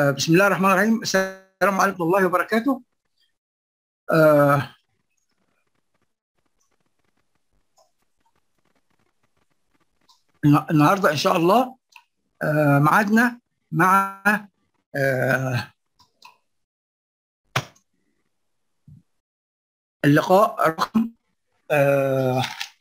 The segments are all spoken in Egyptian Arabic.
آه بسم الله الرحمن الرحيم السلام عليكم ورحمه الله وبركاته آه النهارده ان شاء الله آه ميعادنا مع آه اللقاء رقم آه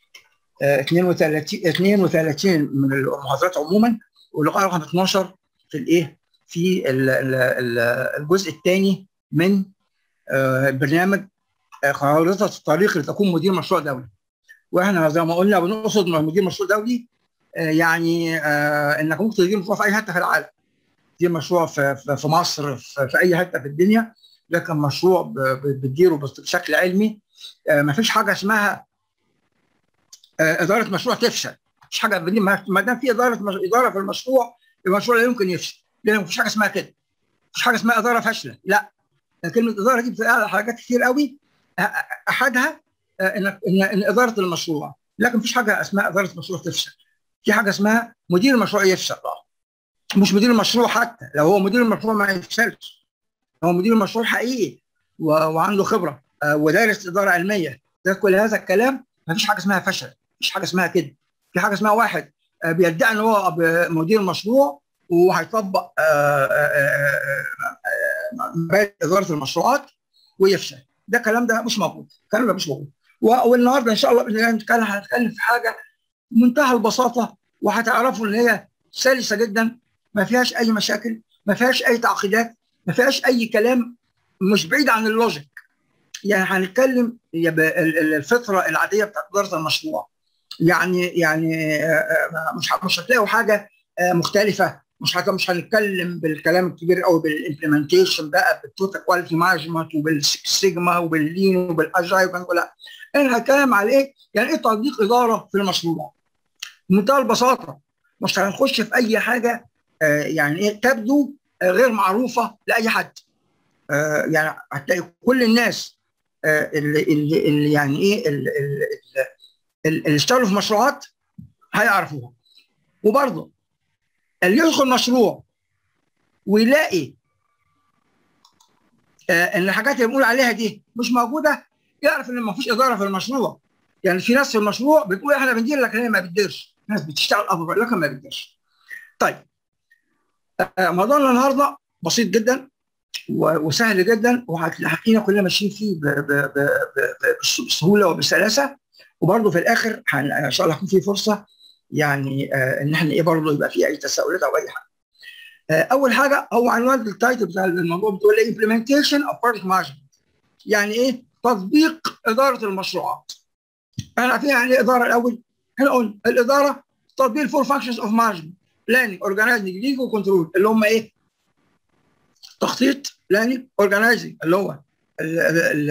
32 32 من المحاضرات عموما واللقاء رقم 12 في الايه في الجزء الثاني من برنامج خارطه الطريق لتكون مدير مشروع دولي واحنا زي ما قلنا بنقصد مدير مشروع دولي يعني انك ممكن تدير مشروع في اي حته في العالم تدير مشروع في, في مصر في, في اي حته في الدنيا لكن مشروع بتديره بشكل علمي ما فيش حاجه اسمها اداره مشروع تفشل مش حاجه ما دام في اداره اداره في المشروع المشروع لا يمكن يفشل لان مفيش حاجه اسمها كده مفيش حاجه اسمها اداره فاشله لا كلمه اداره دي بتبقى على حاجات كتير قوي احدها ان ان اداره المشروع لكن مفيش حاجه اسمها اداره مشروع تفشل في حاجه اسمها مدير المشروع يفشل اه مش مدير المشروع حتى لو هو مدير المشروع ما يفشلش هو مدير المشروع حقيقي و... وعنده خبره ودارس اداره علميه ده كل هذا الكلام مفيش حاجه اسمها فشل مفيش حاجه اسمها كده في حاجه اسمها واحد بيدعي ان هو مدير مشروع وهيطبق مبادئ اداره المشروعات ويفشل ده الكلام ده مش موجود الكلام ده مش موجود والنهارده ان شاء الله باذن الله هنتكلم هنتكلم في حاجه بمنتهى البساطه وهتعرفوا ان هي سلسه جدا ما فيهاش اي مشاكل ما فيهاش اي تعقيدات ما فيهاش اي كلام مش بعيد عن اللوجيك يعني هنتكلم الفطره العاديه بتاعت اداره المشروع يعني يعني مش مش هتلاقوا حاجه مختلفه مش مش هنتكلم بالكلام الكبير قوي بالامبلمنتيشن بقى بالتوتال كواليتي مانجمنت وبالسيجما وباللين وبالاجايل لا انا هتكلم على ايه؟ يعني ايه تطبيق اداره في المشروع؟ بمنتهى البساطه مش هنخش في اي حاجه آه يعني ايه تبدو آه غير معروفه لاي حد آه يعني هتلاقي كل الناس آه اللي, اللي, اللي يعني ايه اللي, اللي اشتغلوا في مشروعات هيعرفوها وبرضه اللي يدخل مشروع ويلاقي آه ان الحاجات اللي بنقول عليها دي مش موجوده يعرف ان ما فيش اداره في المشروع يعني في ناس في المشروع بتقول احنا بندير لكن هي ما بتديرش ناس بتشتغل افضل لكن ما بتديرش طيب آه موضوعنا النهارده بسيط جدا وسهل جدا وهتلاقينا كلنا ماشيين فيه بسهوله وبسلاسه وبرضه في الاخر ان شاء الله هيكون في فرصه يعني آه ان احنا ايه برضه يبقى في اي تساؤلات او اي حاجه. آه اول حاجه هو عنوان التايتل بتاع الموضوع بتقول ايه implementation of project management يعني ايه تطبيق اداره المشروعات. احنا عارفين يعني ايه اداره الاول؟ احنا قلنا الاداره تطبيق الفور فانكشنز اوف مانجمنت بلاننج اورجنايزنج ليج وكنترول اللي هم ايه؟ تخطيط بلاننج اورجنايزنج اللي هو ال ال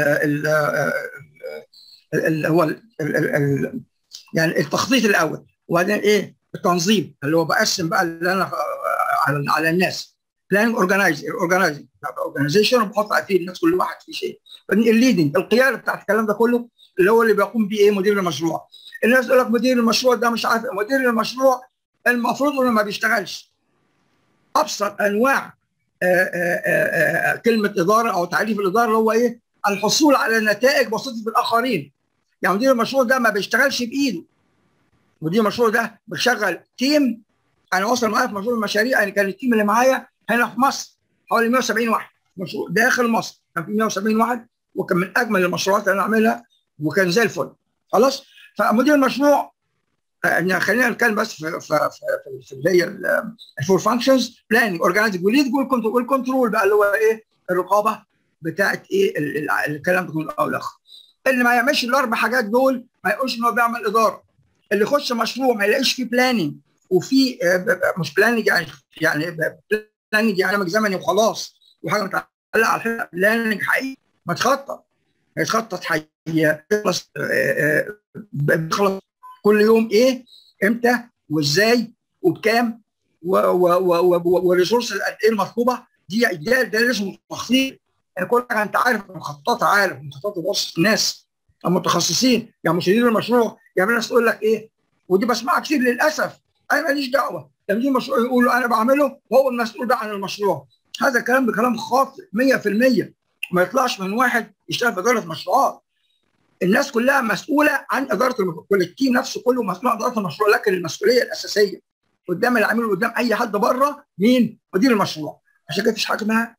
ال اللي هو ال ال ال يعني التخطيط الاول وبعدين ايه التنظيم اللي هو بقسم بقى اللي انا على على الناس بلاننج اورجنايز اورجنايزنج اورجنايزيشن وبحط فيه الناس كل واحد في شيء بعدين الليدنج القياده بتاعت الكلام ده كله اللي هو اللي بيقوم بيه ايه مدير المشروع الناس تقول لك مدير المشروع ده مش عارف مدير المشروع المفروض انه ما بيشتغلش ابسط انواع آآ آآ كلمه اداره او تعريف الاداره اللي هو ايه الحصول على نتائج بسيطه بالاخرين يعني مدير المشروع ده ما بيشتغلش بايده مدير المشروع ده بيشغل تيم انا وصل معايا في مشروع المشاريع يعني كان التيم اللي معايا هنا في مصر حوالي 170 واحد مشروع داخل مصر كان في 170 واحد وكان من اجمل المشروعات اللي انا اعملها وكان زي الفل خلاص فمدير المشروع يعني خلينا نتكلم بس في في في, في اللي هي الفور فانكشنز بلاننج اورجانيزنج وليد والكنترول بقى اللي هو ايه الرقابه بتاعت ايه الكلام ده كله او الاخر اللي ما يعملش الاربع حاجات دول ما يقولش ان هو بيعمل اداره اللي يخش مشروع ما يلاقيش فيه بلاننج وفي مش بلاننج يعني يعني بلاننج يعني برنامج زمني وخلاص وحاجه متعلقه على الحقيقه بلاننج حقيقي ما تخطط هيتخطط حقيقي يخلص بيخلص كل يوم ايه امتى وازاي وبكام والريسورس قد ايه المطلوبه دي ده ده اسمه تخطيط يعني كل حاجه انت عارف مخططات عالم مخططات بص ناس المتخصصين يعني مدير المشروع يعني ناس تقول لك ايه ودي بسمعها كتير للاسف انا ماليش دعوه لما يجي مشروع يقولوا انا بعمله وهو المسؤول بقى عن المشروع هذا الكلام بكلام خاطئ 100% ما يطلعش من واحد يشتغل في اداره مشروعات الناس كلها مسؤوله عن اداره المشروع كل التيم نفسه كله مسؤول عن اداره المشروع لكن المسؤوليه الاساسيه قدام العميل وقدام اي حد بره مين؟ مدير المشروع عشان كده مفيش حاجه اسمها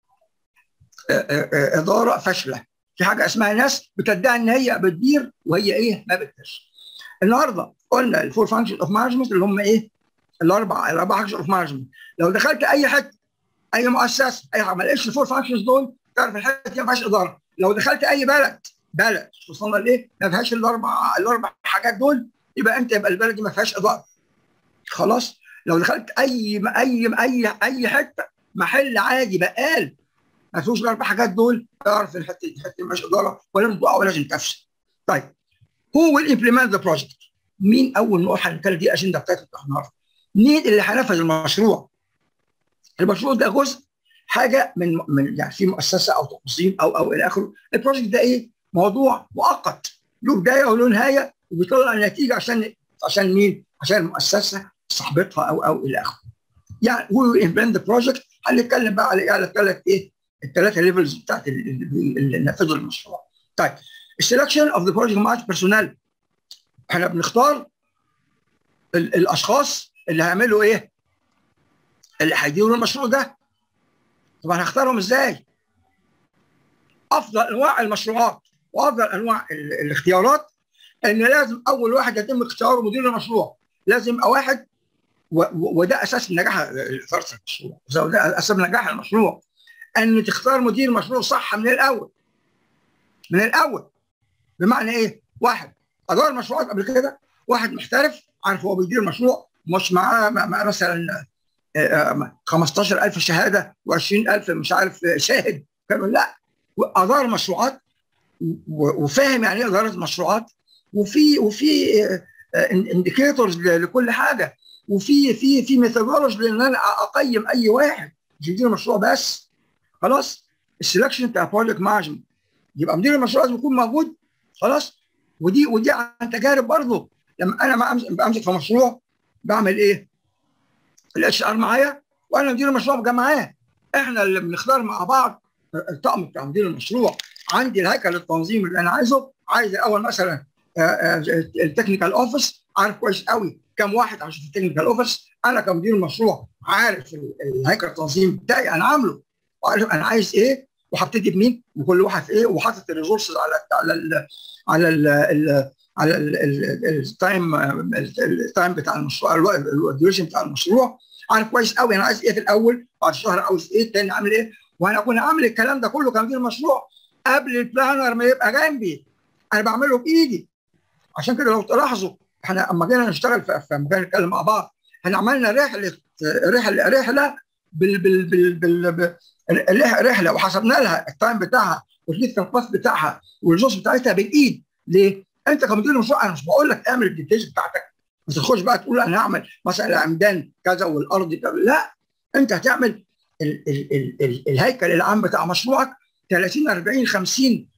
اداره فاشله في حاجه اسمها ناس بتدعي ان هي بتدير وهي ايه؟ ما بتديرش النهارده قلنا الفور فانكشن اوف مانجمنت اللي هم ايه؟ الاربع الاربع فانكشن اوف مانجمنت لو دخلت اي حته اي مؤسسه اي حاجه ما لقيتش الفور فانكشنز دول تعرف الحته دي ما فيهاش اداره لو دخلت اي بلد بلد وصلنا لايه؟ ما فيهاش الاربع الاربع حاجات دول يبقى انت يبقى البلد دي ما فيهاش اداره خلاص لو دخلت اي اي اي اي حته محل عادي بقال ما فيهوش الاربع حاجات دول تعرف الحته دي حته مش اداره ولا تقع ولا لازم تفشل طيب هو ويل امبلمنت ذا بروجكت مين اول نقطه هنتكلم دي الاجنده بتاعتنا النهارده مين اللي هينفذ المشروع المشروع ده جزء حاجه من من يعني في مؤسسه او تنظيم او او الى اخره البروجكت ده ايه موضوع مؤقت له بدايه وله نهايه وبيطلع نتيجه عشان عشان مين عشان المؤسسه صاحبتها او او الى اخره يعني هو امبلمنت بروجكت هنتكلم بقى على على الثلاث ايه الثلاثه ليفلز بتاعت اللي نفذوا المشروع طيب السelection اوف ذا بروجكت ماتش بيرسونال احنا بنختار الاشخاص اللي هيعملوا ايه اللي هيديروا المشروع ده طب هنختارهم ازاي افضل انواع المشروعات وافضل انواع الاختيارات ان لازم اول واحد يتم اختياره مدير المشروع لازم يبقى واحد وده اساس نجاح اداره المشروع وده اساس نجاح المشروع ان تختار مدير مشروع صح من الاول من الاول بمعنى ايه؟ واحد ادار مشروعات قبل كده واحد محترف عارف هو بيدير مشروع مش معاه مع مثلا 15000 شهاده و20000 مش عارف شاهد لا ادار مشروعات وفاهم يعني ايه اداره مشروعات وفي وفي انديكيتورز لكل حاجه وفي في في ميثودولوجي لان انا اقيم اي واحد مش يدير مشروع بس خلاص السلكشن بتاع بروجكت مانجمنت يبقى مدير المشروع لازم يكون موجود خلاص ودي ودي عن تجارب برضه لما انا بمسك في مشروع بعمل ايه؟ الاتش ار معايا وانا مدير المشروع بقى معاه احنا اللي بنختار مع بعض الطقم بتاع مدير المشروع عندي الهيكل التنظيمي اللي انا عايزه عايز الاول مثلا التكنيكال اوفيس عارف كويس قوي كم واحد عشان في التكنيكال اوفيس انا كمدير المشروع عارف الهيكل التنظيمي بتاعي انا عامله وعارف انا عايز ايه وهبتدي بمين وكل واحد في ايه وحاطط الريسورسز على على ال على ال على التايم التايم بتاع المشروع الديوريشن بتاع المشروع عارف كويس قوي انا عايز ايه في الاول بعد شهر عاوز ايه الثاني عامل ايه وانا اكون عامل الكلام ده كله كمدير مشروع قبل البلانر ما يبقى جنبي انا بعمله بايدي عشان كده لو تلاحظوا احنا اما جينا نشتغل في افلام جينا نتكلم مع بعض احنا عملنا رحله رحله رحله بال بال بال, بال رحله وحسبنا لها التايم بتاعها والليت الباث بتاعها والريسورس بتاعتها بالايد ليه؟ انت كمدير مشروع انا مش بقول لك اعمل الديتيلز بتاعتك ما تخش بقى تقول انا هعمل مثلا العمدان كذا والارض كذا لا انت هتعمل ال ال ال ال الهيكل العام بتاع مشروعك 30 40 50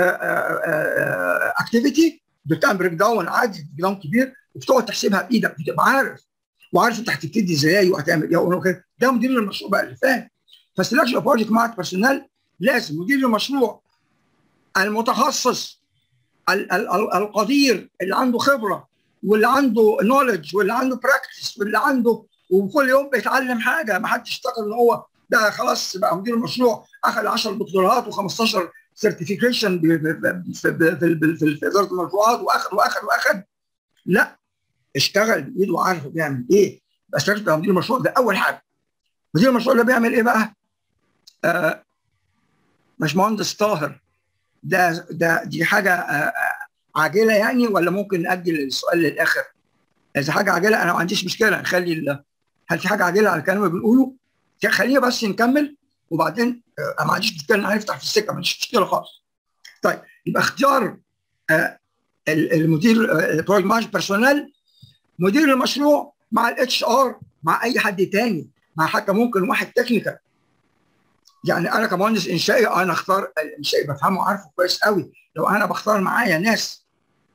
اكتيفيتي بتعمل بريك داون عادي بريك داون كبير وبتقعد تحسبها بايدك بتبقى عارف وعارف انت هتبتدي ازاي وهتعمل ايه وكده ده مدير المشروع بقى اللي فاهم فسلكشن اوف بروجكت ماركت بيرسونال لازم مدير المشروع المتخصص ال ال القدير اللي عنده خبره واللي عنده نولج واللي عنده براكتس واللي عنده وكل يوم بيتعلم حاجه ما حدش افتكر ان هو ده خلاص بقى مدير المشروع اخذ 10 دكتوراه و15 سيرتيفيكيشن في, في اداره المشروعات واخذ واخذ واخذ لا اشتغل بايده وعارف بيعمل ايه بس مدير المشروع ده اول حاجه مدير المشروع ده بيعمل ايه بقى؟ آه باشمهندس طاهر ده ده دي حاجه آه عاجله يعني ولا ممكن ناجل السؤال للاخر؟ اذا حاجه عاجله انا ما عنديش مشكله نخلي هل في حاجه عاجله على الكلام اللي بنقوله؟ خلينا بس نكمل وبعدين آه ما عنديش مشكله هنفتح في السكه ما عنديش مشكله خالص. طيب يبقى اختيار آه المدير البروجكت مانجمنت بيرسونال مدير المشروع مع الاتش ار مع اي حد تاني مع حتى ممكن واحد تكنيكال يعني انا كمهندس انشائي انا اختار الانشائي بفهمه عارفه كويس قوي لو انا بختار معايا ناس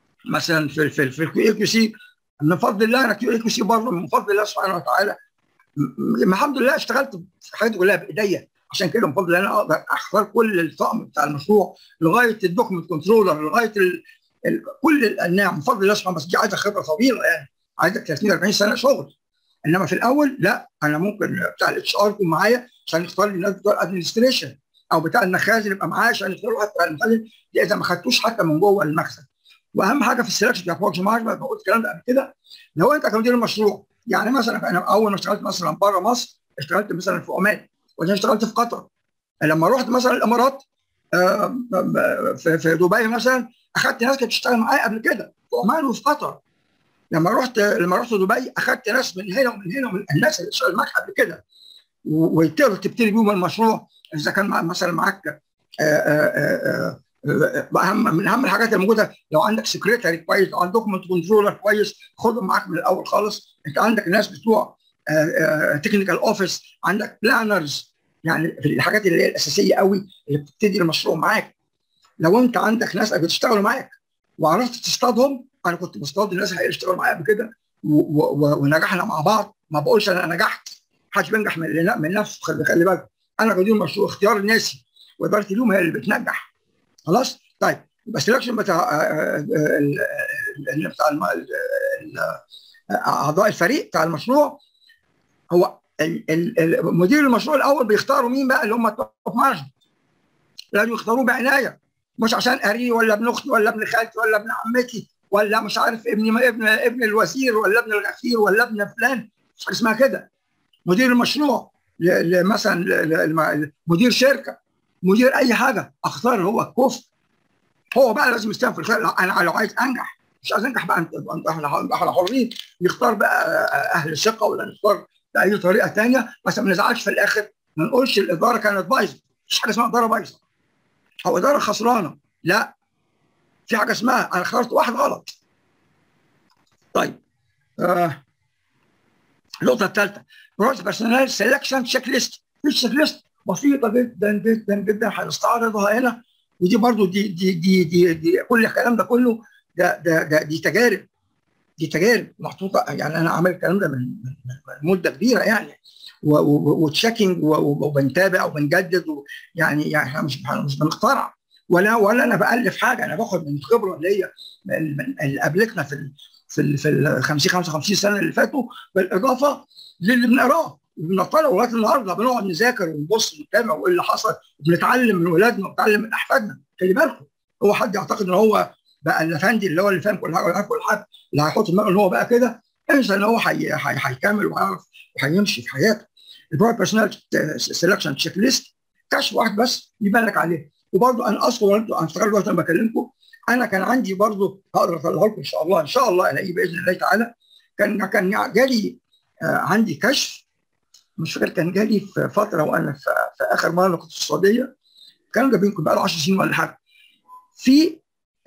مثلا في في في الكيو اي كيو سي من فضل الله انا كيو اي كيو سي برضه من فضل الله سبحانه وتعالى الحمد لله اشتغلت في حاجات كلها بايديا عشان كده بفضل انا اقدر اختار كل الطقم بتاع المشروع لغايه الدوكمنت كنترولر لغايه ال... ال... كل النعم بفضل الله سبحانه بس دي عايزه خبره طويله يعني عايزه 30 40 سنه شغل انما في الاول لا انا ممكن بتاع الاتش ار يكون معايا عشان يختار لي الناس بتوع الادمنستريشن او بتاع المخازن يبقى معايا عشان يختاروا حتى المخازن دي اذا ما خدتوش حتى من جوه المخزن واهم حاجه في السelection بتاع بروجكت مانجمنت بقول الكلام ده قبل كده لو انت كمدير المشروع يعني مثلا انا اول ما اشتغلت مثلا بره مصر اشتغلت مثلا في عمان وبعدين اشتغلت في قطر لما رحت مثلا الامارات في في دبي مثلا اخذت ناس كانت بتشتغل معايا قبل كده في عمان وفي قطر لما رحت لما رحت دبي اخذت ناس من هنا ومن هنا ومن الناس اللي اشتغلت معاك قبل كده وتقدر تبتدي بيهم المشروع اذا كان مثلا معاك اهم من اهم الحاجات الموجوده لو عندك سكرتري كويس لو عندك دوكمنت كنترولر كويس خدهم معاك من الاول خالص انت عندك ناس بتوع تكنيكال اوفيس عندك بلانرز يعني في الحاجات اللي هي الاساسيه قوي اللي بتبتدي المشروع معاك لو انت عندك ناس بتشتغلوا معاك وعرفت تصطادهم انا كنت بصطاد الناس اللي اشتغلوا معايا قبل كده ونجحنا مع بعض ما بقولش انا نجحت محدش بينجح من من نفسه خلي, خلي بالك انا مدير مشروع اختيار الناس واداره اليوم هي اللي بتنجح خلاص طيب يبقى السلكشن بتاع بتاع اعضاء الفريق بتاع المشروع هو مدير المشروع الاول بيختاروا مين بقى اللي هم التوب مانجمنت لازم يختاروه بعنايه مش عشان قريبي ولا ابن اختي ولا ابن خالتي ولا ابن عمتي ولا مش عارف ابن ابن ابن الوزير ولا ابن الغفير ولا ابن فلان مش حاجه اسمها كده مدير المشروع مدير مدير شركه مدير اي حاجه اختار هو الكفء هو بقى لازم يستلم في الخير انا لو عايز انجح مش عايز انجح بقى انت احنا احنا حرين نختار بقى اهل الثقه ولا نختار باي طريقه ثانيه بس ما نزعلش في الاخر ما نقولش الاداره كانت بايظه مفيش حاجه اسمها اداره بايظه او اداره خسرانه لا في حاجه اسمها انا اخترت واحد غلط طيب آه. النقطه الثالثه بروجكت بيرسونال سelection تشيك ليست في تشيك ليست بسيطه جدا جدا جدا هنستعرضها هنا ودي برضو دي دي دي دي, دي كل الكلام ده كله ده ده, ده دي تجارب دي تجارب محطوطه يعني انا عامل الكلام ده من, من, من مده كبيره يعني وتشيكينج وبنتابع وبنجدد يعني يعني احنا مش مش بنخترع ولا ولا انا بالف حاجه انا باخد من الخبره اللي هي اللي قابلتنا في في ال في ال 50 55 سنه اللي فاتوا بالاضافه للي بنقراه بنطلع لغايه النهارده بنقعد نذاكر ونبص ونتابع وايه اللي حصل وبنتعلم من ولادنا وبنتعلم من احفادنا خلي بالكم هو حد يعتقد ان هو بقى الافندي اللي هو اللي فاهم كل حاجه ويعرف كل حاجه اللي هيحط دماغه ان هو بقى كده انسى ان هو هيكمل وهيعرف وهيمشي في حياته البروت بيرسونال سelection تشيك ليست كشف واحد بس يبان لك عليه وبرضه انا اذكر برضه انا افتكرت وقت لما بكلمكم انا كان عندي برضه هقدر اطلعه لكم ان شاء الله ان شاء الله الاقيه باذن الله تعالى كان كان جالي آه عندي كشف مش فاكر كان جالي في فتره وانا في, في اخر مره كنت في السعوديه الكلام ده بينكم بقى له 10 سنين ولا حاجه في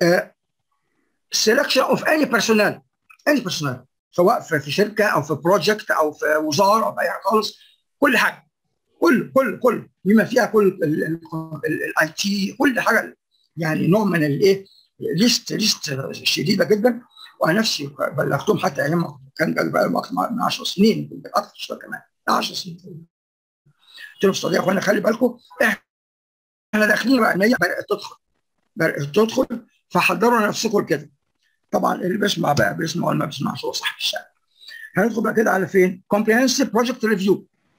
سelection اوف اني بيرسونال اني بيرسونال سواء في, في شركه او في بروجكت او في وزاره او في اي حاجه خالص كل حاجه كل كل كل بما فيها كل الاي تي كل حاجه يعني نوع من الايه ليست ليست شديده جدا وانا نفسي بلغتهم حتى ايام كان بقى اكثر من 10 سنين اكثر شويه كمان 10 سنين قلت لهم السعوديه يا اخوانا خلي بالكم احنا داخلين بقى ان هي بدات تدخل بدات تدخل فحضروا نفسكم كده طبعا اللي بيسمع بقى بيسمع واللي ما بيسمعش هو صاحب الشارع هندخل بقى كده على فين؟ comprehensive project review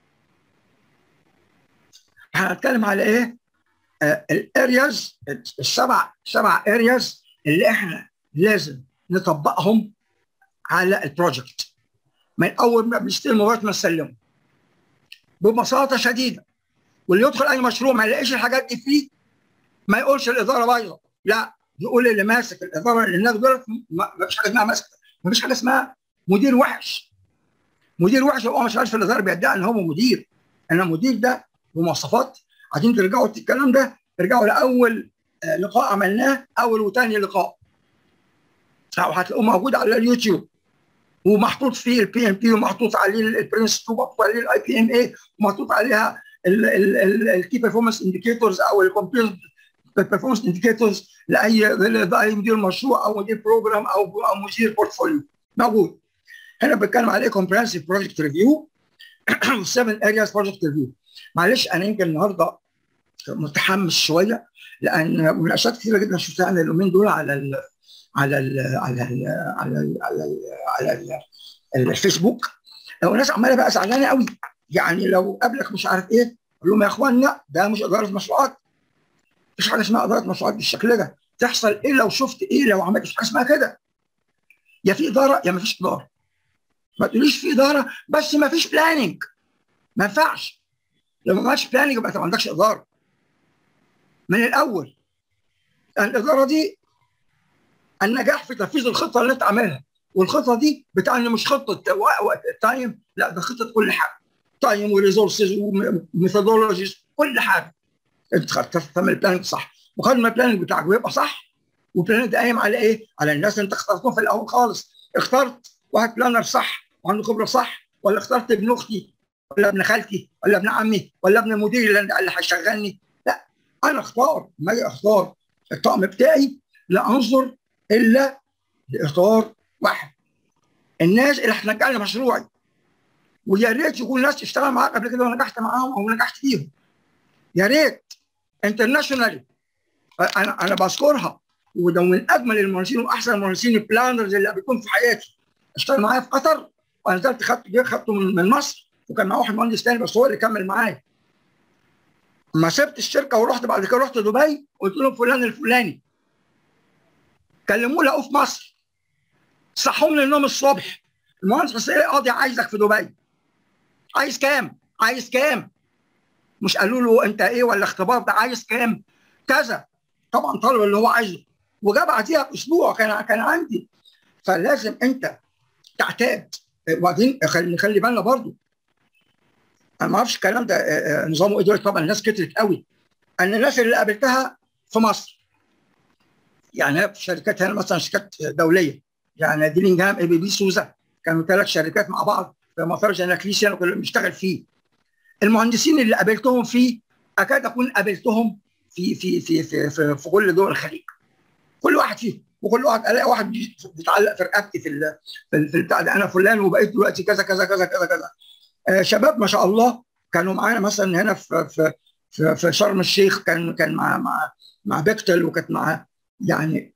هنتكلم على ايه؟ آه الارياز السبع سبع ارياز اللي احنا لازم نطبقهم على البروجكت من اول ما بنستلم لغايه ما نسلمه ببساطه شديده واللي يدخل اي مشروع ما يلاقيش الحاجات دي فيه ما يقولش الاداره بايظه لا يقول اللي ماسك الاداره اللي هناك دول ما فيش حاجه اسمها ماسك ما فيش حاجه اسمها مدير وحش مدير وحش هو مش عارف في الاداره بيدعي ان هو مدير انا مدير ده بمواصفات عايزين ترجعوا الكلام ده ارجعوا لاول لقاء عملناه اول وثاني لقاء وهتلاقوه موجود على اليوتيوب ومحطوط فيه البي ام بي ومحطوط عليه البرنس 2 ومحطوط عليه الاي بي ام اي ومحطوط عليها الكي بيرفورمانس انديكيتورز او الكومبيوتر بيرفورمانس انديكيتورز لاي اي مدير مشروع او مدير بروجرام او او مدير بورتفوليو موجود هنا بتكلم عليه كومبرهنسيف بروجكت ريفيو 7 ارياز بروجكت ريفيو معلش انا يمكن النهارده متحمس شويه لان مناقشات كثيره جدا شفتها انا اليومين دول على ال على ال على ال على ال على ال على ال الفيسبوك وناس عماله بقى زعلانه قوي يعني لو قابلك مش عارف ايه اقول لهم يا اخوانا ده مش اداره مشروعات مفيش حاجه اسمها اداره مشروعات بالشكل ده تحصل ايه لو شفت ايه لو عملت حاجه اسمها كده يا في اداره يا ما فيش اداره ما تقوليش في اداره بس ما فيش بلاننج ما ينفعش لو ما عملتش بلاننج يبقى انت ما عندكش اداره من الاول الاداره دي النجاح في تنفيذ الخطه اللي انت عاملها والخطه دي بتعني مش خطه وقت تايم لا ده خطه كل حاجه تايم وريسورسز وميثودولوجيز كل حاجه انت تعمل بلاننج صح وخد ما البلاننج بتاعك بيبقى صح والبلاننج ده قايم على ايه؟ على الناس اللي انت اخترتهم في الاول خالص اخترت واحد بلانر صح وعنده خبره صح ولا اخترت ابن اختي ولا ابن خالتي ولا ابن عمي ولا ابن المدير اللي هيشغلني لا انا اختار ما اجي اختار الطقم بتاعي لا انظر الا لاطار واحد الناس اللي هتنجحني مشروعي ويا ريت يكون ناس تشتغل معاك قبل كده ونجحت معاهم او نجحت فيهم يا ريت انترناشونالي انا انا بذكرها وده من اجمل المهندسين واحسن المهندسين البلانرز اللي قابلتهم في حياتي اشتغل معايا في قطر وانا نزلت خدت جه خدته من مصر وكان معاه واحد مهندس تاني بس هو اللي كمل معايا ما سبت الشركه ورحت بعد كده رحت دبي قلت لهم فلان الفلاني كلموه لقوه في مصر صحوه من النوم الصبح المهندس حسين قاضي عايزك في دبي عايز كام؟ عايز كام؟ مش قالوا له انت ايه ولا اختبار ده عايز كام؟ كذا طبعا طلب اللي هو عايزه وجا بعديها باسبوع كان كان عندي فلازم انت تعتاد وبعدين خلي نخلي بالنا برضو انا ما اعرفش الكلام ده نظامه ايه دلوقتي طبعا الناس كترت قوي ان الناس اللي قابلتها في مصر يعني في شركات هنا مثلا شركات دوليه يعني ديلينجهام اي بي بي سوزا كانوا ثلاث شركات مع بعض في مطار جناكليس انا كنا بنشتغل فيه المهندسين اللي قابلتهم فيه اكاد اكون قابلتهم في في في في في, في كل دول الخليج كل واحد فيهم وكل واحد الاقي واحد بيتعلق في رقبتي في في, في البتاع ده انا فلان وبقيت دلوقتي كذا كذا كذا كذا كذا آه شباب ما شاء الله كانوا معانا مثلا هنا في في في, في شرم الشيخ كان كان مع مع مع بيكتل وكانت مع يعني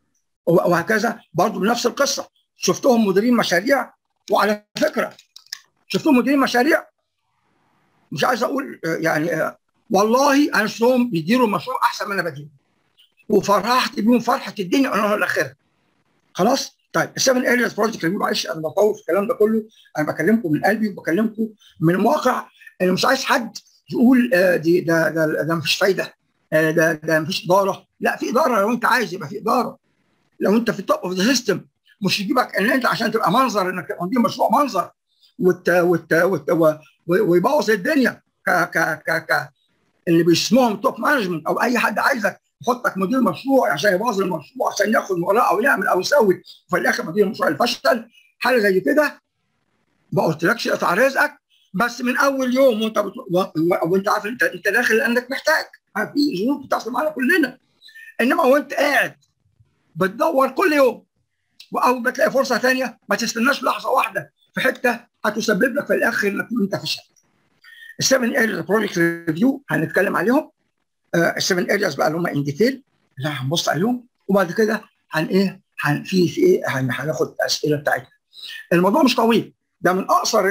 وهكذا برضه بنفس القصه شفتهم مديرين مشاريع وعلى فكره شفتهم مديرين مشاريع مش عايز اقول يعني والله انا شفتهم بيديروا المشروع احسن ما انا بديره وفرحت بيهم فرحه الدنيا وانا الاخره خلاص طيب السفن ارياز بروجكت ريفيو معلش انا بطول في الكلام ده كله انا بكلمكم من قلبي وبكلمكم من واقع انا مش عايز حد يقول آه دي ده ده, ده مفيش فايده آه ده ده مفيش اداره لا في اداره لو انت عايز يبقى في اداره لو انت في التوب اوف ذا سيستم مش يجيبك ان انت عشان تبقى منظر انك تبقى مشروع منظر وت وت وت ويبوظ الدنيا ك ك ك ك اللي بيسموهم توب مانجمنت او اي حد عايزك يحطك مدير مشروع عشان يبوظ المشروع عشان ياخد وراء او يعمل او يسوي وفي الاخر مدير المشروع الفشل حاجه زي كده ما قلتلكش اقطع رزقك بس من اول يوم وانت بت... وانت عارف انت انت داخل لانك محتاج في ظروف بتحصل معانا كلنا انما وانت قاعد بتدور كل يوم واول ما تلاقي فرصه ثانيه ما تستناش لحظه واحده في حته هتسبب لك في الاخر انك انت فشلت. السفن ارياز بروجكت ريفيو هنتكلم عليهم السفن ارياز بقى اللي هم ان ديتيل اللي هنبص عليهم وبعد كده هن ايه هن في في ايه هناخد الاسئله بتاعتنا. الموضوع مش طويل ده من اقصر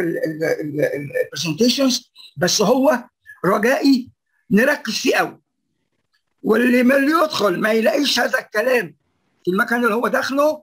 البرزنتيشنز بس هو رجائي نركز فيه قوي. واللي ما اللي يدخل ما يلاقيش هذا الكلام في المكان اللي هو داخله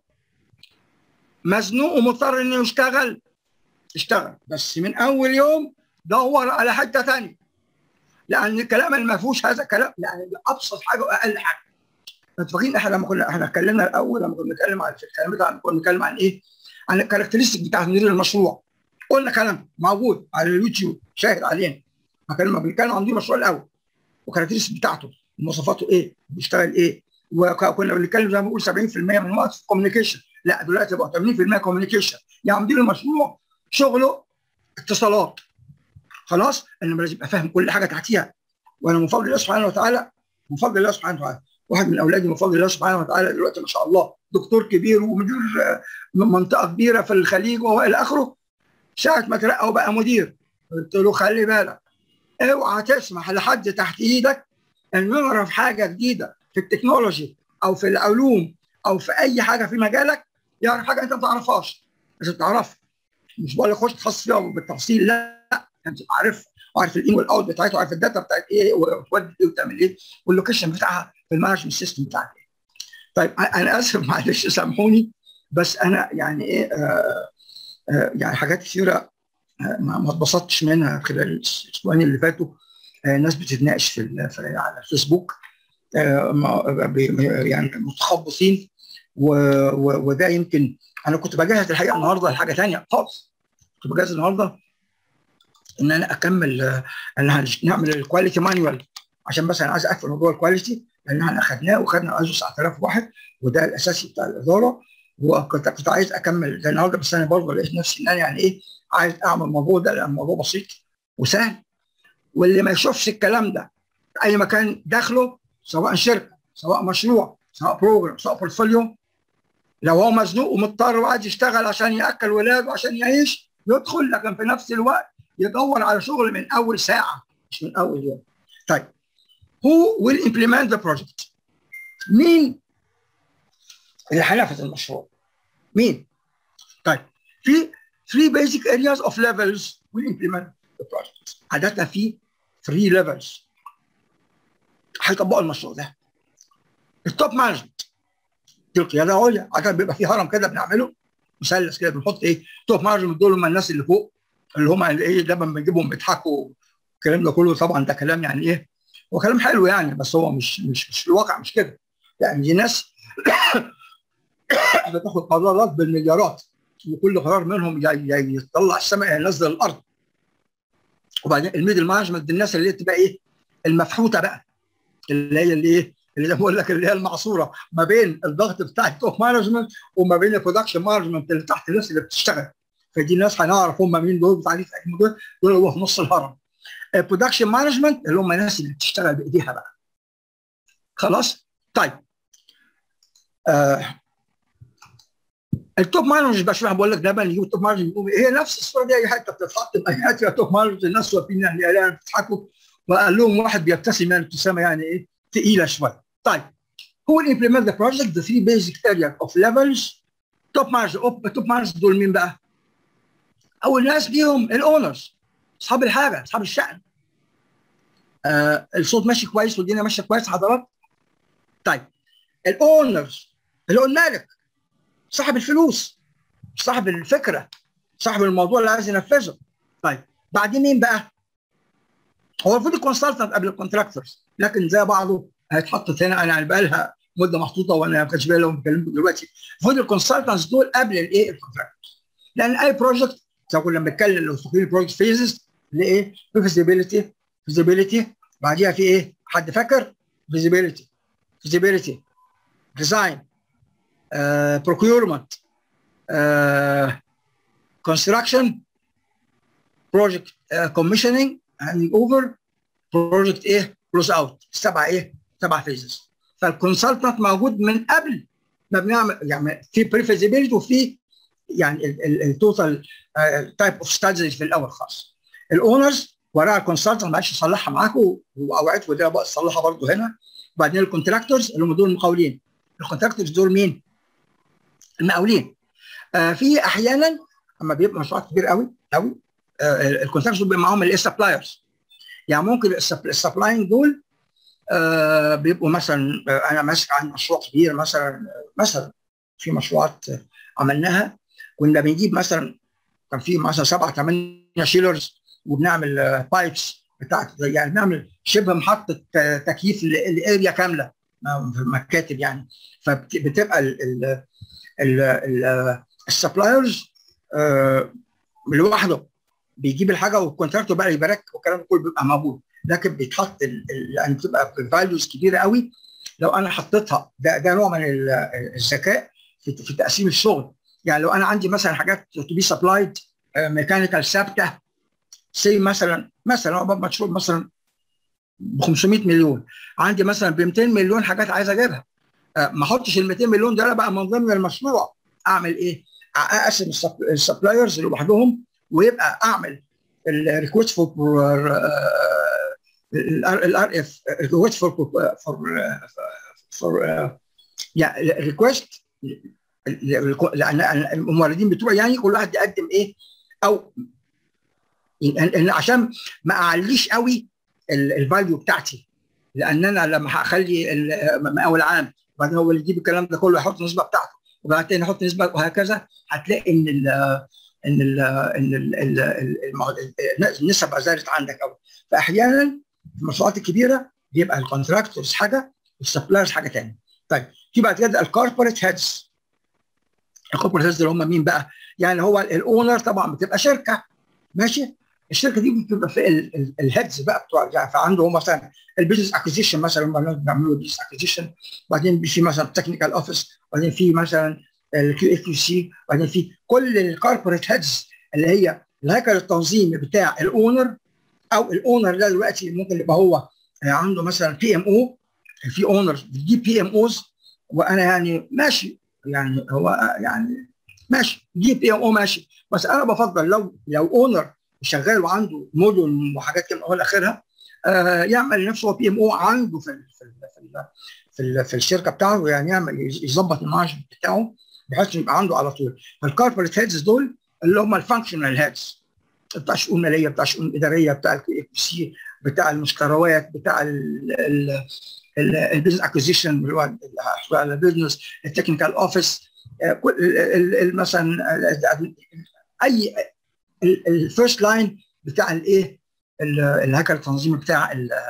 مزنوق ومضطر انه يشتغل اشتغل بس من اول يوم دور على حته ثانيه لان الكلام اللي ما فيهوش هذا الكلام يعني ابسط حاجه واقل حاجه متفقين احنا لما كنا احنا اتكلمنا الاول لما كنا بنتكلم عن الكلام بتاع كنا بنتكلم عن ايه؟ عن الكاركترستيك بتاعت مدير المشروع قلنا كلام موجود على اليوتيوب شاهد علينا لما بنتكلم عن مدير المشروع الاول والكاركترستيك بتاعته مواصفاته ايه؟ بيشتغل ايه؟ وكنا بنتكلم زي ما بقول 70% من الوقت في الكوميونيكيشن لا دلوقتي بقى 80% كوميونيكيشن يعني مدير المشروع شغله اتصالات خلاص انما لازم يبقى فاهم كل حاجه تحتيها وانا من فضل الله سبحانه وتعالى من فضل الله سبحانه وتعالى واحد من اولادي من فضل الله سبحانه وتعالى دلوقتي ما شاء الله دكتور كبير ومدير منطقه كبيره في الخليج والى اخره ساعه ما ترقى وبقى مدير قلت له خلي بالك اوعى تسمح لحد تحت ايدك انه يعرف حاجه جديده في التكنولوجي او في العلوم او في اي حاجه في مجالك يعرف حاجه انت ما تعرفهاش لازم تعرفها مش بقول لك خش تخصص فيها بالتفصيل لا انت عارف وعارف الان والاوت بتاعتها وعارف الداتا بتاعت ايه وتودي ايه وتعمل ايه واللوكيشن بتاعها في المانجمنت سيستم بتاعك ايه. طيب انا اسف معلش سامحوني بس انا يعني ايه آه آه يعني حاجات كثيره آه ما اتبسطتش منها خلال الاسبوعين اللي فاتوا الناس بتتناقش في, في على الفيسبوك يعني متخبطين وده يمكن انا كنت بجهز الحقيقه النهارده لحاجه ثانيه خالص كنت بجهز النهارده ان انا اكمل ان نعمل الكواليتي مانوال عشان بس انا عايز اقفل موضوع الكواليتي لان احنا اخذناه وخدنا ايزو 9001 وده الاساسي بتاع الاداره وكنت كنت عايز اكمل ده النهارده بس انا برضه لقيت نفسي ان انا يعني ايه عايز اعمل الموضوع ده لان الموضوع بسيط وسهل واللي ما يشوفش الكلام ده في اي مكان داخله سواء شركه سواء مشروع سواء بروجرام سواء بورتفوليو لو هو مزنوق ومضطر وعايز يشتغل عشان ياكل ولاده عشان يعيش يدخل لكن في نفس الوقت يدور على شغل من اول ساعه مش من اول يوم. طيب who will implement the project؟ مين اللي هينفذ المشروع؟ مين؟ طيب في three basic areas of levels will implement the project. عادة في three levels هيطبقوا المشروع ده. التوب مانجمنت دي القياده العليا عشان بيبقى في هرم كده بنعمله مثلث كده بنحط ايه توب مانجمنت دول هم الناس اللي فوق اللي هم اللي ايه دايما بنجيبهم بيضحكوا الكلام ده كله طبعا ده كلام يعني ايه هو كلام حلو يعني بس هو مش مش مش في الواقع مش كده يعني دي ناس بتاخد قرارات بالمليارات وكل قرار منهم يطلع السماء ينزل الارض وبعدين الميدل مانجمنت دي الناس اللي تبقى ايه المفحوته بقى اللي هي اللي ايه اللي بقول لك اللي هي المعصوره ما بين الضغط بتاع التوب مانجمنت وما بين البرودكشن مانجمنت اللي تحت الناس اللي بتشتغل فدي الناس هنعرف هم مين دول بتاع دول دول هو في نص الهرم البرودكشن مانجمنت اللي هم الناس اللي بتشتغل بايديها بقى خلاص طيب آه التوب مانجمنت بقى شو بقول لك دايما يجيب التوب مانجمنت هي نفس الصوره دي اي حته بتتحط بيانات يا توب مانجمنت الناس واقفين يعني بيضحكوا وقال لهم واحد بيبتسم يعني ابتسامه يعني ايه ثقيله شويه طيب who will implement the project the three basic areas of levels توب مانجر توب مانجر دول مين بقى؟ اول ناس بيهم الاونرز اصحاب الحاجه اصحاب الشأن آه الصوت ماشي كويس والدنيا ماشيه كويس حضرات طيب الاونرز اللي هو المالك صاحب الفلوس صاحب الفكره صاحب الموضوع اللي عايز ينفذه طيب بعدين مين بقى؟ هو المفروض الكونسلتنت قبل الكونتراكتورز لكن زي بعضه هيتحطت هنا انا يعني بقى لها مده محطوطه وانا ما كانش بالي لو بكلمكم دلوقتي المفروض الكونسلتنتس دول قبل الايه الكونتراكتورز لان اي بروجكت زي كنا بنتكلم لو تقرير البروجكت فيزز لايه؟ في فيزيبيليتي فيزيبيليتي بعديها في ايه؟ حد فاكر؟ فيزيبيليتي فيزيبيليتي ديزاين بروكيورمنت كونستراكشن بروجكت كوميشننج هاندنج اوفر بروجكت ايه؟ كلوز اوت سبعه ايه؟ سبع فيزز فالكونسلتنت موجود من قبل ما بنعمل يعني في بري فيزيبيليتي وفي يعني التوتال تايب اوف ستاديز في الاول خالص الاونرز وراها الكونسلتنت معلش اصلحها معاكم واوعدكم ده بقى اصلحها برضه هنا وبعدين الكونتراكتورز اللي هم دول المقاولين الكونتراكتورز دول مين؟ المقاولين آه في احيانا اما بيبقى مشروع كبير قوي قوي آه الكونتراكتورز بيبقى معاهم الايه سبلايرز يعني ممكن السبلاين دول آه بيبقوا مثلا آه انا ماسك عن مشروع كبير مثلا مثلا في مشروعات عملناها كنا بنجيب مثلا كان في مثلا سبعه ثمانيه شيلرز وبنعمل آه بايبس بتاعت يعني بنعمل شبه محطه تكييف الاريا كامله في المكاتب يعني فبتبقى السبلايرز لوحده بيجيب الحاجه والكونتراكتور بقى يبارك والكلام ده كله بيبقى موجود لكن بيتحط يعني بتبقى فاليوز كبيره قوي لو انا حطيتها ده ده نوع من الذكاء في, في تقسيم الشغل يعني لو انا عندي مثلا حاجات تو بي سبلايد ميكانيكال ثابته سي مثلا مثلا مشروع مثلا ب 500 مليون عندي مثلا ب 200 مليون حاجات عايز اجيبها ما احطش ال 200 مليون ده بقى من ضمن المشروع اعمل ايه؟ اقسم السبلايرز لوحدهم ويبقى اعمل الريكوست فور الار اف ريكوست فور فور فور يعني ريكوست لان الموردين بتوعي يعني كل واحد يقدم ايه او يعني عشان ما اعليش قوي الفاليو بتاعتي لان انا لما هخلي مقاول عام وبعدين هو اللي يجيب الكلام ده كله يحط النسبه بتاعته وبعدين يحط نسبه وهكذا هتلاقي ان ال ان ال ان ال ال النسب زادت عندك قوي فاحيانا في المشروعات الكبيره بيبقى الكونتراكتورز حاجه والسبلايرز حاجه ثانيه طيب في بعد كده الكوربوريت هيدز الكوربوريت هيدز اللي هم مين بقى؟ يعني هو الاونر طبعا بتبقى شركه ماشي الشركه دي بتبقى في الهيدز بقى بتوع يعني فعنده مثلا البيزنس اكوزيشن مثلا هم بيعملوا بيزنس اكوزيشن وبعدين في مثلا تكنيكال اوفيس وبعدين في مثلا الكيو اف كيو سي وبعدين في كل الكوربوريت هيدز اللي هي الهيكل التنظيمي بتاع الاونر او الاونر ده دلوقتي ممكن يبقى هو عنده مثلا بي ام او في اونر بتجيب بي ام اوز وانا يعني ماشي يعني هو يعني ماشي جيب بي ام او ماشي بس انا بفضل لو لو اونر شغال وعنده مدن وحاجات كده الى اخرها آه يعمل لنفسه بي ام او عنده في ال في ال في ال في, ال في الشركه بتاعته يعني يعمل يظبط المارج بتاعه بحيث يبقى عنده على طول فالكوربريت هيدز دول اللي هم الفانكشنال هيدز بتاع شؤون ماليه بتاع شؤون اداريه بتاع الكي سي بتاع المشتريات بتاع البيزنس اكوزيشن اللي هو البيزنس التكنيكال اوفيس مثلا اي الفيرست لاين بتاع الايه الهيكل التنظيمي بتاع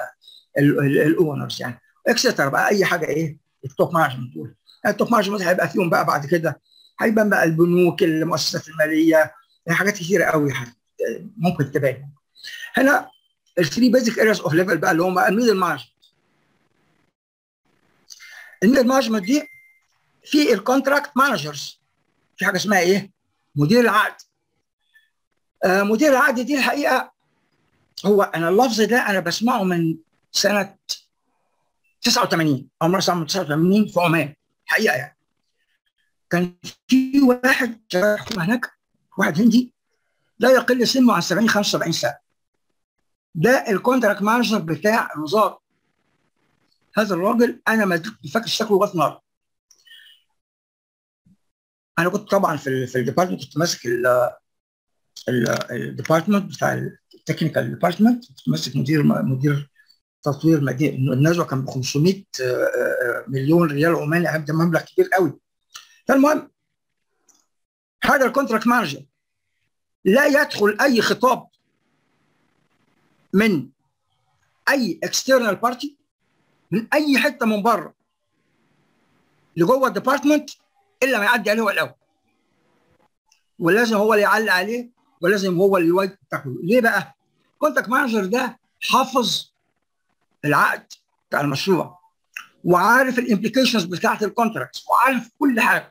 الاونرز يعني اكسترا بقى اي حاجه ايه التوب مانجمنت دول التوب مانجمنت هيبقى فيهم بقى بعد كده هيبان بقى البنوك المؤسسات الماليه حاجات كتيره قوي ممكن تبان هنا الثري بيزك ارياز اوف ليفل بقى اللي هم الميدل مانجمنت الميدل مانجمنت دي في الكونتراكت مانجرز في حاجه اسمها ايه؟ مدير العقد آه مدير العقد دي الحقيقه هو انا اللفظ ده انا بسمعه من سنه 89 او مثلا من 89 في عمان حقيقه يعني كان في واحد هناك واحد هندي لا يقل سنه عن 70 75 سنه ده الكونتراكت مانجر بتاع الوزاره هذا الراجل انا ما فاكر شكله لغايه النهارده انا كنت طبعا في في الديبارتمنت كنت ماسك الديبارتمنت بتاع التكنيكال ديبارتمنت كنت ماسك مدير مدير تطوير مدينه النزوه كان ب 500 مليون ريال عماني ده مبلغ كبير قوي فالمهم هذا الكونتراكت مانجر لا يدخل اي خطاب من اي اكسترنال بارتي من اي حته من بره لجوه الديبارتمنت الا ما يعدي عليه هو الاول ولازم هو اللي يعلق عليه ولازم هو اللي يواجه ليه بقى؟ كونتاكت مانجر ده حافظ العقد بتاع المشروع وعارف الامبليكيشنز بتاعت الكونتراكت وعارف كل حاجه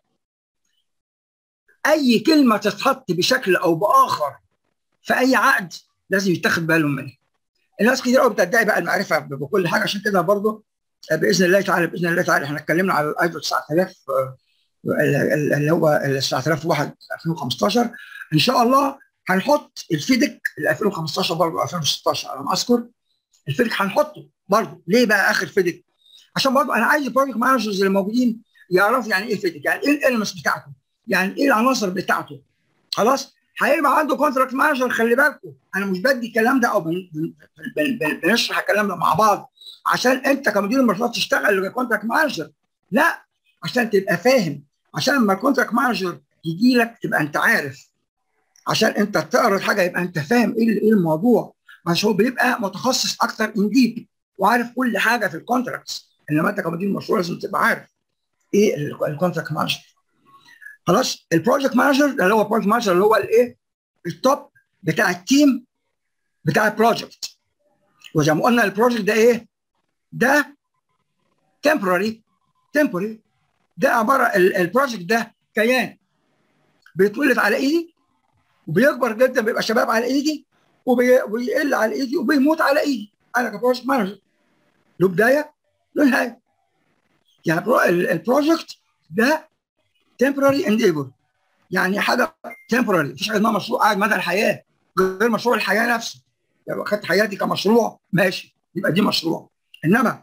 اي كلمه تتحط بشكل او باخر في اي عقد لازم يتاخد بالهم منها الناس كتير قوي بتدعي بقى المعرفه بكل حاجه عشان كده برضه باذن الله تعالى باذن الله تعالى احنا اتكلمنا على الايزو 9000 اللي هو 9001 2015 ان شاء الله هنحط الفيدك ال 2015 برضه 2016 على ما اذكر الفيدك هنحطه برضه ليه بقى اخر فيدك؟ عشان برضه انا عايز البروجكت مانجرز اللي موجودين يعرفوا يعني ايه الفيدك يعني ايه الالمنتس بتاعته يعني ايه العناصر بتاعته خلاص هيبقى عنده كونتراكت مانجر خلي بالكم انا مش بدي الكلام ده او بن بن بن بنشرح الكلام ده مع بعض عشان انت كمدير المشروع تشتغل كونتراكت مانجر لا عشان تبقى فاهم عشان لما الكونتراكت مانجر يجي لك تبقى انت عارف عشان انت تعرض حاجه يبقى انت فاهم ايه ايه الموضوع عشان هو بيبقى متخصص اكتر ان ديب وعارف كل حاجه في الكونتراكتس انما انت كمدير مشروع لازم تبقى عارف ايه الكونتراكت مانجر خلاص البروجكت مانجر اللي هو البروجكت مانجر اللي هو الايه التوب بتاع التيم بتاع البروجكت وزي ما قلنا البروجكت ده ايه ده temporary temporary ده عباره البروجكت ده كيان بيتولد على ايدي وبيكبر جدا بيبقى شباب على ايدي وبيقل على ايدي وبيموت على ايدي انا كبروجكت مانجر له بدايه له نهايه يعني البروجكت ده temporary endeavor يعني حاجه temporary مفيش حاجه اسمها مشروع قاعد مدى الحياه غير مشروع الحياه نفسه لو يعني خدت حياتي كمشروع ماشي يبقى دي مشروع انما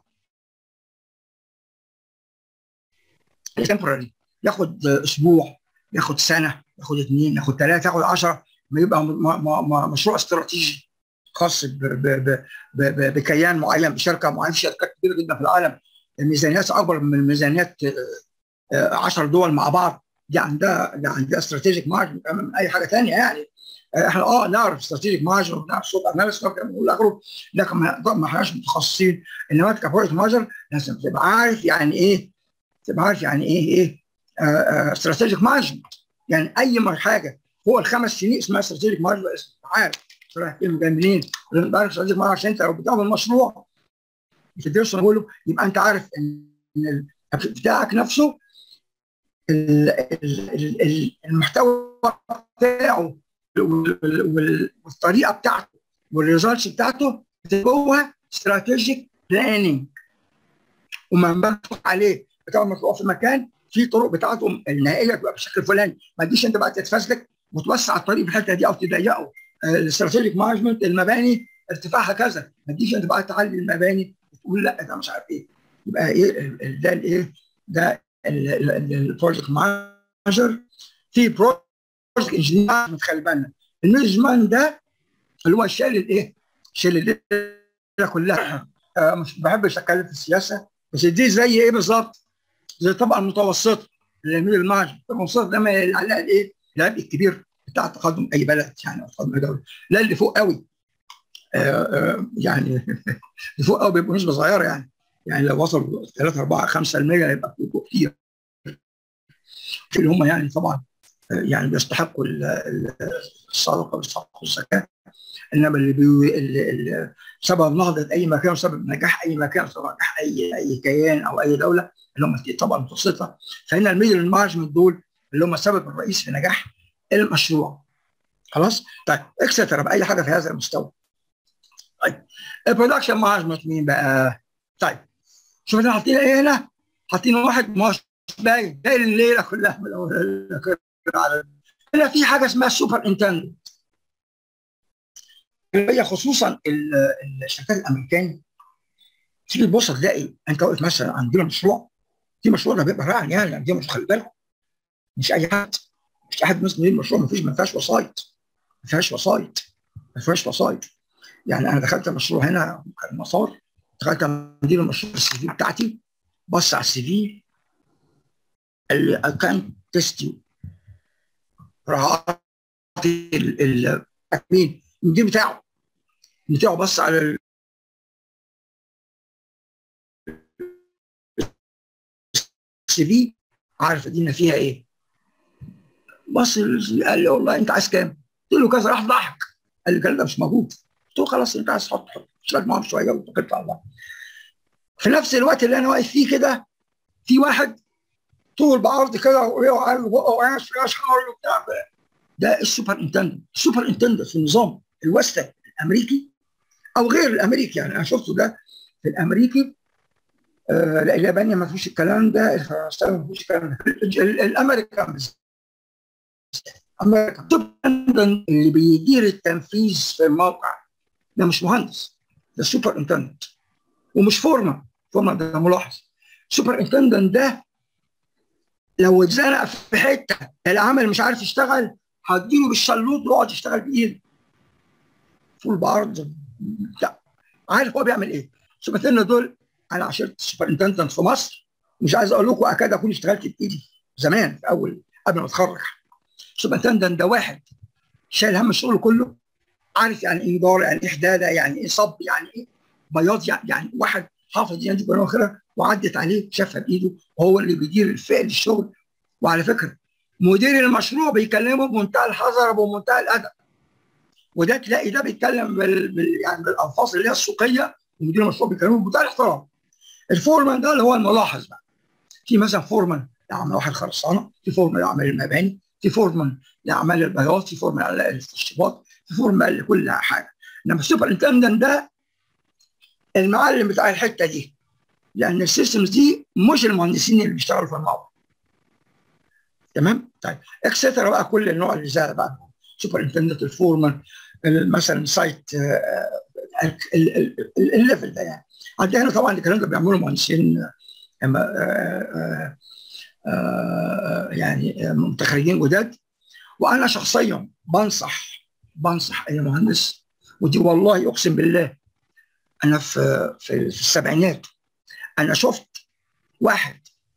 temporary ياخد اسبوع ياخد سنه ياخد اثنين ياخد ثلاثه ياخد 10 ما يبقى مشروع استراتيجي خاص بكيان معين بشركه معينه في شركات كبيره جدا في العالم الميزانيات اكبر من ميزانيات 10 دول مع بعض دي عندها دي عندها استراتيجيك مارجن من اي حاجه ثانيه يعني احنا اه نعرف استراتيجيك مارجن ونعرف صوت اناليسيس والى اخره لكن ما احناش متخصصين انما انت كبروجكت مانجر لازم تبقى عارف يعني ايه تبقى عارف يعني ايه ايه استراتيجيك مانجمنت يعني اي حاجه فوق الخمس سنين اسمها استراتيجيك مانجمنت عارف رايح فين جاي منين لازم تعرف استراتيجيك مانجمنت عشان انت لو بتعمل مشروع بتدرسه نقوله يبقى انت عارف ان بتاعك نفسه المحتوى بتاعه والطريقه بتاعته والريزلتس بتاعته جوه استراتيجيك بلاننج وما مكتوب عليه بتاع مكتوب في مكان في طرق بتاعته النهائيه تبقى بالشكل الفلاني ما تجيش انت بقى تتفزلك وتوسع الطريق في الحته دي او تضيقه الاستراتيجيك مانجمنت المباني ارتفاعها كذا ما تجيش انت بقى تعلي المباني وتقول لا ده مش عارف ايه يبقى ايه ده الايه ده البروجكت مانجر في بروجكت انجينير خلي بالنا المانجمنت ده اللي هو شايل الايه؟ شايل الليله كلها آه مش بحبش اتكلم في السياسه بس دي زي ايه بالظبط؟ زي الطبقه المتوسطه اللي من المانجمنت المتوسط ده ما عليها الايه؟ العبء الكبير بتاع تقدم اي بلد يعني او تقدم اي دوله لا اللي فوق قوي آه آه يعني اللي فوق قوي بيبقوا نسبه صغيره يعني يعني لو وصلوا 3 4 5% يبقى كتير اللي هم يعني طبعا يعني بيستحقوا الصدقه ويستحقوا الزكاه انما اللي, بي... اللي سبب نهضه اي مكان وسبب نجاح اي مكان سبب نجاح اي اي كيان او اي دوله اللي هم طبعا متوسطه فهنا الميدل مانجمنت دول اللي هم السبب الرئيسي في نجاح المشروع خلاص طيب اكسترا باي حاجه في هذا المستوى طيب البرودكشن مانجمنت مين بقى طيب شوف احنا حاطين ايه هنا حاطين واحد مش باين باين الليله كلها من اول هنا في حاجه اسمها سوبر انتندنت هي خصوصا الشركات الامريكيه تيجي تبص تلاقي انت واقف مثلا عندنا مشروع في مشروع ده بيبقى رائع يعني عندنا مشروع خلي بالكم مش اي حد مش اي حد مثلا المشروع ما فيش ما فيهاش وسايط ما فيهاش وسايط ما فيهاش وسايط يعني انا دخلت مشروع هنا كان مسار دخلت مدير المشروع السي في بتاعتي بص على السي في اللي كان تيستي راح مين المدير بتاعه بتاعه بص على السي في عارف ادينا فيها ايه بص قال لي والله انت عايز كام؟ قلت له كذا راح ضحك قال لي الكلام ده مش موجود قلت له خلاص انت عايز تحط حط اشتغل معاهم شويه وتوكلت على الله في نفس الوقت اللي انا واقف فيه كده في واحد طول بعرض كده وقال وقاش فيهاش حار وبتاع ده السوبر انتندنت السوبر انتندنت في النظام الوسترن الامريكي او غير الامريكي يعني انا شفته ده في الامريكي آه الياباني ما فيش الكلام ده الفرنساوي ما فيش الكلام ده الامريكان امريكان اللي بيدير التنفيذ في الموقع ده مش مهندس ده سوبر انتندنت ومش فورمان فورمان ده ملاحظ سوبر انتندنت ده لو اتزنق في حته العمل مش عارف يشتغل هديله بالشلوط ويقعد يشتغل بايده فول بعرض لا عارف هو بيعمل ايه سوبر دول انا عشرت سوبر انتندنت في مصر مش عايز اقول لكم اكاد اكون اشتغلت بايدي زمان في اول قبل ما اتخرج سوبر انتندنت ده واحد شايل هم الشغل كله عارف يعني ايه اداره يعني ايه حداده يعني ايه صب يعني ايه بياض يعني, يعني واحد حافظ يعني بنوع اخره وعدت عليه شافها بايده وهو اللي بيدير الفعل الشغل وعلى فكره مدير المشروع بيكلمه بمنتهى الحذر وبمنتهى الادب وده تلاقي ده بيتكلم بال... بال... يعني بالالفاظ اللي هي السوقيه ومدير المشروع بيكلمه بمنتهى الاحترام الفورمان ده اللي هو الملاحظ بقى في مثلا فورمان لاعمال واحد خرسانه في فورمان لاعمال المباني في فورمان لاعمال البياض في فورمان للتشطيبات في فورمان لكل حاجه انما السوبر انتندنت ده المعلم بتاع الحته دي لان السيستمز دي مش المهندسين اللي بيشتغلوا في الموقع تمام طيب اكسترا بقى كل النوع اللي زاد بقى سوبر انتندنت الفورمان مثلا سايت الليفل ده يعني عندنا طبعا الكلام ده بيعملوا مهندسين يعني متخرجين جداد وانا شخصيا بنصح بنصح اي مهندس ودي والله اقسم بالله انا في في, في السبعينات انا شفت واحد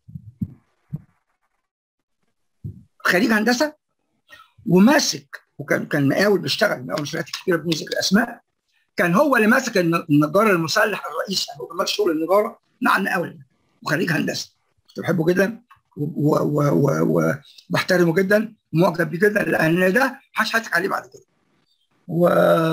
خريج هندسه وماسك وكان كان مقاول بيشتغل مقاول شركات كتيره بدون ذكر اسماء كان هو اللي ماسك النجار المسلح الرئيسي هو كان شغل النجاره مع المقاول وخريج هندسه كنت بحبه جدا وبحترمه جدا ومعجب بيه جدا لان ده محدش هيضحك عليه بعد كده و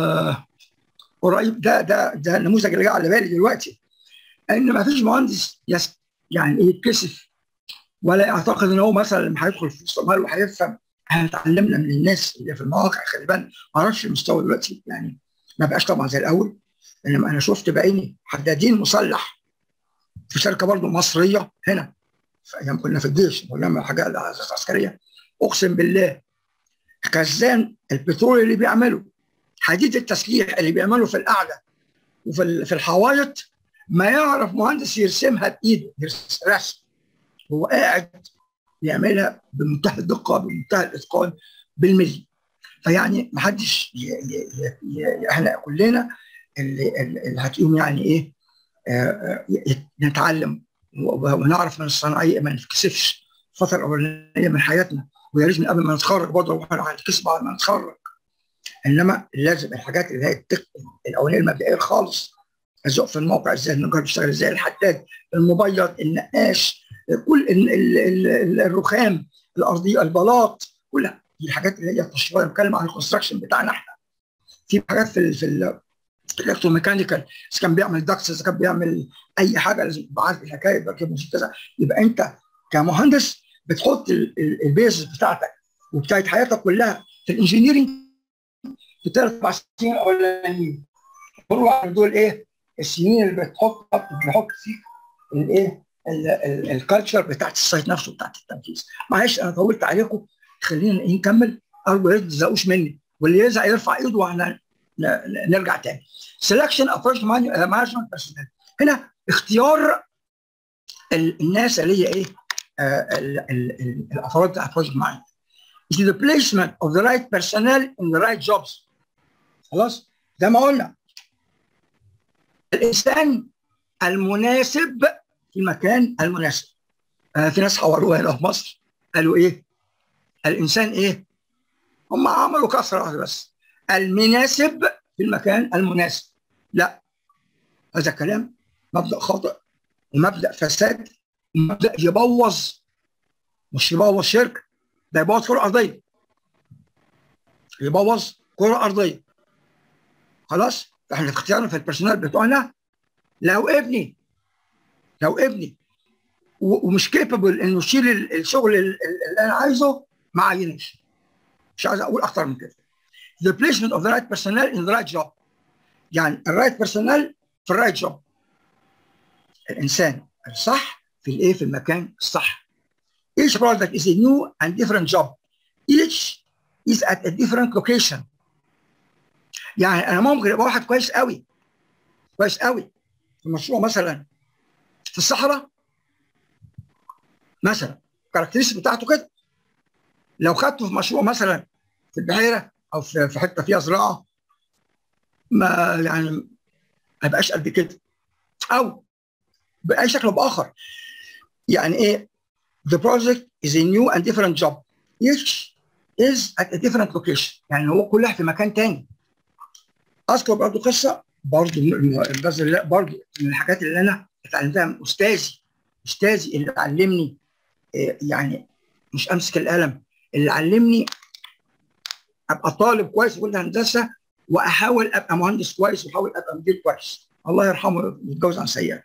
قريب ده ده ده النموذج اللي جه على بالي دلوقتي ان ما فيش مهندس يس يعني يتكسف ولا يعتقد ان هو مثلا لما هيدخل في وسط المال وهيفهم هنتعلمنا من الناس اللي في المواقع خلي بالك ما اعرفش المستوى دلوقتي يعني ما بقاش طبعا زي الاول انما انا شفت بعيني حدادين مسلح في شركه برضه مصريه هنا في ايام كنا في الجيش كنا حاجه عسكريه اقسم بالله خزان البترول اللي بيعمله حديد التسليح اللي بيعمله في القعده وفي في الحوايط ما يعرف مهندس يرسمها بايده رسم هو قاعد يعملها بمنتهى الدقه بمنتهى الاتقان بالملي فيعني ما حدش احنا كلنا اللي, اللي هتقوم يعني ايه آه نتعلم ونعرف من الصناعيه ما نتكسفش الفتره الاولانيه من حياتنا ويا ريت من قبل ما نتخرج برضه هنتكسف بعد ما نتخرج انما لازم الحاجات اللي هي الاولانيه المبدئيه خالص الذوق في الموقع ازاي النجار بيشتغل ازاي الحداد المبيض النقاش كل ال ال ال الرخام الارضيه البلاط كلها دي الحاجات اللي هي التشطيبات بتكلم عن الكونستراكشن بتاعنا احنا في حاجات في في الالكتروميكانيكال اذا كان بيعمل داكس اذا كان بيعمل اي حاجه لازم تبقى عارف الحكايه يبقى كده كذا يبقى انت كمهندس بتحط البيز بتاعتك وبتاعت حياتك كلها في الانجينيرنج في ثلاث اربع سنين اولانيين كل دول ايه السنين اللي بتحط بتحط فيك الايه الكالتشر بتاعت السايت نفسه بتاعت التنفيذ معلش انا طولت عليكم خلينا نكمل ارجو ما تزهقوش مني واللي يزهق يرفع ايده واحنا نرجع تاني سelection of project management personnel هنا اختيار الناس اللي هي ايه الافراد بتاع project management is the placement of the right personnel in the right jobs خلاص زي ما قلنا الانسان المناسب في المكان المناسب آه في ناس حوروها هنا في مصر قالوا ايه الانسان ايه هم عملوا كسره واحده بس المناسب في المكان المناسب لا هذا كلام مبدا خاطئ ومبدا فساد مبدا يبوظ مش يبوظ شركه ده يبوظ كره ارضيه يبوظ كره ارضيه خلاص احنا اختيارنا في البرسونال بتوعنا لو ابني لو ابني ومش كيبل انه يشيل الشغل اللي انا عايزه ما عينش مش عايز اقول اكتر من كده the placement of the right personnel in the right job يعني الرايت بيرسونال في الرايت جوب الانسان الصح في الايه في المكان الصح each product is a new and different job each is at a different location يعني انا ممكن يبقى واحد كويس قوي كويس قوي في مشروع مثلا في الصحراء مثلا الكاركترستيك بتاعته كده لو خدته في مشروع مثلا في البحيره او في حته فيها زراعه ما يعني ما يبقاش قد كده او باي شكل او باخر يعني ايه the project is a new and different job each is at a different location يعني هو كل واحد في مكان تاني اذكر برضه قصه برضه برضه من الحاجات اللي انا اتعلمتها من استاذي استاذي اللي علمني يعني مش امسك القلم اللي علمني ابقى طالب كويس في كل هندسه واحاول ابقى مهندس كويس واحاول ابقى مدير كويس الله يرحمه يتجوز عن سيئه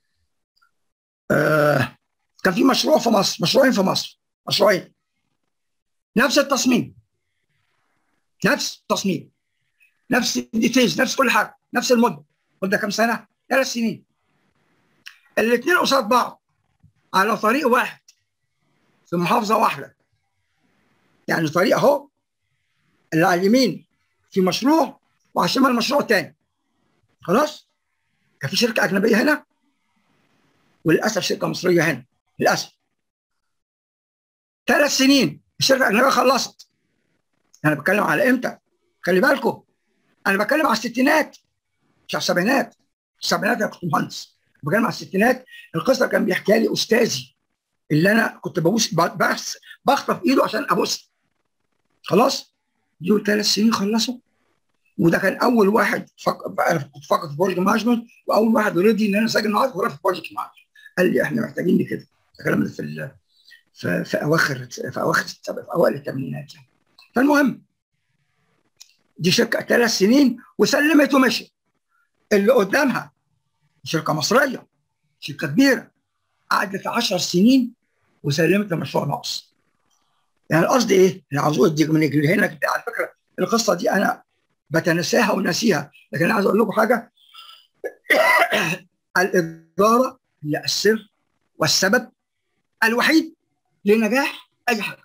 آه كان في مشروع في مصر مشروعين في مصر مشروعين نفس التصميم نفس التصميم نفس الديتيلز نفس كل حاجه نفس المده مده كام سنه؟ ثلاث سنين الاثنين قصاد بعض على طريق واحد في محافظه واحده يعني طريق اهو اللي على اليمين في مشروع وعلى الشمال مشروع تاني خلاص كان في شركه اجنبيه هنا وللاسف شركه مصريه هنا للاسف ثلاث سنين الشركه الاجنبيه خلصت انا بتكلم على امتى خلي بالكم انا بتكلم على الستينات مش على السبعينات السبعينات انا كنت مهندس بتكلم على الستينات القصه كان بيحكيها لي استاذي اللي انا كنت ببوس بس بخطف ايده عشان ابوس خلاص دول ثلاث سنين خلصوا وده كان اول واحد فك... انا كنت فاكر في بروجكت مانجمنت واول واحد رضي ان انا اسجل معاه في بروجكت مانجمنت قال لي احنا محتاجين كده الكلام ده في ال... في, في اواخر في اواخر في اوائل الثمانينات يعني فالمهم دي شركه ثلاث سنين وسلمت ومشي اللي قدامها شركه مصريه شركه كبيره قعدت 10 سنين وسلمت المشروع ناقص يعني القصد ايه؟ اللي عاوز اقول من هنا على فكره القصه دي انا بتنساها وناسيها لكن انا عايز اقول لكم حاجه الاداره هي السر والسبب الوحيد لنجاح اي حاجه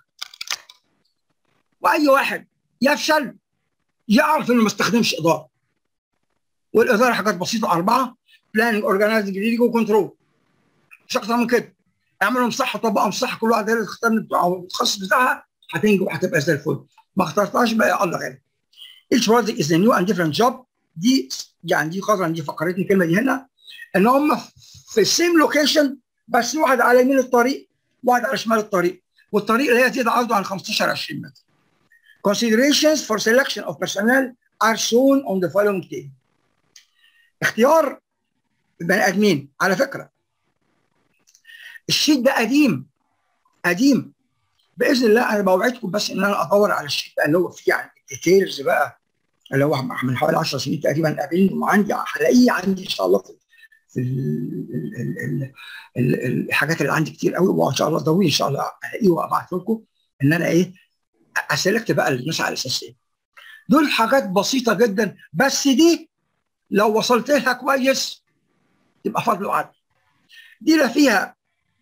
واي واحد يفشل يعرف انه ما استخدمش اداره والاداره حاجات بسيطه اربعه بلاننج اورجنايزنج ليدنج وكنترول مش اكتر من كده اعملهم صح طبقهم صح كل واحد يختار التخصص بتاعها هتنجح وهتبقى زي الفل ما اخترتهاش بقى الله غير each project is a new and different job دي يعني دي قدرا دي فكرتني الكلمه دي هنا ان هم في السيم لوكيشن بس واحد على يمين الطريق واحد على شمال الطريق والطريق اللي هي زياده عرضه عن 15 20 متر. Considerations for selection of personnel are shown on the following table. اختيار البني ادمين على فكره الشيت ده قديم قديم باذن الله انا بوعدكم بس ان انا ادور على الشيت ده اللي هو فيه يعني الديتيلز بقى اللي هو من حوالي 10 سنين تقريبا قابلني وعندي هلاقيه عندي ان شاء الله في في ال ال ال الحاجات اللي عندي كتير قوي وان شاء الله ضروري ان شاء الله الاقيه وابعته لكم ان انا ايه اسلكت بقى الناس على اساس ايه دول حاجات بسيطه جدا بس دي لو وصلت لها كويس يبقى فضل وعدل دي لا فيها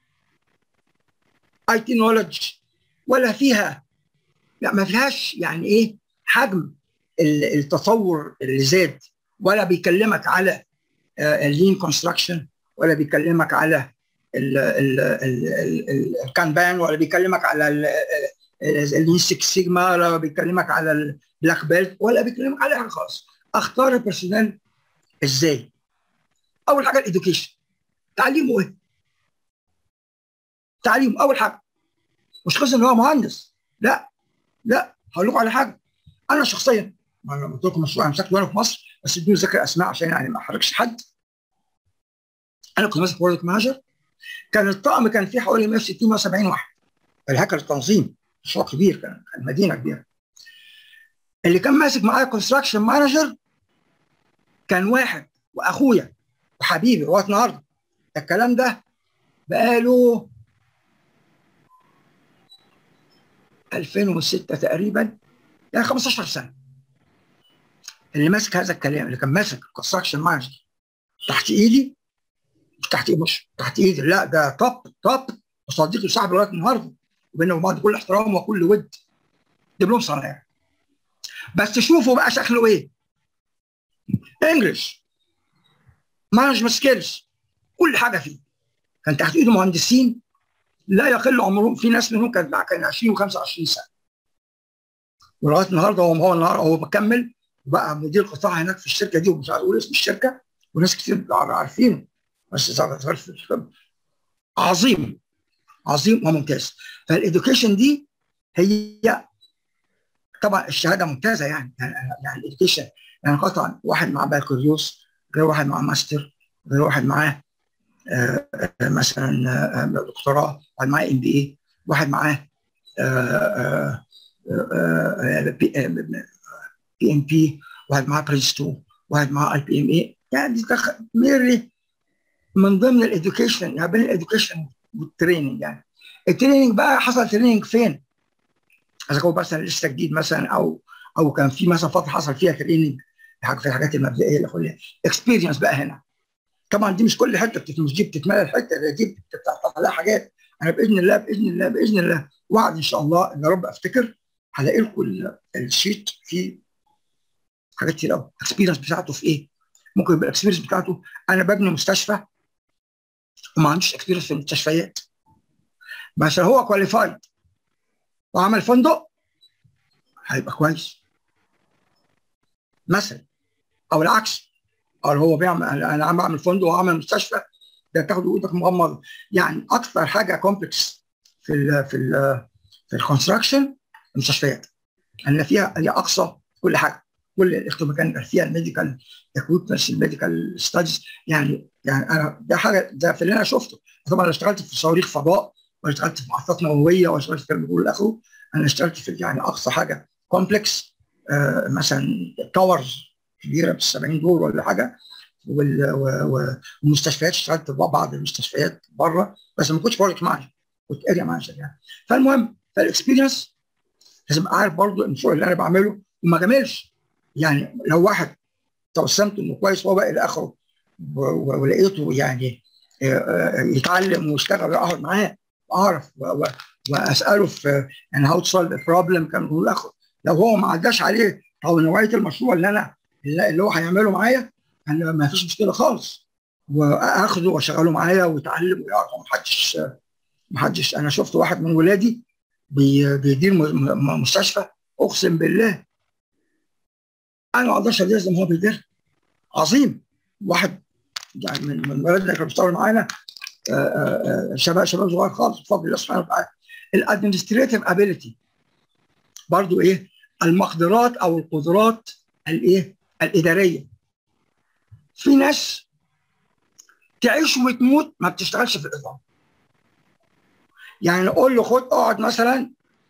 اي تي نولج ولا فيها لا ما فيهاش يعني ايه حجم التطور اللي زاد ولا بيكلمك على اللين كونستراكشن ولا بيكلمك على الكانبان ولا بيكلمك على اللين سيكس سيجما ولا بيكلمك على البلاك بيلت ولا بيكلمك على حاجه خالص اختار البيرسونال ازاي؟ اول حاجه الاديوكيشن تعليمه ايه؟ تعليم اول حاجه مش قصه ان هو مهندس لا لا هقول لكم على حاجه انا شخصيا انا قلت لكم مشروع مسكت وانا في مصر بس بدون ذكر اسماء عشان يعني ما احرجش حد انا كنت ماسك بروجكت مانجر كان الطقم كان فيه حوالي 160 170 واحد الهيكل التنظيم مشروع كبير كان مدينه كبيره اللي كان ماسك معايا كونستراكشن مانجر كان واحد واخويا وحبيبي لغايه النهارده الكلام ده بقاله 2006 تقريبا يعني 15 سنه اللي ماسك هذا الكلام اللي كان ماسك الكونستراكشن مانجر تحت ايدي مش تحت ايدي مش تحت ايدي لا ده توب توب وصديقي وصاحبي لغايه النهارده وبيننا وبعض كل احترام وكل ود دبلوم صنايع بس شوفوا بقى شكله ايه انجلش مانجمنت سكيلز كل حاجه فيه كان تحت ايده مهندسين لا يقل عمرهم في ناس منهم كان كان 20 و25 سنه ولغايه النهارده هو هو النهارده هو مكمل بقى مدير قطاع هناك في الشركه دي ومش هقول اسم الشركه وناس كتير عارفينه بس عظيم عظيم وممتاز فالاديوكيشن دي هي طبعا الشهاده ممتازه يعني يعني الاديوكيشن يعني قطعا واحد معاه بكالوريوس غير واحد معاه ماستر غير واحد معاه آه مثلا آه دكتوراه واحد معاه ام بي اي واحد معاه بي ام بي واحد معاه بريز 2 واحد معاه اي بي ام اي يعني دي ميرلي من ضمن الاديوكيشن يعني بين الاديوكيشن والتريننج يعني التريننج بقى حصل تريننج فين؟ اذا كان مثلا لسه جديد مثلا او او كان في مثلا فتره حصل فيها تريننج في الحاجات المبدئيه اللي كلها اكسبيرينس بقى هنا طبعا دي مش كل حته مش دي بتتملى الحته دي بتفتح لها حاجات انا باذن الله باذن الله باذن الله وعد ان شاء الله ان رب افتكر هلاقي لكم الشيت فيه حاجات كتير قوي الاكسبيرينس بتاعته في ايه؟ ممكن يبقى الاكسبيرينس بتاعته انا ببني مستشفى وما عندوش اكسبيرينس في المستشفيات بس هو كواليفايد وعمل فندق هيبقى كويس مثلا او العكس او هو بيعمل انا عم بعمل فندق وعمل مستشفى ده تاخد ايدك مغمضه يعني اكثر حاجه كومبلكس في ال في ال في الكونستراكشن المستشفيات لان فيها هي اقصى كل حاجه كل الالكتروميكانيكال فيها الميديكال اكويبمنتس الميديكال ستاديز يعني يعني انا ده حاجه ده في اللي انا شفته طبعا انا اشتغلت في صواريخ فضاء واشتغلت في محطات نوويه واشتغلت في الى اخره انا اشتغلت في يعني اقصى حاجه كومبلكس آه مثلا تاورز كبيره بال 70 دور ولا حاجه والمستشفيات اشتغلت في بعض المستشفيات بره بس ما كنتش بروجكت مانجر كنت اريا مانجر يعني فالمهم فالاكسبيرينس لازم ابقى عارف برضه ان الشغل اللي انا بعمله وما جاملش يعني لو واحد توسمت انه كويس وهو بقى الى اخره ولقيته يعني يتعلم ويشتغل واقعد معاه واعرف واساله في يعني هاو تو سولف بروبلم كان هو الاخر لو هو ما عداش عليه او نوعيه المشروع اللي انا اللي هو هيعمله معايا انا ما فيش مشكله خالص واخده واشغله معايا ويتعلم ويعرف ما حدش ما حدش انا شفت واحد من ولادي بيدير مستشفى اقسم بالله انا ما اقدرش ادير زي ما هو بيدير عظيم واحد يعني من من ولادنا كانوا بيشتغلوا معانا شباب شباب صغار خالص بفضل الله سبحانه وتعالى الادمنستريتيف ابيليتي برضو ايه المقدرات او القدرات الايه الاداريه في ناس تعيش وتموت ما بتشتغلش في الاداره يعني قول له خد اقعد مثلا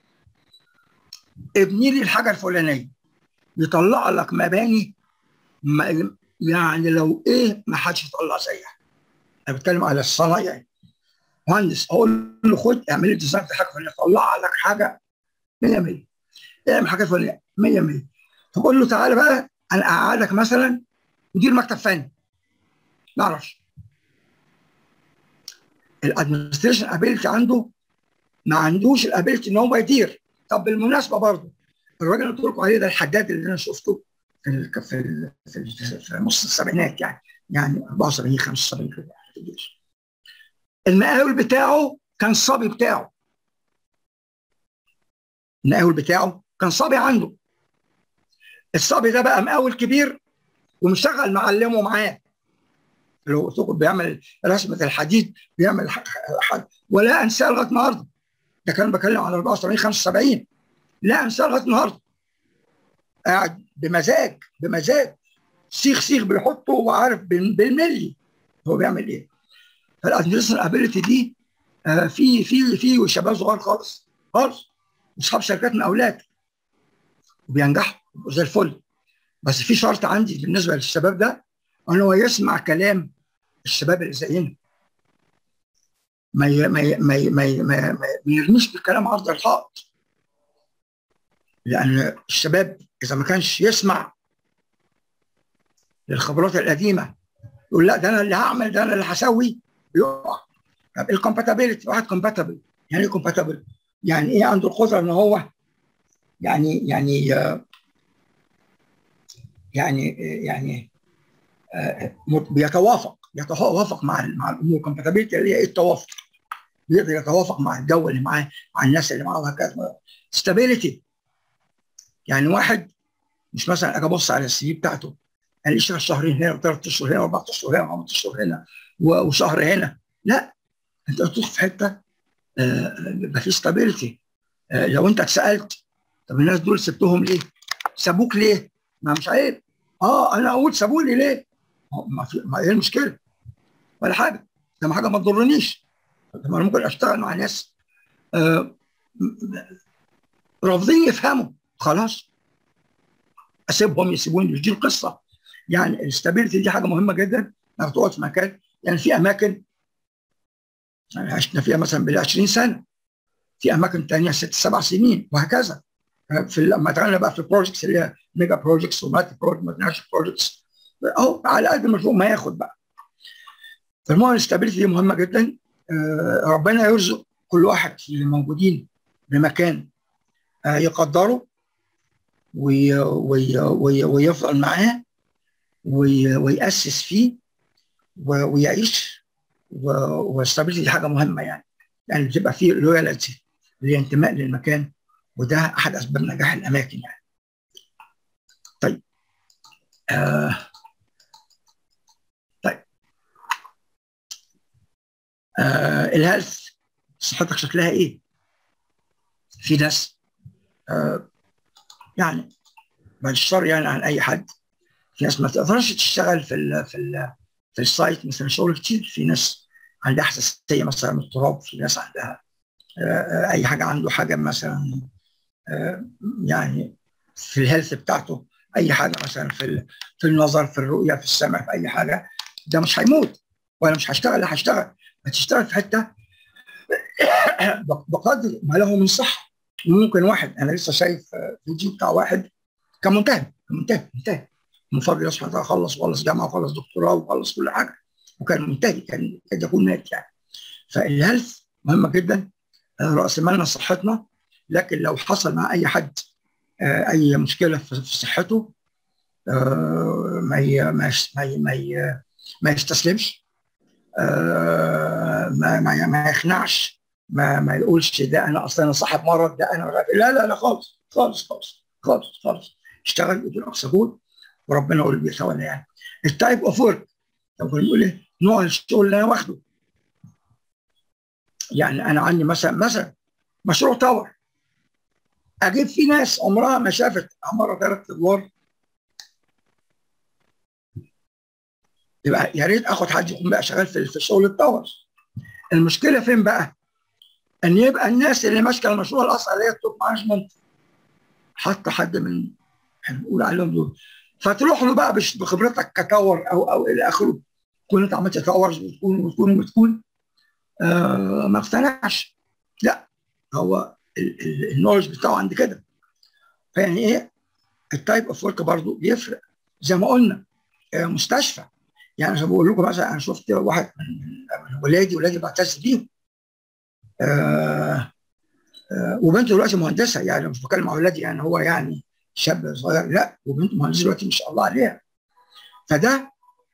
ابني لي الحاجه الفلانيه يطلع لك مباني يعني لو ايه ما حدش يطلع زيها انا بتكلم على الصنايع يعني. مهندس اقول له خد اعمل لي ديزاين في حاجه فلانيه طلع لك حاجه 100 100 اعمل حاجه فلانيه 100 100 فبقول له تعالى بقى انا اقعدك مثلا مدير مكتب فني ما اعرفش الادمنستريشن ابيلتي عنده ما عندوش الابيلتي ان هو يدير طب بالمناسبه برضه الراجل اللي قلت لكم عليه ده الحداد اللي انا شفته في ال في ال في, ال في نص السبعينات يعني يعني 74 75 كده في الجيش المقاول بتاعه كان صبي بتاعه المقاول بتاعه كان صبي عنده الصبي ده بقى مقاول كبير ومشغل معلمه معاه اللي هو قلت لكم بيعمل رسمه الحديد بيعمل حد ولا انساه لغايه النهارده ده كان بكلم على 74 75 لا انساه لغايه النهارده قاعد بمزاج بمزاج سيخ سيخ بيحطه وعارف بالملي هو بيعمل ايه فالادمنستريشن ابيلتي دي آه في في في شباب صغار خالص خالص اصحاب شركات مقاولات وبينجحوا زي الفل بس في شرط عندي بالنسبه للشباب ده ان هو يسمع كلام الشباب اللي زينا ما ي... ما ي... ما ي... ما, ي... ما, ي... ما يرميش بالكلام عرض الحائط لان الشباب اذا ما كانش يسمع للخبرات القديمه يقول لا ده انا اللي هعمل ده انا اللي هسوي يقع طب الكومباتيبلتي واحد كومباتبل يعني ايه كومباتبل؟ يعني ايه عنده القدره ان هو يعني يعني يعني يعني بيتوافق يتوافق مع مع الامور كومباتيبلتي اللي هي ايه التوافق بيقدر يتوافق مع الجو اللي معاه مع الناس اللي معاه وهكذا ستابيليتي يعني واحد مش مثلا اجي ابص على السي في بتاعته يعني يشتغل شهرين هنا وثلاث اشهر هنا واربع اشهر هنا وخمس اشهر هنا وشهر هنا لا انت تروح في حته يبقى في ستابيليتي آه لو انت اتسالت طب الناس دول سبتهم ليه؟ سابوك ليه؟ ما مش عيب اه انا اقول سابوني ليه؟ ما في ما ايه المشكله؟ ولا حاجه ده حاجه ما تضرنيش طب انا ممكن اشتغل مع ناس آه رافضين يفهموا خلاص اسيبهم يسيبوني مش دي القصه يعني الاستابيليتي دي حاجه مهمه جدا انك تقعد في مكان يعني في اماكن يعني عشنا فيها مثلا بال 20 سنه في اماكن ثانيه ست سبع سنين وهكذا في لما دخلنا بقى في البروجكتس اللي هي ميجا بروجكتس ومالتي بروجكتس مالتي بروجكتس اهو على قد المشروع ما ياخد بقى فالمهم الاستابيليتي دي مهمه جدا آه ربنا يرزق كل واحد اللي موجودين بمكان آه يقدره وي وي وي ويفضل معاه وي ويأسس فيه ويعيش والاستابيليتي دي حاجه مهمه يعني يعني بتبقى فيه لويالتي اللي هي انتماء للمكان وده احد اسباب نجاح الاماكن يعني طيب آه طيب آه الهيلث صحتك شكلها ايه؟ في ناس آه يعني بعد الشر يعني عن اي حد في ناس ما تقدرش تشتغل في ال في ال في السايت مثلا شغل كتير في ناس عندها حساسيه مثلا من التراب في ناس عندها آه اي حاجه عنده حاجه مثلا آه يعني في الهيلث بتاعته اي حاجه مثلا في في النظر في الرؤيه في السمع في اي حاجه ده مش هيموت ولا مش هشتغل لا هشتغل هتشتغل في حته بقدر ما له من صحه ممكن واحد انا لسه شايف فيديو بتاع واحد كان منتهي كان منتهي منتهي من فضل يصحى ده خلص خلص جامعه وخلص دكتوراه وخلص كل حاجه وكان منتهي كان قد يكون مات يعني فالهيلث مهمه جدا راس مالنا صحتنا لكن لو حصل مع اي حد اي مشكله في صحته ما ما ما ما يستسلمش ما ما ما يخنعش ما ما يقولش ده انا اصلا انا صاحب مرض ده انا لا لا لا خالص خالص خالص خالص خالص اشتغل بدون اقصى جهد وربنا هو اللي بيتولى يعني التايب اوف ورك طب بنقول ايه نوع الشغل اللي انا واخده يعني انا عندي مثلا مثلا مشروع تاور اجيب في ناس عمرها ما شافت عماره ثلاث ادوار يبقى يا ريت اخد حد يكون بقى شغال في في شغل التاور المشكله فين بقى؟ ان يبقى الناس اللي ماسكه المشروع الاصلي اللي هي التوب مانجمنت حط حد من هنقول عليهم دول فتروح له بقى بخبرتك كتاور او او الى اخره تكون انت عملت تاورز وتكون وتكون وتكون آه ما اقتنعش لا هو النولج بتاعه عند كده فيعني ايه التايب اوف ورك برضه بيفرق زي ما قلنا آه مستشفى يعني زي ما بقول لكم مثلا انا شفت واحد من ولادي ولادي بعتز بيهم آه آه وبنته دلوقتي مهندسه يعني مش بتكلم مع ولادي يعني هو يعني شاب صغير لا وبنته مهندسه دلوقتي ما شاء الله عليها فده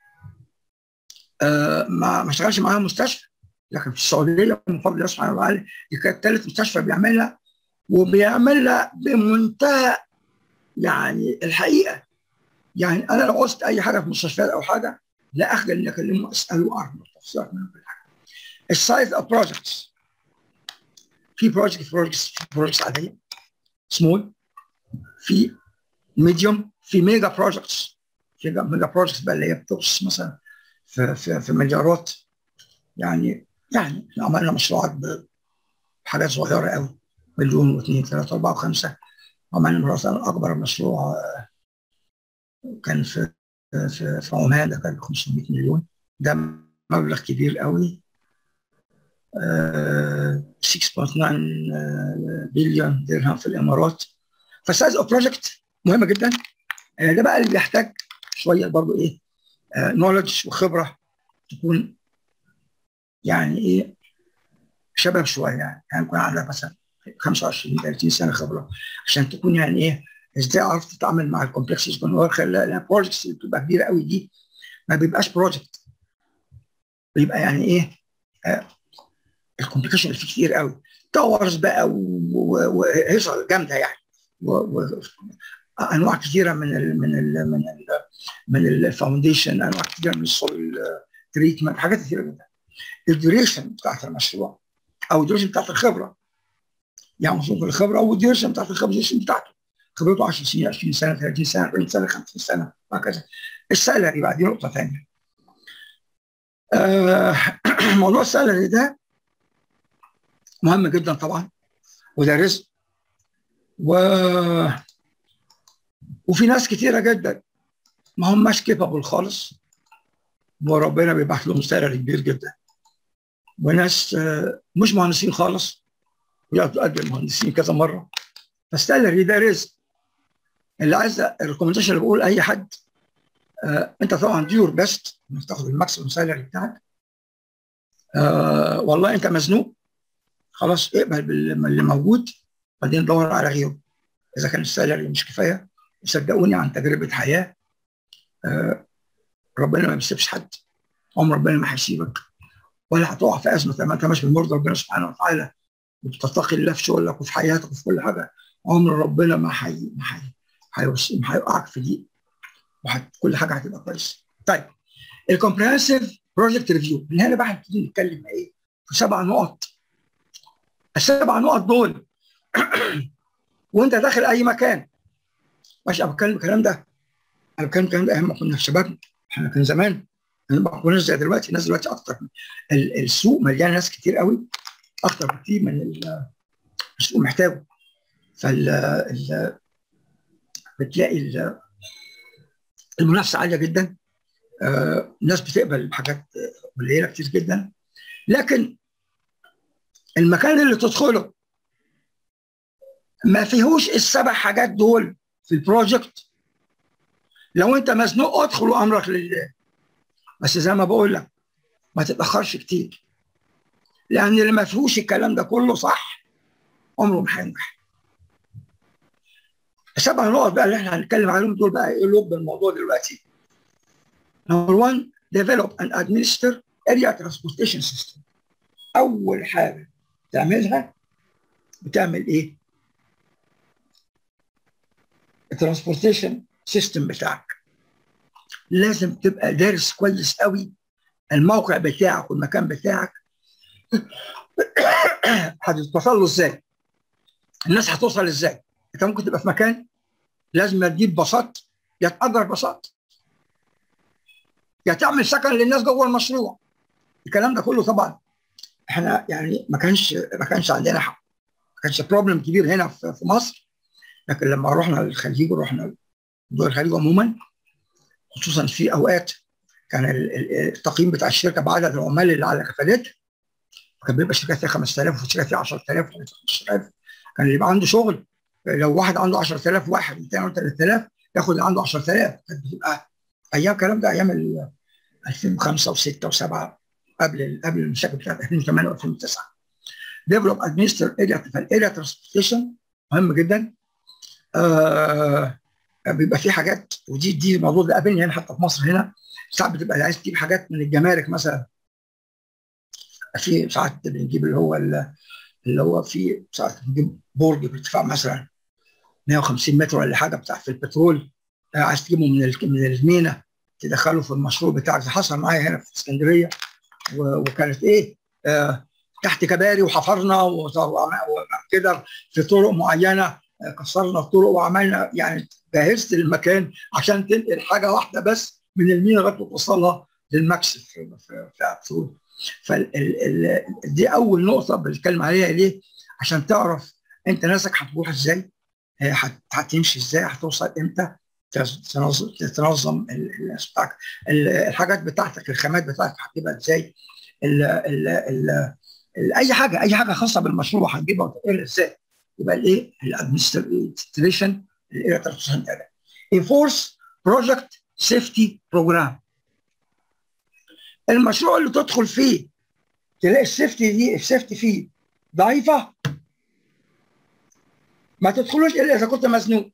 آه ما ما اشتغلش معاها مستشفى لكن في السعوديه من فضل الله سبحانه وتعالى دي كانت ثالث مستشفى بيعملها وبيعملها بمنتهى يعني الحقيقه يعني انا لو عوزت اي حاجه في المستشفيات او حاجه لا اخجل اني اكلمه اساله واعرف التفصيلات منه كل حاجه. السايز اوف بروجكتس في بروجكت بروجكتس في بروجكتس عاديه سمول في ميديوم في ميجا بروجكتس في ميجا بروجكتس بقى اللي هي بتوصل مثلا في في, في مليارات يعني يعني عملنا مشروعات بحاجات صغيره قوي مليون واثنين ثلاثه اربعه وخمسه عملنا مثلا اكبر مشروع كان في في, في عمان ده كان 500 مليون ده مبلغ كبير قوي 6.9 بليون درهم في الامارات فسايز اوف بروجكت مهمه جدا ده بقى اللي بيحتاج شويه برضه ايه نولج وخبره تكون يعني ايه شباب شويه يعني يعني يكون عندك مثلا 25 30 سنه خبره عشان تكون يعني ايه ازاي عرفت تتعامل مع الكومبلكسز من ورا البروجكتس اللي بتبقى كبيره قوي دي ما بيبقاش بروجكت بيبقى يعني ايه آه الكومبليكيشن اللي فيه كتير قوي تاورز بقى وهيصه جامده يعني انواع كثيره من ال من ال من ال من الفاونديشن انواع كثيره من السول تريتمنت حاجات كثيره جدا الديوريشن بتاعت المشروع او الديوريشن بتاعت الخبره يعني مصروف الخبره او الديوريشن بتاعت الخبره بتاعته خبرته 10 سنين 20 سنه 30 سنه 40 سنه 50 سنه وهكذا السالري بقى دي نقطه ثانيه آه موضوع السالري ده مهم جدا طبعا وده رزق و وفي ناس كتيره جدا ما هماش كيبابل خالص وربنا بيبعت لهم سالري كبير جدا وناس مش مهندسين خالص ويقعدوا قد مهندسين كذا مره فالسالري ده رزق اللي عايز الريكومنديشن اللي بقول اي حد آه انت طبعا ديور بيست انك تاخد الماكسيموم سالري بتاعك آه والله انت مزنوق خلاص اقبل باللي موجود بعدين دور على غيره اذا كان السالري مش كفايه صدقوني عن تجربه حياه آه ربنا ما بيسيبش حد عمر ربنا ما هيسيبك ولا هتقع في ازمه ما انت ماشي بمرضى ربنا سبحانه وتعالى وتتقي الله في شغلك وفي حياتك وفي كل حاجه عمر ربنا ما حي ما حي ما هيوقعك في دي وكل حاجه هتبقى كويسه. طيب الكومبريهنسيف بروجكت ريفيو من هنا بقى هنبتدي نتكلم ايه في سبع نقط السبع نقط دول وانت داخل اي مكان ماشي انا بتكلم الكلام ده انا بتكلم الكلام ده ايام ما كنا شباب احنا كان زمان ما كناش زي دلوقتي الناس دلوقتي اكتر السوق مليان ناس كتير قوي اكتر بكتير من السوق محتاجه فال بتلاقي المنافسه عاليه جدا آه الناس بتقبل حاجات قليله كتير جدا لكن المكان اللي تدخله ما فيهوش السبع حاجات دول في البروجكت لو انت مزنوق ادخل وامرك لله بس زي ما بقول لك ما تتاخرش كتير لان اللي ما فيهوش الكلام ده كله صح عمره ما هينجح السبع نقط بقى اللي احنا هنتكلم عليهم دول بقى ايه لب الموضوع دلوقتي نمبر 1 develop and administer area transportation system اول حاجه تعملها بتعمل ايه الترانسبورتيشن سيستم بتاعك لازم تبقى دارس كويس قوي الموقع بتاعك والمكان بتاعك هتوصل له ازاي الناس هتوصل ازاي انت ممكن تبقى في مكان لازم تجيب باصات يا تأجر باصات يا تعمل سكن للناس جوه المشروع الكلام ده كله طبعا احنا يعني ما كانش ما كانش عندنا حق ما كانش بروبلم كبير هنا في مصر لكن لما رحنا للخليج ورحنا دول الخليج عموما خصوصا في اوقات كان التقييم بتاع الشركه بعدد العمال اللي على كفالتها كان بيبقى شركات فيها 5000 وشركات فيها 10000 15000 كان اللي يبقى عنده شغل لو واحد عنده 10000 واحد 200 3000 ياخد اللي عنده 10000 كانت بتبقى ايام الكلام ده ايام 2005 و6 و7 قبل قبل المشاكل بتاعت 2008 و2009 ديفلوب ادمنستر اريا فالاريا ترانسبورتيشن مهم جدا آه بيبقى في حاجات ودي دي الموضوع ده قابلني هنا حتى في مصر هنا ساعات بتبقى عايز تجيب حاجات من الجمارك مثلا في ساعات بنجيب اللي هو اللي هو في ساعات بنجيب برج بارتفاع مثلا 150 متر ولا حاجه بتاع في البترول عايز تجيبه من من المينا تدخله في المشروع بتاعك حصل معايا هنا في اسكندريه وكانت ايه آه تحت كباري وحفرنا وكده في طرق معينه كسرنا الطرق وعملنا يعني جهزت المكان عشان تنقل حاجه واحده بس من المينا لغايه توصلها للمكسب في في فال دي اول نقطه بنتكلم عليها ليه؟ عشان تعرف انت ناسك هتروح ازاي هتمشي ازاي هتوصل امتى تنظم تنظم بتاعك الحاجات بتاعتك الخامات بتاعتك هتجيبها ازاي ال ال ال اي حاجه اي حاجه خاصه بالمشروع هتجيبها وتقرا ازاي يبقى الايه الادمنستريشن انفورس بروجكت سيفتي بروجرام المشروع اللي تدخل فيه تلاقي السيفتي دي السيفتي فيه ضعيفه ما تدخلوش الا اذا كنت مزنوق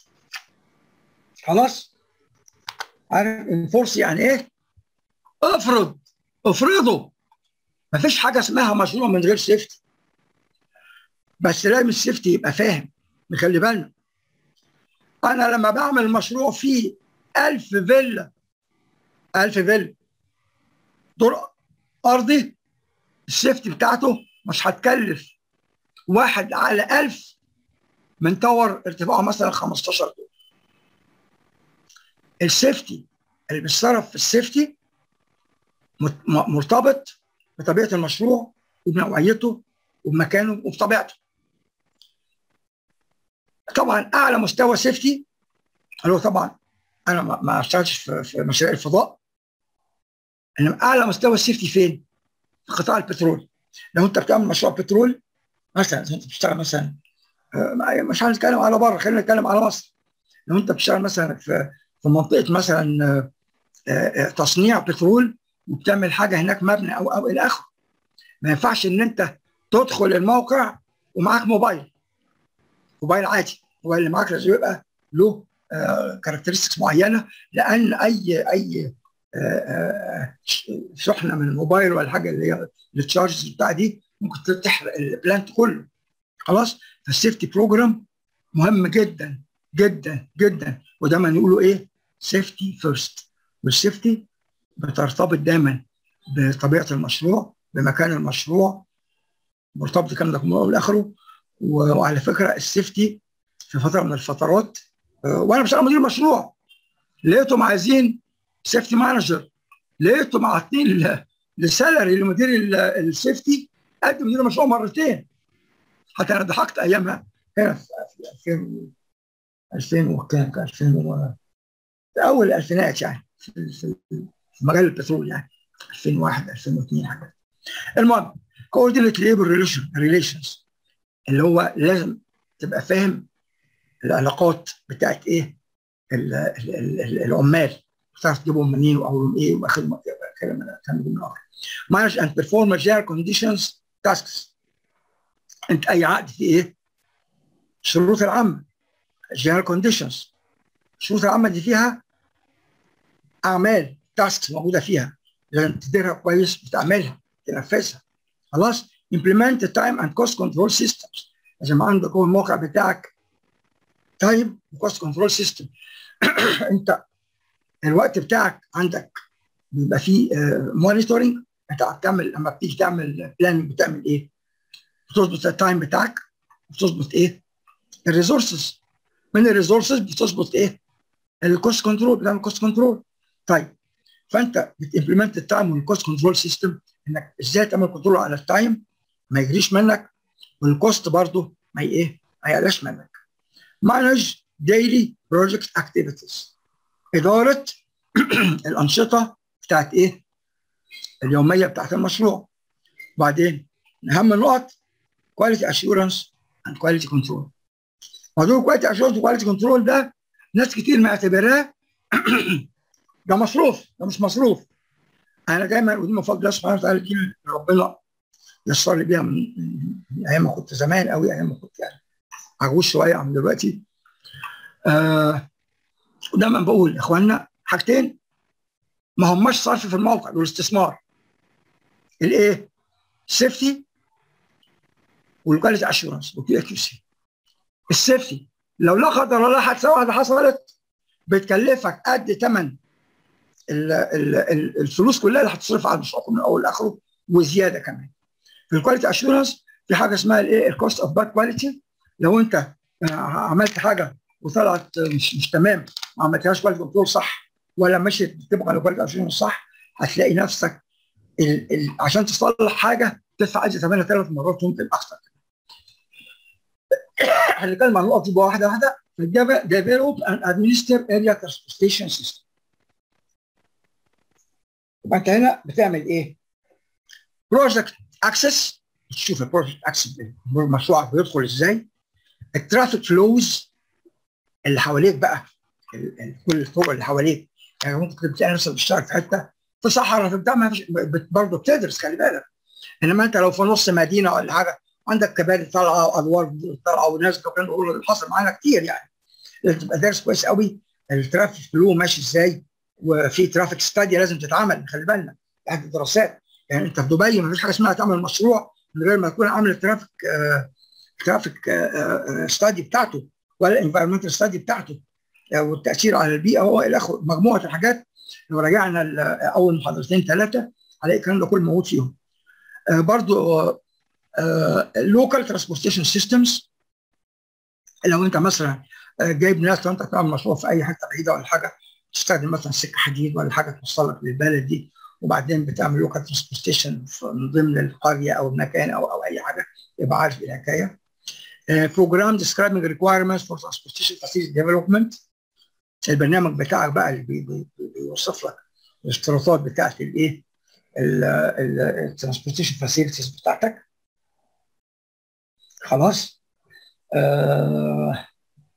خلاص عارف انفورس يعني ايه افرض افرضوا ما فيش حاجه اسمها مشروع من غير سيفتي بس لازم السيفتي يبقى فاهم نخلي بالنا انا لما بعمل مشروع فيه 1000 فيلا 1000 فيلا دور ارضي السيفتي بتاعته مش هتكلف واحد على 1000 من تور ارتفاعه مثلا 15 دور السيفتي اللي بيتصرف في السيفتي مرتبط بطبيعه المشروع وبنوعيته وبمكانه وبطبيعته طبعا اعلى مستوى سيفتي اللي هو طبعا انا ما اشتغلتش في, في مشاريع الفضاء انما اعلى مستوى السيفتي فين؟ في قطاع البترول لو انت بتعمل مشروع بترول مثلا انت بتشتغل مثلا مش هنتكلم على بره خلينا نتكلم على مصر لو انت بتشتغل مثلا في في منطقه مثلا تصنيع بترول وبتعمل حاجه هناك مبنى او او الى اخره ما ينفعش ان انت تدخل الموقع ومعاك موبايل موبايل عادي الموبايل اللي معاك لازم يبقى له كاركترستكس معينه لان اي اي شحنه من الموبايل ولا حاجه اللي هي التشارجز بتاع دي ممكن تحرق البلانت كله خلاص فالسيفتي بروجرام مهم جدا جدا جدا ودايما يقولوا ايه سيفتي فيرست والسيفتي بترتبط دايما بطبيعه المشروع بمكان المشروع مرتبط الكلام ده كله والاخره وعلى فكره السيفتي في فتره من الفترات وانا بشتغل مدير مشروع لقيتهم عايزين سيفتي مانجر لقيتهم عاطين السالري لمدير السيفتي قد مدير المشروع مرتين حتى انا ضحكت ايامها هنا في 2000 2000 وكان 2000 في اول الالفينات يعني في, في مجال البترول يعني 2001 2002 حاجه المهم كوردينيت ليبر ريليشن ريليشنز اللي هو لازم تبقى فاهم العلاقات بتاعت ايه ال ال ال العمال تعرف تجيبهم منين واولهم ايه واخرهم كلام كلام من اخر manage and perform general conditions tasks انت اي عقد في ايه الشروط العامه general conditions الشروط العامه دي فيها اعمال تاسكس موجوده فيها لازم تديرها كويس وتعملها تنفذها خلاص implement the time and cost control systems لازم عندك هو الموقع بتاعك تايم وكوست كنترول سيستم انت الوقت بتاعك عندك بيبقى فيه مونيتورنج انت بتعمل لما بتيجي تعمل بلان بتعمل ايه؟ بتظبط التايم بتاعك بتظبط ايه؟ الريسورسز من الريسورسز بتظبط ايه؟ الكوست كنترول بتعمل كوست كنترول طيب فانت بتمبلمنت التايم والكوست كنترول سيستم انك ازاي تعمل كنترول على التايم ما يجريش منك والكوست برضه ما ايه؟ ما يعلاش منك manage daily project activities إدارة الأنشطة بتاعت إيه؟ اليومية بتاعت المشروع بعدين أهم النقط quality assurance and quality control موضوع quality assurance و quality control ده ناس كتير معتبراه ده مصروف ده مش مصروف أنا دايما ودي من فضل الله سبحانه وتعالى دي ربنا يسر لي بيها من أيام ما كنت زمان قوي أيام ما كنت يعني عجوز شويه عن دلوقتي آه ودايما بقول لاخواننا حاجتين ما هماش صرف في الموقع دول استثمار الايه؟ السيفتي والكواليتي اشورنس والكيو كيو سي السيفتي لو لا قدر الله حادثه واحده حصلت بتكلفك قد ثمن الفلوس كلها اللي هتصرفها على المشروع من اول لاخره وزياده كمان في الكواليتي اشورنس في حاجه اسمها الايه الكوست اوف باد كواليتي لو انت عملت حاجه وطلعت مش مش تمام ما عملتهاش كواليتي كنترول صح ولا مشيت تبقى الكواليتي كنترول صح هتلاقي نفسك ال ال عشان تصلح حاجه تدفع اجر ثمنها ثلاث مرات ممكن اكثر. هنتكلم عن النقط دي واحده واحده develop and administer area transportation system. يبقى انت هنا بتعمل ايه؟ بروجكت اكسس تشوف البروجكت اكسس مشروعك بيدخل ازاي الترافيك فلوز اللي حواليك بقى كل الطرق اللي حواليك يعني ممكن تلاقي نفسك بتشتغل في حته في صحراء في بتاع ما فيش برضه بتدرس خلي بالك انما انت لو في نص مدينه ولا حاجه عندك كباري طالعه وادوار طالعه وناس كان اللي حصل معانا كتير يعني لازم تبقى دارس كويس قوي الترافيك فلو ماشي ازاي وفي ترافيك ستادي لازم تتعمل خلي بالنا يعني دراسات يعني انت في دبي ما فيش حاجه اسمها تعمل مشروع من غير ما تكون عامل الترافيك آه ترافيك آه ستادي بتاعته ولا الانفيرمنتال ستادي بتاعته آه والتاثير على البيئه هو الى اخره مجموعه الحاجات لو رجعنا اول محاضرتين ثلاثه هلاقي الكلام ده كله موجود فيهم آه برضو لوكال ترانسبورتيشن سيستمز لو انت مثلا جايب ناس لو انت بتعمل مشروع في اي حته بعيده ولا حاجه تستخدم مثلا سكه حديد ولا حاجه توصلك للبلد دي وبعدين بتعمل لوكال ترانسبورتيشن من ضمن القريه او المكان او او اي حاجه يبقى عارف الحكايه. بروجرام describing requirements for transportation facility development البرنامج بتاعك بقى اللي بي بي بيوصف لك الاشتراطات بتاعت الايه الترانسبورتيشن فاسيلتيز بتاعتك خلاص آه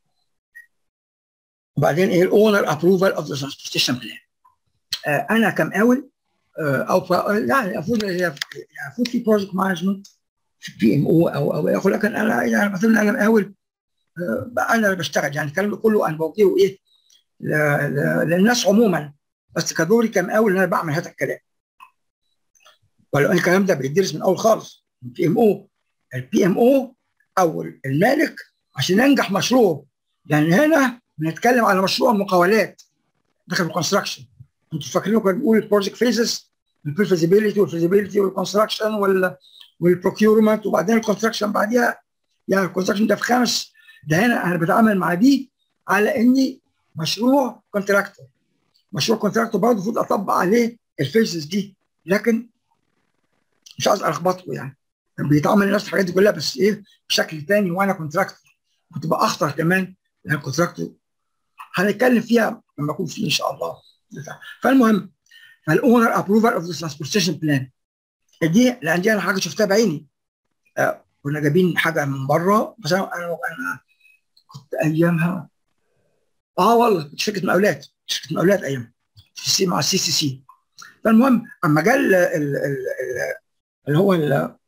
وبعدين ايه الاونر ابروفال اوف ذا ترانسبورتيشن بلان انا كمقاول او يعني المفروض المفروض في بروجكت مانجمنت في بي ام او او او اخر لكن انا يعني مثلا انا مقاول انا اللي بشتغل يعني الكلام ده كله انا بوجهه ايه للناس عموما بس كدوري كان اول ان انا بعمل هذا الكلام ولو ان الكلام ده بيدرس من اول خالص البي ام او البي ام او او المالك عشان ينجح مشروع يعني هنا بنتكلم على مشروع مقاولات داخل الكونستراكشن انتوا فاكرين كنا بنقول البروجكت فيزز الفيزيبيليتي والفيزيبيليتي والكونستراكشن والبروكيورمنت وبعدين الكونستراكشن بعديها يعني الكونستراكشن ده في خمس ده هنا انا بتعامل مع دي على اني مشروع كونتراكتور مشروع كونتراكتور برضه المفروض اطبق عليه الفيزز دي لكن مش عايز الخبطكم يعني بيتعامل نفس الحاجات دي كلها بس ايه بشكل تاني وانا كونتراكتور بتبقى اخطر كمان لان كونتراكتور هنتكلم فيها لما اكون فيه ان شاء الله فالمهم فالاونر ابروفر اوف ذا ترانسبورتيشن بلان دي لان دي انا حاجه شفتها بعيني آه كنا جايبين حاجه من بره بس انا انا كنت ايامها اه والله كنت شركه مقاولات شركه مقاولات ايام في سي مع السي سي سي فالمهم اما جاء اللي هو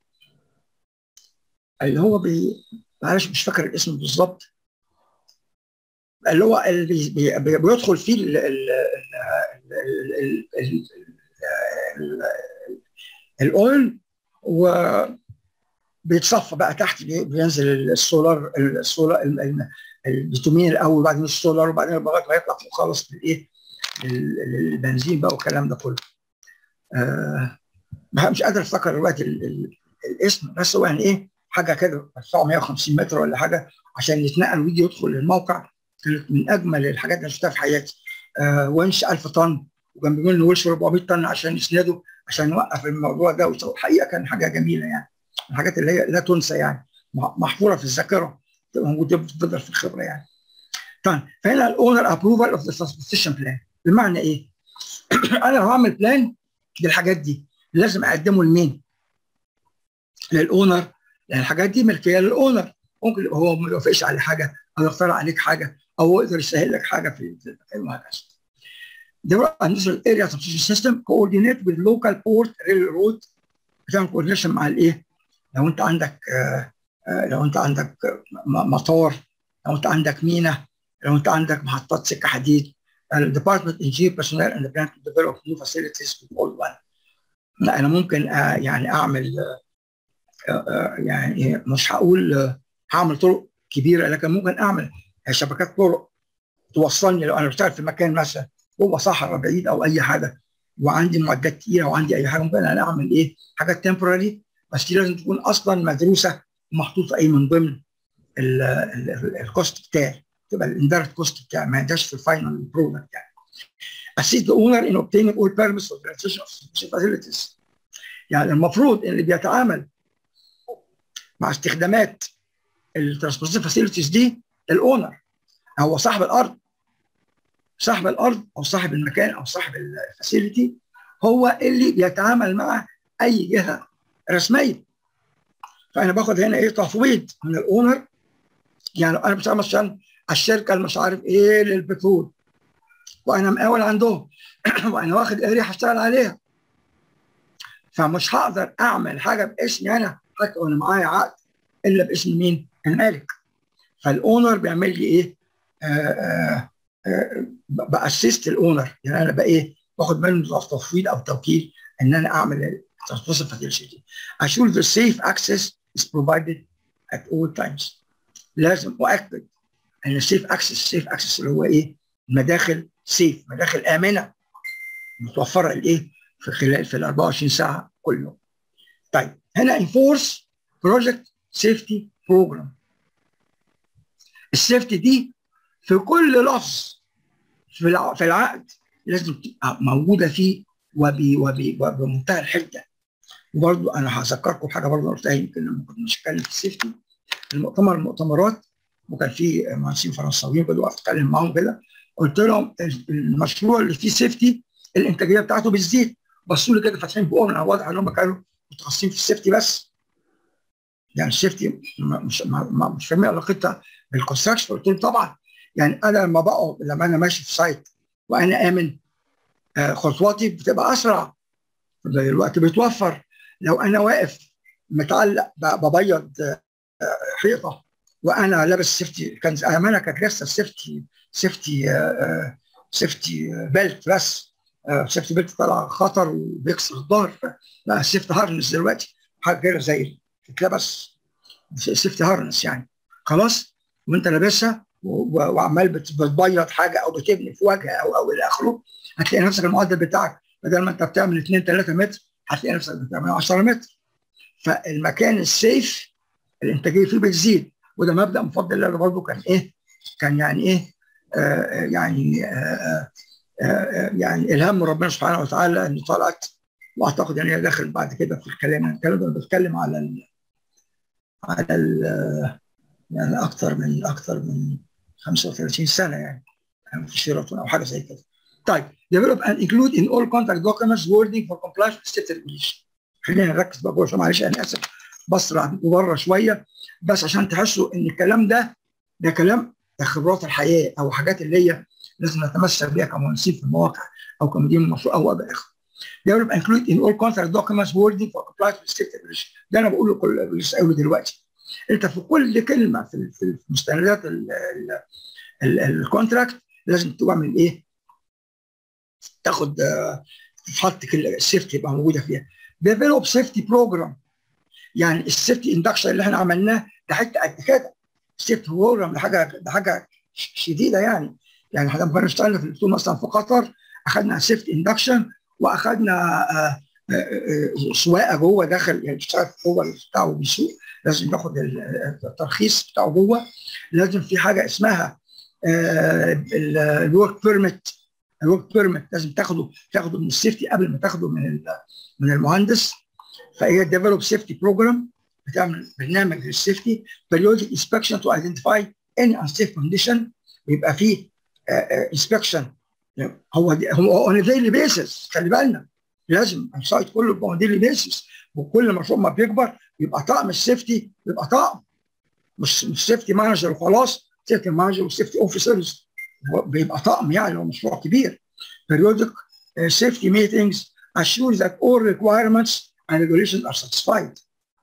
اللي هو بي معلش مش فاكر الاسم بالظبط اللي هو اللي بي بي بيدخل فيه ال ال ال ال ال الاويل و بيتصفى بقى تحت بينزل السولار السولار البيتومين الاول وبعدين السولار وبعدين لغايه ما يطلع فوق خالص بالايه البنزين بقى والكلام ده كله آه مش قادر افتكر دلوقتي الاسم بس هو يعني ايه حاجه كده 950 متر ولا حاجه عشان يتنقل ويجي يدخل الموقع كانت من اجمل الحاجات اللي شفتها في حياتي آه ونش 1000 طن وجنب منه ونش 400 طن عشان يسنده عشان نوقف الموضوع ده والحقيقه كان حاجه جميله يعني الحاجات اللي هي لا تنسى يعني محفوره في الذاكره تبقى موجوده بتفضل في الخبره يعني طيب فهنا الاونر ابروفال اوف ذا ترانسبورتيشن بلان بمعنى ايه؟ انا لو هعمل بلان للحاجات دي لازم اقدمه لمين؟ للاونر لان الحاجات دي ملكيه للاونر ممكن يبقى هو ما يوافقش على حاجه او يخترع عليك حاجه او هو يقدر يسهل لك حاجه في المكان وهكذا. There industrial area transportation system coordinate with local port railroad بتعمل كوردينيشن مع الايه؟ لو انت عندك آه آه لو انت عندك مطار لو انت عندك مينا لو انت عندك محطات سكه حديد الديبارتمنت انجينير بيرسونال اند بلان تو ديفلوب نيو فاسيلتيز اول وان انا ممكن آه يعني اعمل يعني مش هقول هعمل طرق كبيره لكن ممكن اعمل شبكات طرق توصلني لو انا بشتغل في مكان مثلا هو صحراء بعيد او اي حاجه وعندي معدات تقيله وعندي اي حاجه ممكن انا اعمل ايه حاجات تمبراري بس دي لازم تكون اصلا مدروسه ومحطوطه ايه من ضمن الكوست بتاعي تبقى الاندايركت كوست بتاعي ما يداش في الفاينل برودكت يعني assist the owner in obtaining all permits for the transition of facilities يعني المفروض اللي بيتعامل مع استخدامات الترانسبورتيشن فاسيلتيز دي الاونر هو صاحب الارض صاحب الارض او صاحب المكان او صاحب الفاسيلتي هو اللي بيتعامل مع اي جهه رسميه فانا باخد هنا ايه تفويض من الاونر يعني انا بتعامل مثلا الشركه اللي مش عارف ايه للبترول وانا مقاول عندهم وانا واخد اريا هشتغل عليها فمش هقدر اعمل حاجه باسمي انا حتى وانا معايا عقد الا باسم مين؟ المالك فالاونر بيعمل لي ايه؟ آآ آآ باسست الاونر يعني انا بقى ايه؟ باخد منه تفويض او توكيل ان انا اعمل الترانسبورت فاسيلتي اشور the safe access is provided at all times لازم اؤكد ان السيف اكسس السيف اكسس اللي هو ايه؟ مداخل سيف مداخل امنه متوفره لايه؟ في خلال في ال 24 ساعه كل يوم. طيب هنا انفورس بروجكت سيفتي بروجرام. السيفتي دي في كل لفظ في في العقد لازم تبقى موجوده فيه وبي وبي وبمنتهى الحده. وبرضه انا هذكركم بحاجه برضه قلتها يمكن لما كنت مش هتكلم في السيفتي المؤتمر المؤتمرات وكان في مهندسين فرنساويين كده وقفت اتكلم معاهم كده قلت لهم المشروع اللي فيه سيفتي الانتاجيه بتاعته بتزيد بصوا لي كده فاتحين بقهم انا واضح ان هم كانوا متخصصين في السيفتي بس يعني السيفتي مش مش فاهمين علاقتها بالكونستراكشن قلت لهم طبعا يعني انا لما بقى لما انا ماشي في سايت وانا امن آه خطواتي بتبقى اسرع الوقت بيتوفر لو انا واقف متعلق ببيض آه حيطه وانا لابس سيفتي كان امانه كانت لسه سيفتي سيفتي آه سيفتي بيلت بس آه سيفتي بيلت طلع خطر وبيكسر الظهر لا سيفتي هارنس دلوقتي حاجه كده زي تتلبس سيفتي هارنس يعني خلاص وانت لابسها وعمال بتبيض حاجه او بتبني في وجه او او الى اخره هتلاقي نفسك المعدل بتاعك بدل ما انت بتعمل 2 3 متر هتلاقي نفسك بتعمل 10 متر فالمكان السيف الانتاجيه فيه بتزيد وده مبدا مفضل لله برضه كان ايه؟ كان يعني ايه؟ آه يعني آه آه يعني الهام من ربنا سبحانه وتعالى ان طلعت واعتقد ان هي داخل بعد كده في الكلام الكلام ده بتكلم على ال على ال يعني اكثر من اكثر من 35 سنه يعني في شيراتون او حاجه زي كده. طيب develop and include in all contact documents wording for compliance with state regulation. خلينا نركز بقى جوه معلش انا اسف بسرع بره شويه بس عشان تحسوا ان الكلام ده ده كلام خبرات الحياه او حاجات اللي هي لازم نتمسك بيها كمهندسين في المواقع او كمدير مشروع او الى اخره. develop and include in all contract documents wording for compliance with state regulation. ده انا بقوله كل لسه قايله دلوقتي. انت في كل كلمه في في مستندات الكونتراكت لازم تعمل ايه؟ تاخد تحط السيفتي يبقى موجوده فيها. ديفلوب سيفتي بروجرام يعني السيفتي اندكشن اللي احنا عملناه ده حته قد كده السيفتي بروجرام ده حاجه ده حاجه شديده يعني يعني احنا لما كنا اشتغلنا في الدكتور مثلا في قطر اخذنا سيفتي اندكشن واخذنا سواقه جوه داخل يعني بيشتغل جوه بتاعه بيسوق لازم ياخد الترخيص بتاعه جوه لازم في حاجه اسمها الورك بيرميت الورك بيرميت لازم تاخده تاخده من السيفتي قبل ما تاخده من من المهندس فهي ديفلوب سيفتي بروجرام بتعمل برنامج للسيفتي periodic inspection to identify any unsafe condition ويبقى فيه انسبكشن هو هو اون ديلي بيسس خلي بالنا لازم السايت كله يبقى اون ديلي بيسس وكل مشروع ما بيكبر يبقى طقم السيفتي يبقى طقم مش مش سيفتي مانجر وخلاص سيفتي مانجر وسيفتي اوفيسرز بيبقى طقم يعني لو مشروع كبير periodic uh, safety meetings assure that all requirements and regulations are satisfied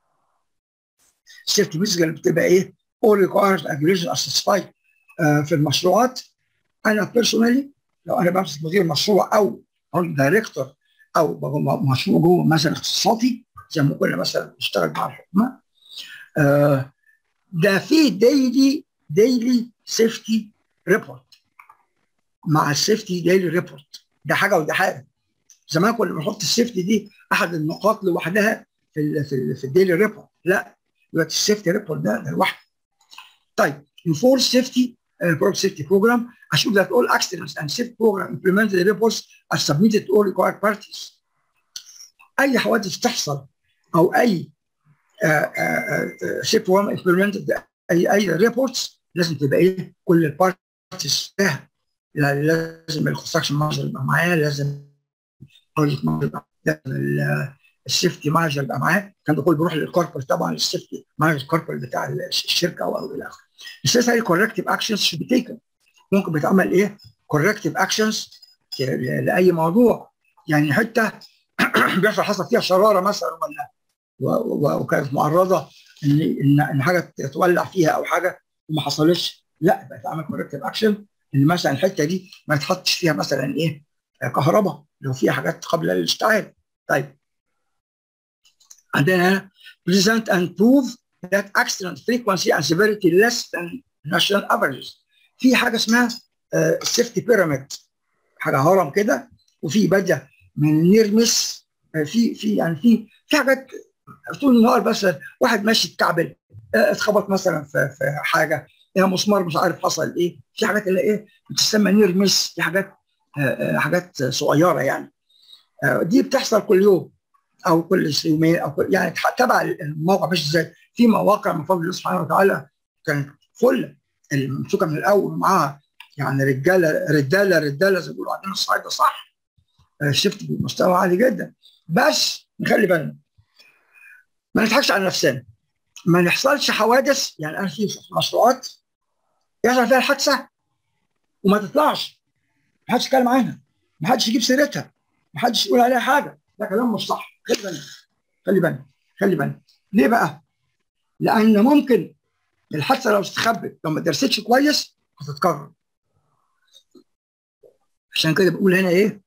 safety meetings اللي بتبقى ايه all requirements and regulations are satisfied uh, في المشروعات انا بيرسونالي لو انا بمسك مدير مشروع او او دايركتور او مشروع جوه مثلا اختصاصي زي ما كنا مثلا نشتغل مع الحكومه آه ده في ديلي ديلي سيفتي ريبورت مع السيفتي ديلي ريبورت ده حاجه وده حاجه زمان كنا بنحط السيفتي دي احد النقاط لوحدها في ال في, ال في الديلي ريبورت لا دلوقتي السيفتي ريبورت ده ده لوحده طيب enforce safety uh, safety program assure that all accidents and safety program implemented reports are submitted to all required parties اي حوادث تحصل او اي سيف بروجرام امبلمنتد اي اي ريبورتس لازم تبقى ايه كل البارتيز فيها لازم الكونستراكشن مانجر يبقى معاه لازم البروجكت مانجر يبقى لازم السيفتي مانجر يبقى معاه كان ده كله بيروح للكوربريت طبعا السيفتي مانجر الكوربريت بتاع الشركه او او الى اخره. necessary corrective actions should be taken ممكن بيتعمل ايه؟ corrective actions لاي موضوع يعني حته بيحصل حصل فيها شراره مثلا ولا وكانت معرضه ان ان ان حاجه تولع فيها او حاجه وما حصلتش لا بيتعمل كوركتيف اكشن ان مثلا الحته دي ما يتحطش فيها مثلا ايه كهرباء لو فيها حاجات قبل الاشتعال طيب عندنا هنا present and prove that accident frequency and severity less than national averages في حاجه اسمها سيفتي بيراميد حاجه هرم كده وفي باديه من نرمس في في يعني في في حاجات طول النهار بس واحد ماشي اتكعبل اتخبط مثلا في في حاجه يا مسمار مش عارف حصل ايه في حاجات اللي ايه بتسمى نيرمس في حاجات حاجات صغيره يعني دي بتحصل كل يوم او كل يومين او كل يعني تبع الموقع مش ازاي في مواقع من فضل الله سبحانه وتعالى كانت فل الممسوكه من الاول معاها يعني رجاله رجاله رجاله زي ما بيقولوا عندنا الصعيده صح شفت بمستوى عالي جدا بس نخلي بالنا ما نضحكش على نفسنا ما نحصلش حوادث يعني انا في مشروعات يحصل فيها الحادثه وما تطلعش ما حدش يتكلم عنها ما حدش يجيب سيرتها ما حدش يقول عليها حاجه ده كلام مش صح خلي بالنا خلي بالنا خلي بالنا ليه بقى؟ لان ممكن الحادثه لو استخبت لو ما درستش كويس هتتكرر عشان كده بقول هنا ايه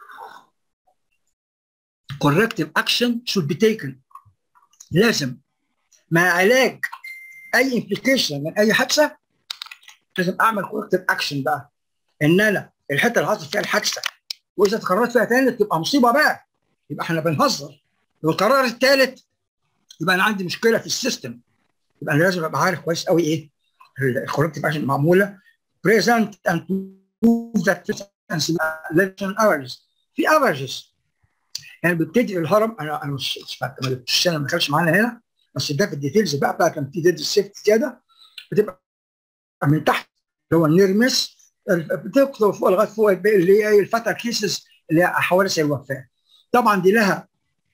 corrective action should be taken لازم مع علاج اي امبليكيشن من اي حادثه لازم اعمل corrective action بقى ان انا الحته اللي حصل فيها الحادثه واذا اتكررت فيها تاني تبقى مصيبه بقى يبقى احنا بنهزر لو اتكرر الثالث يبقى انا عندي مشكله في السيستم يبقى انا لازم ابقى عارف كويس قوي ايه الكوركتيف اكشن معموله present and prove that election averages في افريجز يعني بيبتدي الهرم انا انا مش مش ما جبتش انا ما دخلش معانا هنا بس ده في الديتيلز بقى بقى كان في ديتيلز سيفت زياده بتبقى من تحت اللي هو النيرمس بتكتب فوق لغايه فوق اللي هي الفتره كيسز اللي هي حوادث الوفاه طبعا دي لها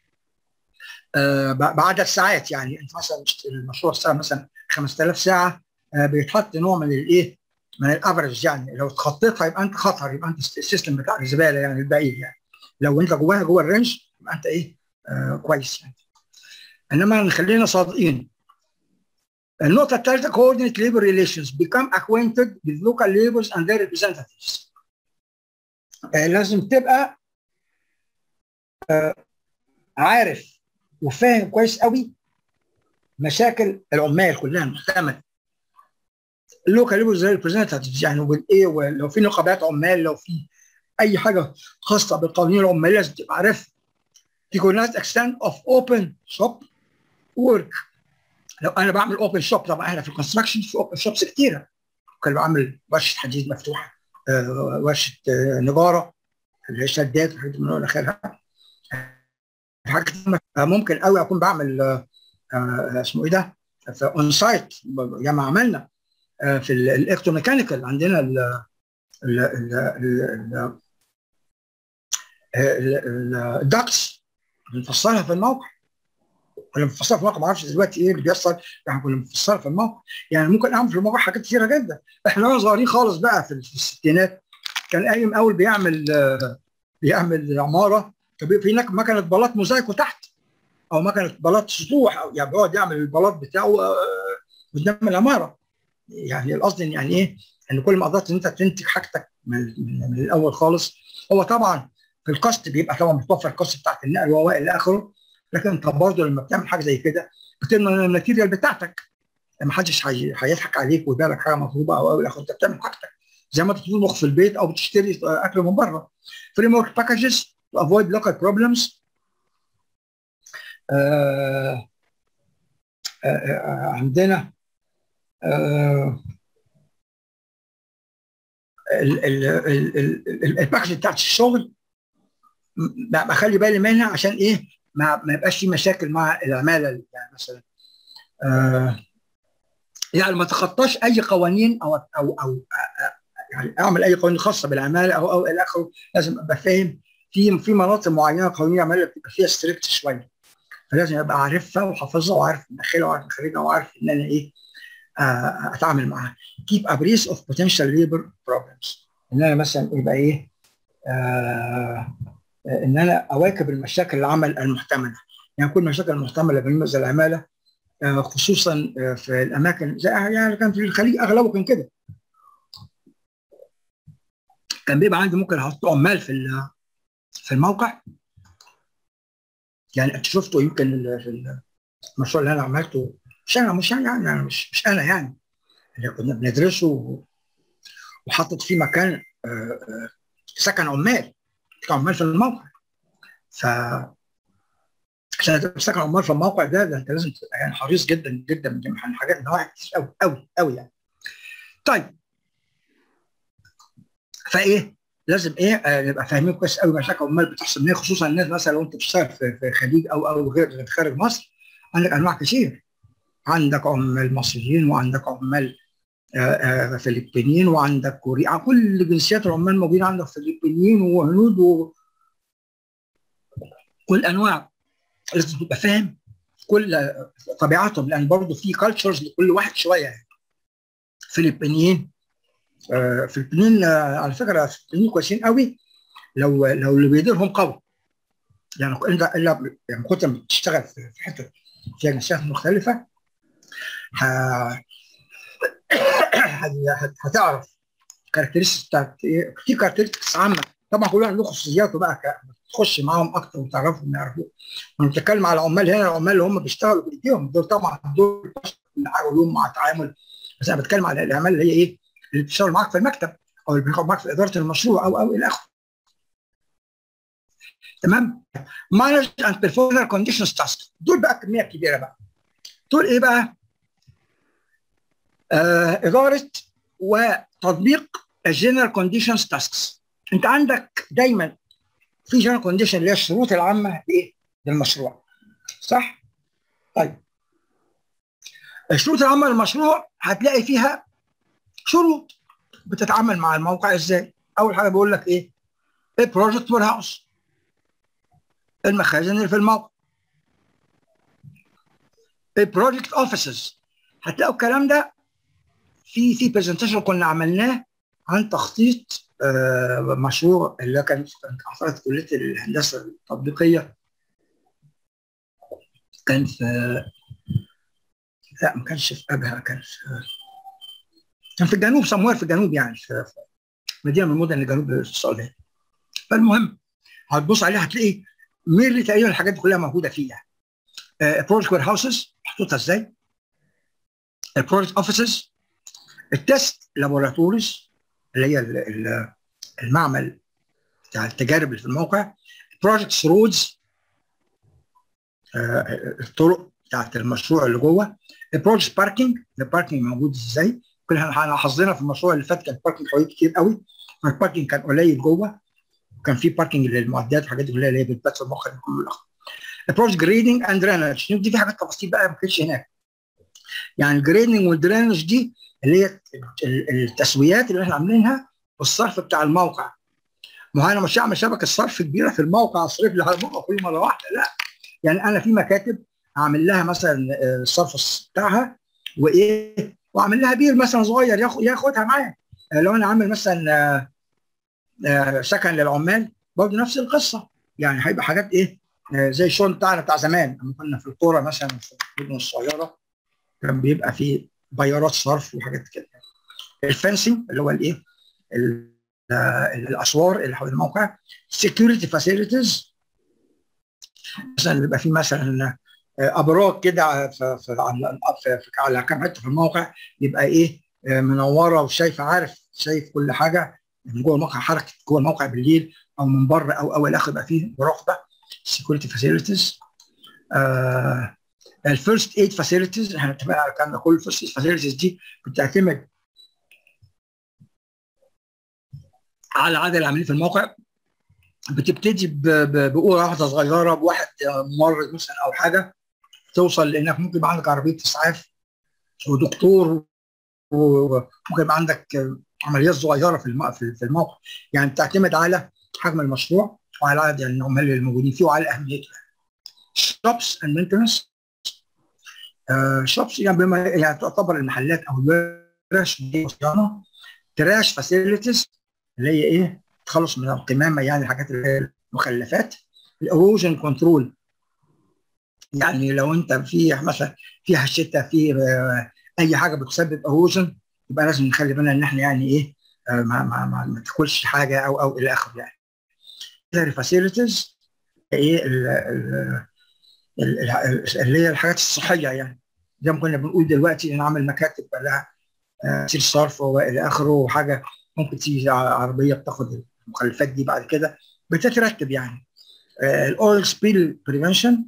آه بعدد ساعات يعني انت مثلا المشروع الساعه مثلا 5000 ساعه آه بيتحط نوع من الايه من الافرج يعني لو اتخطيتها يبقى انت خطر يبقى انت السيستم بتاع الزباله يعني البعيد يعني لو انت جواها جوه الرينج يبقى انت ايه آه كويس يعني انما نخلينا صادقين النقطه الثالثه coordinate labor relations become acquainted with local labors and their representatives آه لازم تبقى آه عارف وفاهم كويس قوي مشاكل العمال كلها المحتمله اللوكال ليبل زي ريبريزنتيفز يعني والايه ولو في نقابات عمال لو في اي حاجه خاصه بالقوانين العماليه لازم تبقى عارفها recognize extent of open shop work لو انا بعمل اوبن شوب طبعا احنا في الكونستراكشن في اوبن شوبس كتيره ممكن بعمل ورشه حديد مفتوحه آه ورشه آه نجاره اللي هي شدات وحاجات من اخرها حاجات ممكن قوي اكون بعمل آه اسمه ايه ده اون سايت زي ما عملنا في الالكتروميكانيكال عندنا ال ال الدكتس بنفصلها في الموقع كنا بنفصلها في الموقع ما اعرفش دلوقتي ايه اللي بيحصل احنا كنا بنفصلها في الموقع يعني ممكن اعمل في الموقع حاجات كثيره جدا احنا واحنا صغيرين خالص بقى في الستينات كان قايم اول بيعمل بيعمل عماره في هناك مكنه بلاط موزايكو تحت او مكنه بلاط سطوح او يعني بيقعد يعمل البلاط بتاعه قدام العماره يعني القصد يعني ايه ان كل ما قدرت ان انت تنتج حاجتك من, من, من الاول خالص هو طبعا في الكاست بيبقى طبعا متوفر الكاست بتاعت النقل وهو الى اخره لكن انت برضه لما بتعمل حاجه زي كده بتضمن الماتيريال بتاعتك ما حدش هيضحك عليك ويبيع لك حاجه مطلوبه او او اخره انت بتعمل حاجتك زي ما انت بتطبخ في البيت او بتشتري اكل من بره فريم ورك باكجز to avoid local problems آه آه عندنا الباكج بتاعت الشغل بخلي بالي منها عشان ايه ما, ما يبقاش في مشاكل مع العماله يعني مثلا آه يعني ما تخطاش اي قوانين او او او يعني اعمل اي قوانين خاصه بالعماله او او الى اخره لازم ابقى فاهم في في مناطق معينه قوانين العماله بتبقى فيها ستريكت شويه فلازم ابقى عارفها وحافظها وعارف مدخلها وعارف مخرجها وعارف ان انا ايه آه اتعامل معاها keep a brace of potential labor problems ان انا مثلا يبقى ايه آه ان انا اواكب المشاكل العمل المحتمله يعني كل المشاكل المحتمله بالنسبه للعماله آه خصوصا آه في الاماكن زي يعني كان في الخليج اغلبه كان كده كان بيبقى عندي ممكن احط عمال في في الموقع يعني انت شفته يمكن في المشروع اللي انا عملته مش انا مش انا يعني أنا مش مش انا يعني اللي كنا بندرسه وحطت فيه مكان سكن عمال عمال في الموقع ف عشان تسكن عمال في الموقع ده ده انت لازم تبقى يعني حريص جدا جدا من حاجات نواحي كتير قوي قوي قوي يعني طيب فايه لازم ايه آه نبقى فاهمين كويس قوي مشاكل عمال بتحصل منين خصوصا الناس مثلا لو انت بتشتغل في, في الخليج او او غير خارج مصر عندك انواع كتير عندك عمال مصريين وعندك عمال آآ آآ فلبينيين وعندك كوريا كل جنسيات العمال موجودين عندك فلبينيين وهنود و كل انواع لازم تبقى فاهم كل طبيعتهم لان برضه في كالتشرز لكل واحد شويه يعني فلبينيين آه فلبينيين آه على فكره فلبينيين كويسين قوي لو لو اللي بيديرهم قوي يعني انت الا يعني كنت بتشتغل في حته فيها جنسيات مختلفه هتعرف كاركترستكس بتاعت ايه في كاركترستكس عامه طبعا كل واحد له خصوصياته بقى تخش معاهم اكتر وتعرفهم يعرفوه وانا بتكلم على العمال هنا العمال اللي هم بيشتغلوا بايديهم دول طبعا دول كل حاجه لهم مع تعامل بس انا بتكلم على العمال اللي هي ايه اللي بتشتغل معاك في المكتب او اللي بيشتغل معاك في اداره المشروع او او الى اخره تمام مانج اند بيرفورمر كونديشنز تاسك دول بقى كميه كبيره بقى دول ايه بقى؟ آه اداره وتطبيق الجنرال كونديشنز تاسكس انت عندك دايما في جنرال كونديشن اللي هي الشروط العامه لايه؟ للمشروع صح؟ طيب الشروط العامه للمشروع هتلاقي فيها شروط بتتعامل مع الموقع ازاي؟ اول حاجه بيقول لك ايه؟ البروجكت وير هاوس المخازن اللي في الموقع البروجكت اوفيسز هتلاقوا الكلام ده في في برزنتيشن كنا عملناه عن تخطيط آه مشروع اللي كان كانت اعتقد كليه الهندسه التطبيقيه كان في لا ما كانش في ابها كان في كان في الجنوب سموير في الجنوب يعني في مدينه من المدن اللي جنوب السعوديه فالمهم هتبص عليها هتلاقي ميرلي تقريبا الحاجات دي كلها موجوده فيها البروجكت وير هاوسز محطوطه ازاي البروجكت اوفيسز التست لابوراتوريز اللي هي المعمل بتاع التجارب اللي في الموقع البروجكت رودز الطرق بتاعت المشروع اللي جوه البروجكت باركينج الباركينج موجود ازاي كلنا احنا حظنا في المشروع اللي فات كان الباركينج حوالي كتير قوي الباركينج كان قليل جوه وكان في باركينج للمعدات والحاجات دي كلها اللي هي بتبات في المخ كله الاخر البروجكت جريدنج اند درينج دي في حاجات تفاصيل بقى ما كانتش هناك يعني الجريدنج والدرينج دي اللي هي التسويات اللي احنا عاملينها والصرف بتاع الموقع ما هو انا مش هعمل شبكه صرف كبيره في الموقع اصرف لها الموقع كل مره واحده لا يعني انا في مكاتب اعمل لها مثلا الصرف بتاعها وايه واعمل لها بير مثلا صغير ياخد ياخدها معايا لو انا عامل مثلا سكن للعمال برضه نفس القصه يعني هيبقى حاجات ايه زي الشغل بتاعنا بتاع زمان لما كنا في القرى مثلا في المدن الصغيره كان بيبقى في بيارات صرف وحاجات كده الفنسنج اللي هو الايه الاسوار اللي حول الموقع سكيورتي فاسيلتيز مثلا بيبقى في مثلا ابراج كده في, في, في, في على كام حته في الموقع يبقى ايه منوره وشايفه عارف شايف كل حاجه من جوه الموقع حركه جوه الموقع بالليل او من بره او او الى اخره يبقى فيه مراقبه سكيورتي فاسيلتيز الفيرست ايد فاسيلتيز احنا اتفقنا على الكلام ده كله الفيرست ايد فاسيلتيز دي بتعتمد على عدد العاملين في الموقع بتبتدي بأوضة واحدة صغيرة بواحد ممرض مثلا أو حاجة توصل لأنك ممكن يبقى عندك عربية إسعاف ودكتور وممكن يبقى عندك عمليات صغيرة في في الموقع يعني بتعتمد على حجم المشروع وعلى عدد العمال الموجودين فيه وعلى أهميته شوبس اند مينتنس شوبس يعني بما يعني تعتبر المحلات او الورش صيانه تراش فاسيلتيز اللي هي ايه تخلص من القمامه يعني الحاجات اللي هي المخلفات الاروجن كنترول يعني لو انت في مثلا فيها الشتاء في اي حاجه بتسبب اروجن يبقى لازم نخلي بالنا ان احنا يعني ايه ما ما ما, ما تاكلش حاجه او او الى اخره يعني فاسيلتيز ايه ال ال اللي هي الحاجات الصحيه يعني زي ما كنا بنقول دلوقتي ان عمل مكاتب لها تشيل صرف والى اخره وحاجه ممكن تيجي عربيه بتاخد المخلفات دي بعد كده بتترتب يعني الاويل سبيل بريفنشن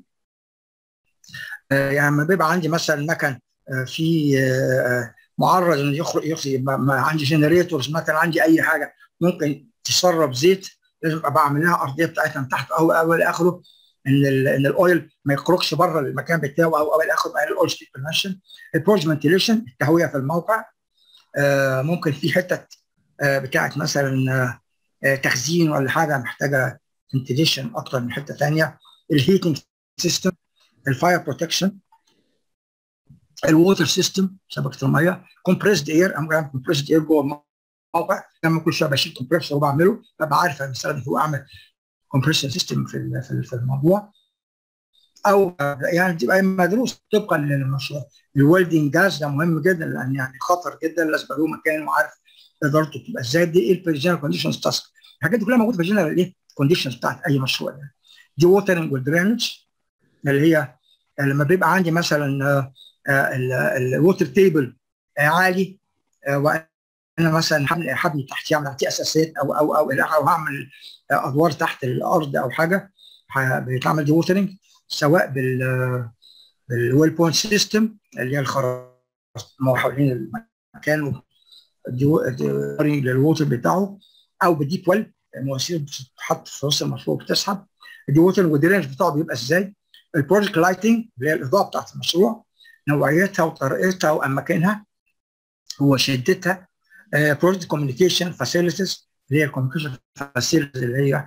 يعني لما بيبقى عندي مثلا مكن في معرض انه يخرج يخرج ما عندي جنريتورز مثلا عندي اي حاجه ممكن تسرب زيت لازم ابقى بعمل لها ارضيه بتاعتها من تحت او او الى اخره ان ان الاويل ما يخرجش بره المكان بتاعه او او الى اخره الاويل سبيد بريفنشن البروج فنتيليشن التهويه في الموقع آه ممكن في حتت آه بتاعت مثلا آه تخزين ولا حاجه محتاجه فنتيليشن اكتر من حته ثانيه الهيتنج سيستم الفاير بروتكشن الووتر سيستم شبكه الميه كومبريسد اير انا بعمل كومبريسد اير جوه الموقع لما كل شويه بشيل كومبريسور وبعمله ببقى عارف انا بستخدم هو اعمل كومبريشن سيستم في في الموضوع او يعني تبقى مدروس طبقا للمشروع الويلدنج جاز ده مهم جدا لان يعني خطر جدا لازم له مكان وعارف ادارته تبقى ازاي دي ايه الجنرال كونديشنز تاسك الحاجات دي كلها موجوده في الجنرال ايه كونديشنز بتاعت اي مشروع ده دي ووترنج والدرينج اللي هي لما بيبقى عندي مثلا الووتر تيبل عالي وانا مثلا هبني تحتيه اعمل تحتيه اساسات او او او او هعمل ادوار تحت الارض او حاجه بيتعمل دي ووترنج سواء بال بالويل بوينت سيستم اللي هي الخرائط حوالين المكان دي للووتر بتاعه او بالديب ويل مواسير بتتحط في وسط المشروع بتسحب الدي ووتر والدرينج بتاعه بيبقى ازاي البروجكت لايتنج اللي هي الاضاءه بتاعت المشروع نوعيتها وطريقتها واماكنها وشدتها بروجكت كوميونيكيشن فاسيلتيز اللي هي الكوميونيكيشن فاسيلتيز اللي هي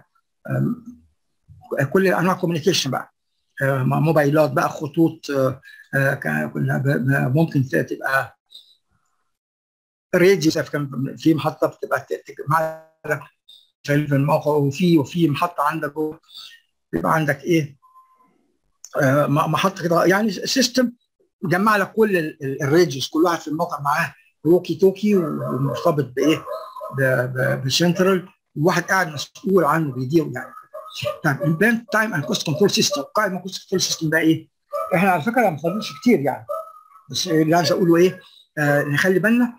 كل انواع كوميونيكيشن بقى موبايلات بقى خطوط كنا ممكن تبقى راديو كان في محطه بتبقى تجمع لك في الموقع وفي وفي محطه عندك بيبقى عندك ايه محطه كده يعني سيستم جمع لك كل الراديوس كل واحد في الموقع معاه ووكي توكي ومرتبط بايه بسنترال وواحد قاعد مسؤول عنه بيديره يعني طيب البلان تايم اند كوست كنترول سيستم قائمه كوست كنترول سيستم ده ايه؟ احنا على فكره ما بنستخدمش كتير يعني بس اللي عايز اقوله ايه؟ آه نخلي بالنا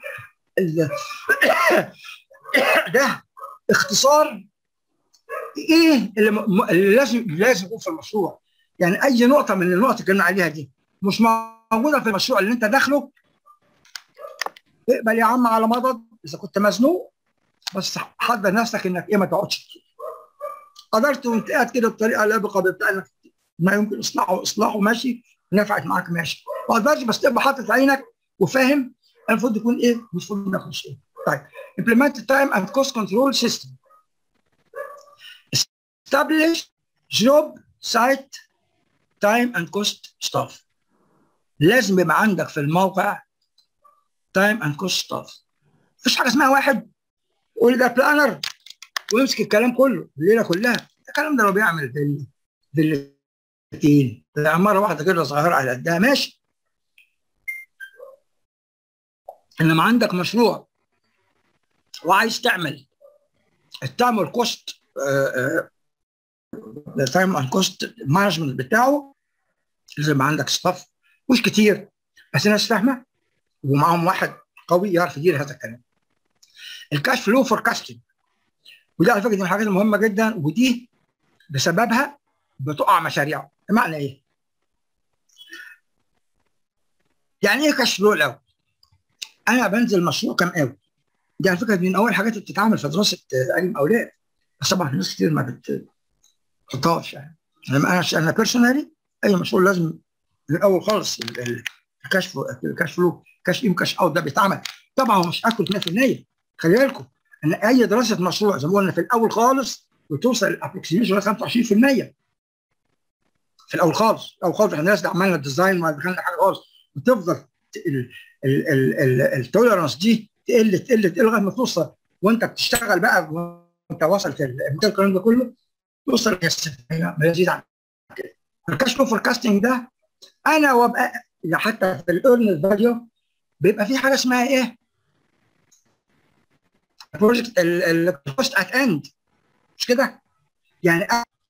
ده اختصار ايه اللي, م... اللي لازم لازم يكون في المشروع يعني اي نقطه من النقط اللي اتكلمنا عليها دي مش موجوده في المشروع اللي انت داخله اقبل يا عم على مضض اذا كنت مزنوق بس حضر نفسك انك ايه ما تقعدش كتير قدرت وانت قاعد كده بطريقه لابقه بتاع ما يمكن اصلاحه اصلاحه ماشي نفعت معاك ماشي ما قدرتش بس تبقى حاطط عينك وفاهم المفروض يكون ايه المفروض ناخد ايه طيب implement time and cost control system establish job site time and cost staff لازم يبقى عندك في الموقع time and cost staff مفيش حاجه اسمها واحد يقول ده بلانر ويمسك الكلام كله الليله كلها الكلام ده لو بيعمل في في عماره واحده كده صغيره على قدها ماشي انما عندك مشروع وعايز تعمل تعمل كوست تايم اند كوست مانجمنت بتاعه لازم عندك ستاف مش كتير بس ناس فاهمه ومعاهم واحد قوي يعرف يدير هذا الكلام الكاش فلو فوركاستنج ودي على فكره دي من الحاجات المهمه جدا ودي بسببها بتقع مشاريع بمعنى ايه؟ يعني ايه كاش فلو الاول؟ انا بنزل مشروع كام قوي دي على فكره من اول الحاجات اللي بتتعمل في دراسه علم اولاد بس طبعا ناس كتير ما بتحطهاش يعني انا انا بيرسونالي اي مشروع لازم من الاول خالص الكاش فلو الكاش فلو كاش ان كاش اوت ده بيتعمل طبعا هو مش اكل 100% خلي بالكم ان اي دراسه مشروع زي ما قلنا في الاول خالص بتوصل الابروكسيميشن 25% في الاول خالص الاول خالص احنا الناس عملنا الديزاين ما دخلنا حاجه خالص بتفضل التوليرانس دي تقل تقل تقل لغايه ما توصل وانت بتشتغل بقى وانت واصل في الكلام ده كله توصل ما يزيد عن كده الكاش فلو فوركاستنج ده انا وابقى حتى في الايرن فاليو بيبقى في حاجه اسمها ايه؟ البروجكت الكوست ات اند مش كده؟ يعني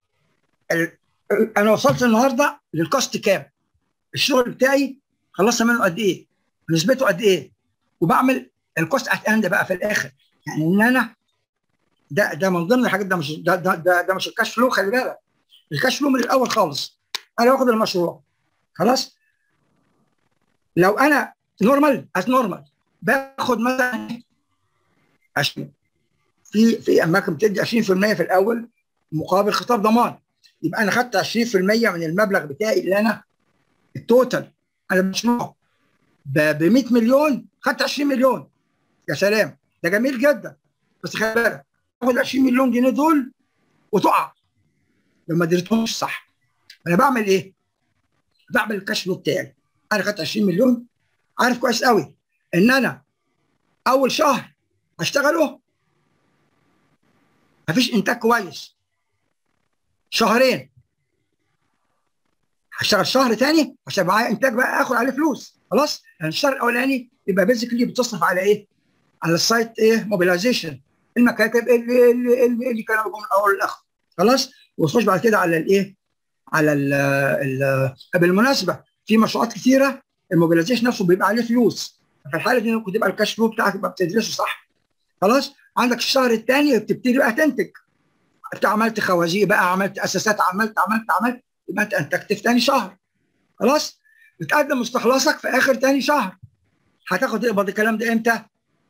انا وصلت النهارده للكوست كام؟ الشغل بتاعي خلصت منه قد ايه؟ نسبته قد ايه؟ وبعمل الكوست ات اند بقى في الاخر يعني ان انا ده ده من ضمن الحاجات ده مش ده ده ده, ده مش الكاش فلو خلي بالك الكاش فلو من الاول خالص انا واخد المشروع خلاص لو انا نورمال از نورمال باخد مثلا 20 في في اماكن بتدي 20% في الاول مقابل خطاب ضمان يبقى انا خدت 20% من المبلغ بتاعي اللي انا التوتال على المشروع ب 100 مليون خدت 20 مليون يا سلام ده جميل جدا بس خلي بالك تاخد 20 مليون جنيه دول وتقع لو ما اديتهمش صح انا بعمل ايه؟ بعمل الكاش فلو بتاعي انا خدت 20 مليون عارف كويس قوي ان انا اول شهر هشتغله مفيش انتاج كويس شهرين هشتغل شهر تاني عشان معايا انتاج بقى اخد عليه فلوس خلاص يعني الشهر الاولاني يبقى بيزيكلي بتصرف على ايه؟ على السايت ايه؟ موبيلايزيشن المكاتب اللي اللي, اللي, اللي كانوا من الاول للاخر خلاص وتخش بعد كده على الايه؟ على ال ال بالمناسبه في مشروعات كثيره الموبيلايزيشن نفسه بيبقى عليه فلوس في الحاله دي ممكن تبقى الكاش فلو بتاعك يبقى بتدرسه صح خلاص عندك الشهر الثاني بتبتدي بقى تنتج انت عملت خوازيق بقى عملت اساسات عملت عملت عملت يبقى انت انتجت في ثاني شهر خلاص بتقدم مستخلصك في اخر ثاني شهر هتاخد تقبض الكلام ده امتى؟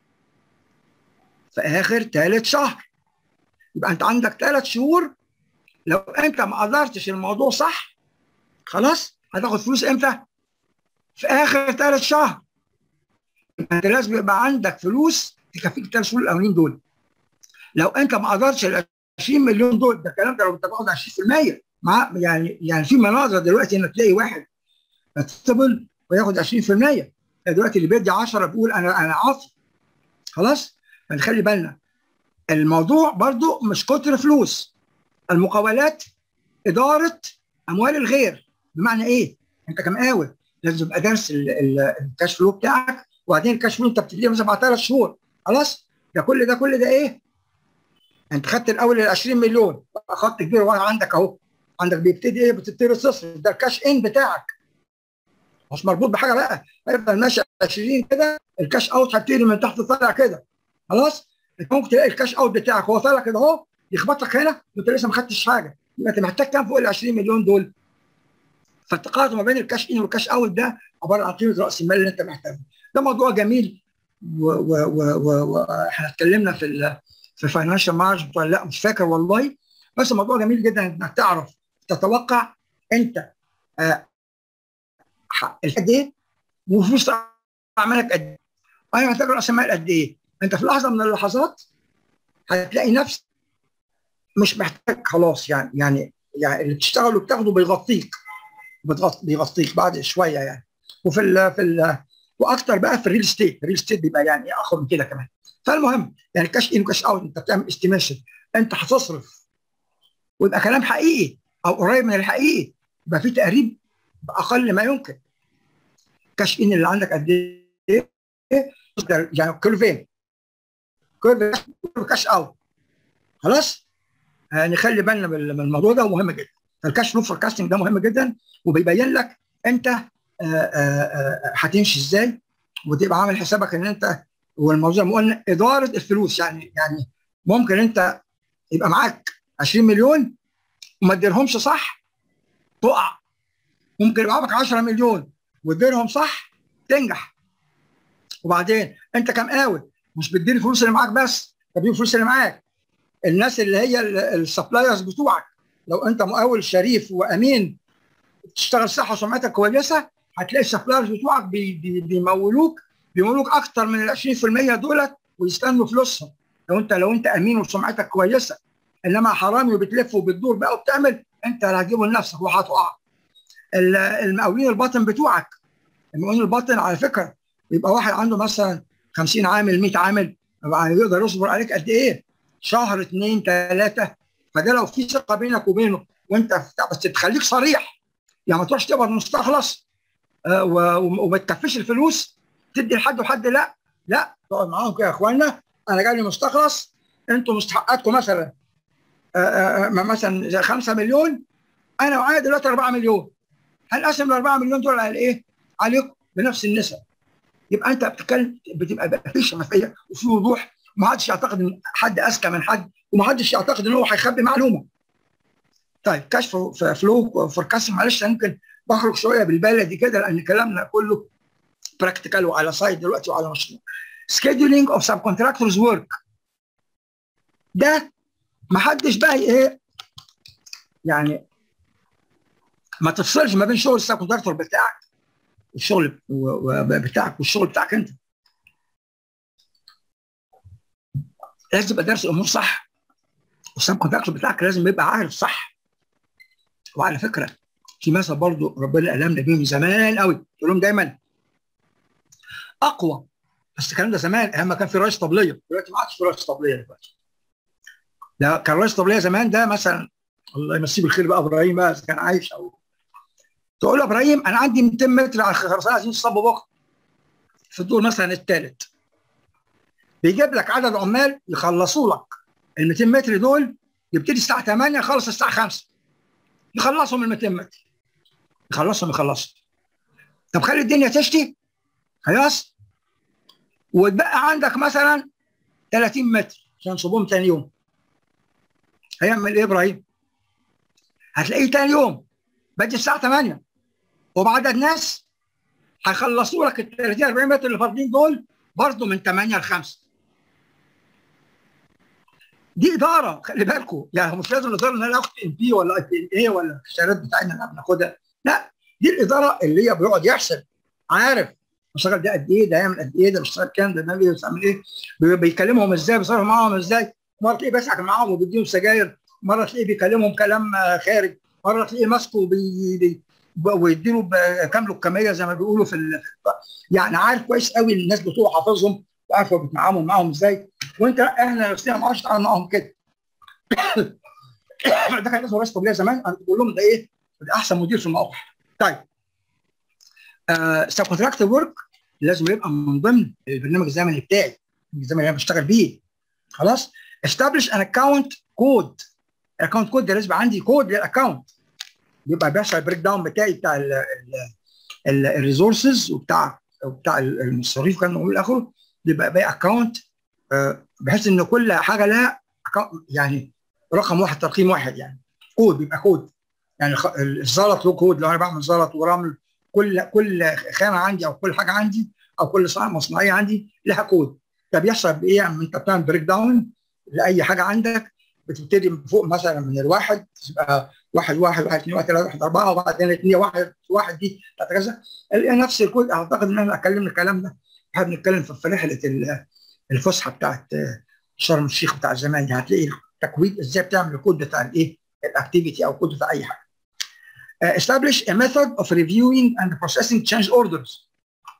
في اخر ثالث شهر يبقى انت عندك ثلاث شهور لو انت ما قدرتش الموضوع صح خلاص هتاخد فلوس امتى؟ في اخر ثالث شهر انت لازم يبقى عندك فلوس تكفيك الثلاث شهور الاولين دول لو انت ما قدرتش ال 20 مليون دول ده الكلام ده لو انت باخد 20% مع يعني يعني في مناظر دلوقتي انك تلاقي واحد يتصل وياخد 20% دلوقتي اللي بيدي 10 بيقول انا انا عاطي خلاص فنخلي بالنا الموضوع برضو مش كتر فلوس المقاولات اداره اموال الغير بمعنى ايه؟ انت كمقاول لازم يبقى دارس الكاش فلو بتاعك وبعدين الكاش فلو انت بتديه مثلا بعد ثلاث شهور خلاص ده كل ده كل ده ايه؟ انت خدت الاول ال 20 مليون خط كبير واحد عندك اهو عندك بيبتدي ايه بتبتدي تصرف ده الكاش ان بتاعك مش مربوط بحاجه بقى هيفضل ماشي 20 كده الكاش اوت هتبتدي من تحت طالع كده خلاص انت ممكن تلاقي الكاش اوت بتاعك هو طالع كده اهو يخبطك هنا وانت لسه ما خدتش حاجه يبقى انت محتاج كام فوق ال 20 مليون دول فالتقاطع ما بين الكاش ان والكاش اوت ده عباره عن قيمه راس المال اللي انت محتاجه ده موضوع جميل واحنا اتكلمنا في ال في فاينانشال مارج لا مش فاكر والله بس الموضوع جميل جدا انك تعرف تتوقع انت آه قد ايه وفلوس اعمالك قد ايه انا محتاج راس المال قد ايه انت في لحظه من اللحظات هتلاقي نفسك مش محتاج خلاص يعني يعني يعني اللي بتشتغله بتاخده بيغطيك بيغطيك بعد شويه يعني وفي ال في ال واكتر بقى في الريل ستيت الريل ستيت بيبقى يعني اخر من كده كمان فالمهم يعني كاش ان وكاش اوت انت بتعمل استيميشن انت هتصرف ويبقى كلام حقيقي او قريب من الحقيقي يبقى في تقريب باقل ما يمكن كاش ان اللي عندك قد ايه يعني كيرفين كيرف كاش اوت خلاص يعني خلي بالنا من الموضوع ده ومهم جدا فالكاش فلو فوركاستنج ده مهم جدا وبيبين لك انت هتمشي ازاي وتبقى عامل حسابك ان انت والموضوع ما قلنا اداره الفلوس يعني يعني ممكن انت يبقى معاك 20 مليون وما تديرهمش صح تقع ممكن يبقى معاك 10 مليون وتديرهم صح تنجح وبعدين انت كمقاول مش بتدير الفلوس اللي معاك بس تدير الفلوس اللي معاك الناس اللي هي السبلايرز بتوعك لو انت مقاول شريف وامين تشتغل صح وسمعتك كويسه هتلاقي السبلايرز بتوعك بي بي بيمولوك بيمولوك اكتر من ال 20% دولت ويستنوا فلوسهم لو انت لو انت امين وسمعتك كويسه انما حرامي وبتلف وبتدور بقى وبتعمل انت اللي هتجيبه لنفسك وهتقع المقاولين الباطن بتوعك المقاولين الباطن على فكره يبقى واحد عنده مثلا 50 عامل 100 عامل يقدر يصبر عليك قد ايه؟ شهر اثنين ثلاثه فده لو في ثقه بينك وبينه وانت بس تخليك صريح يعني ما تروحش تقبض مستخلص آه وما تكفيش الفلوس تدي لحد وحد لا لا تقعد معاهم كده يا اخوانا انا جاي لي مستخلص انتوا مستحقاتكم مثلا آآ آآ مثلا 5 مليون انا معايا دلوقتي 4 مليون هنقسم ال 4 مليون دول على ايه؟ عليكم بنفس النسب يبقى انت بتتكلم بتبقى في شفافيه وفي وضوح ومحدش يعتقد ان حد اذكى من حد ومحدش يعتقد ان هو هيخبي معلومه. طيب كشف فلو فوركاست معلش ممكن بخرج شويه بالبلدي كده لان كلامنا كله براكتيكال وعلى سايت دلوقتي وعلى مشروع. scheduling of subcontractors work ده ما حدش بقى ايه يعني ما تفصلش ما بين شغل السب كونتراكتور بتاعك الشغل بتاعك والشغل بتاعك انت لازم تبقى دارس الامور صح والسب كونتراكتور بتاعك لازم يبقى عارف صح وعلى فكره في مثل برضه ربنا الهمنا بيه من زمان قوي يقول لهم دايما اقوى بس الكلام ده زمان ايام ما كان في رئيس طبليه دلوقتي ما عادش في رئيس طبليه دلوقتي ده كان رئيس طبليه زمان ده مثلا الله يمسيه بالخير بقى ابراهيم بقى كان عايش او تقول له ابراهيم انا عندي 200 متر على الخرسانه عايزين يصبوا بكره في الدور مثلا الثالث بيجيب لك عدد عمال يخلصوا لك ال 200 متر دول يبتدي الساعه 8 يخلص الساعه 5 يخلصهم ال 200 متر يخلصهم يخلصهم طب خلي الدنيا تشتي خلاص وتبقى عندك مثلا 30 متر عشان نصبهم ثاني يوم هيعمل ايه ابراهيم؟ هتلاقيه ثاني يوم بدي الساعه 8 وبعدد ناس هيخلصوا لك ال 30 40 متر اللي فاضلين دول برضه من 8 ل 5 دي اداره خلي بالكم يعني مش لازم الاداره ان انا اخد ام بي ولا اي اي ولا الشهادات بتاعتنا اللي بناخدها لا دي الاداره اللي هي بيقعد يحسب عارف بيشتغل ده قد ايه ده يعمل قد ايه ده بيشتغل كام ده بيعمل ايه بيكلمهم ازاي بيصرف معاهم ازاي مره تلاقيه بيسعك معاهم وبيديهم سجاير مره تلاقيه بيكلمهم كلام خارج مره تلاقيه ماسكه بي بي ويديله كامله الكميه زي ما بيقولوا في ال... يعني عارف كويس قوي الناس بتوعه حافظهم وعارف هو بيتعامل معاهم ازاي وانت احنا نفسنا ما عادش نتعامل معاهم كده ده كان اسمه رئيس قبليه زمان انا بقول لهم ده ايه ده احسن مدير في الموقع طيب سب كونتراكت ورك لازم يبقى من ضمن البرنامج الزمني بتاعي الزمني اللي انا بشتغل بيه خلاص establish an account code الاكونت كود ده لازم عندي كود للاكونت يبقى بيحصل البريك داون بتاعي بتاع الريسورسز وبتاع وبتاع المصاريف كان من اخره يبقى باقي اكونت بحيث ان كل حاجه لها يعني رقم واحد ترقيم واحد يعني كود بيبقى كود يعني الزلط له كود لو انا بعمل زلط ورمل كل كل خامه عندي او كل حاجه عندي او كل صناعه مصنعيه عندي لها كود ده بيحصل بايه؟ يعني انت بتعمل بريك داون لاي حاجه عندك بتبتدي من فوق مثلا من الواحد تبقى واحد واحد واحد اثنين واحد ثلاثه واحد اربعه وبعدين اثنين واحد واحد دي كذا نفس الكود اعتقد ان انا اتكلم الكلام ده احنا بنتكلم في رحله الفسحه بتاعت شرم الشيخ بتاع زمان دي هتلاقي التكويد ازاي بتعمل الكود بتاع الايه الاكتيفيتي او كود بتاع اي حاجه. Uh, establish a method of reviewing and processing change orders.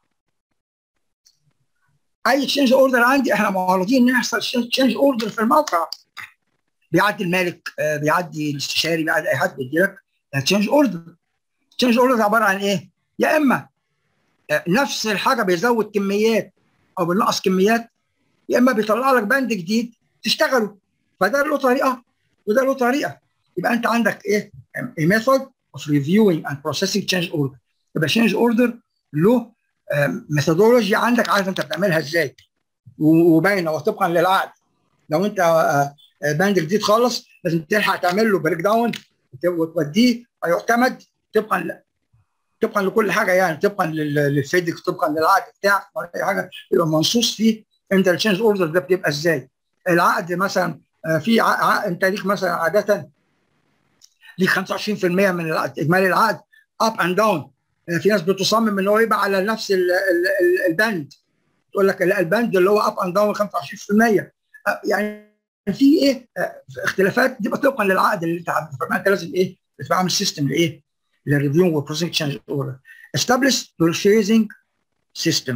اي تشينج اوردر عندي احنا معرضين ان يحصل تشينج اوردر في الموقع بيعدي المالك بيعدي الاستشاري بيعدي اي حد بيدي لك تشينج اوردر تشينج اوردر عباره عن ايه؟ يا اما نفس الحاجه بيزود كميات او بينقص كميات يا اما بيطلع لك بند جديد تشتغله فده له طريقه وده له طريقه يبقى انت عندك ايه؟ a method of reviewing and processing change order يبقى change order له ميثودولوجي عندك عارف انت بتعملها ازاي وباينه وطبقا للعقد لو انت بند جديد خالص لازم تلحق تعمل له بريك داون وتوديه ويعتمد طبقا طبقا لكل حاجه يعني طبقا للفيدك طبقا للعقد بتاعك ولا اي حاجه يبقى منصوص فيه انت التشينج اوردر ده بتبقى ازاي العقد مثلا في عقد انت ليك مثلا عاده ليك 25% من العقد اجمالي العقد اب اند داون في ناس بتصمم ان هو يبقى على نفس ال ال البند تقول لك لا البند اللي هو اب اند داون 25% يعني في ايه اختلافات دي طبقا للعقد اللي انت عامله فانت لازم ايه تبقى عامل سيستم لايه؟ للريفيو والبروسيس تشينج اوردر establish purchasing system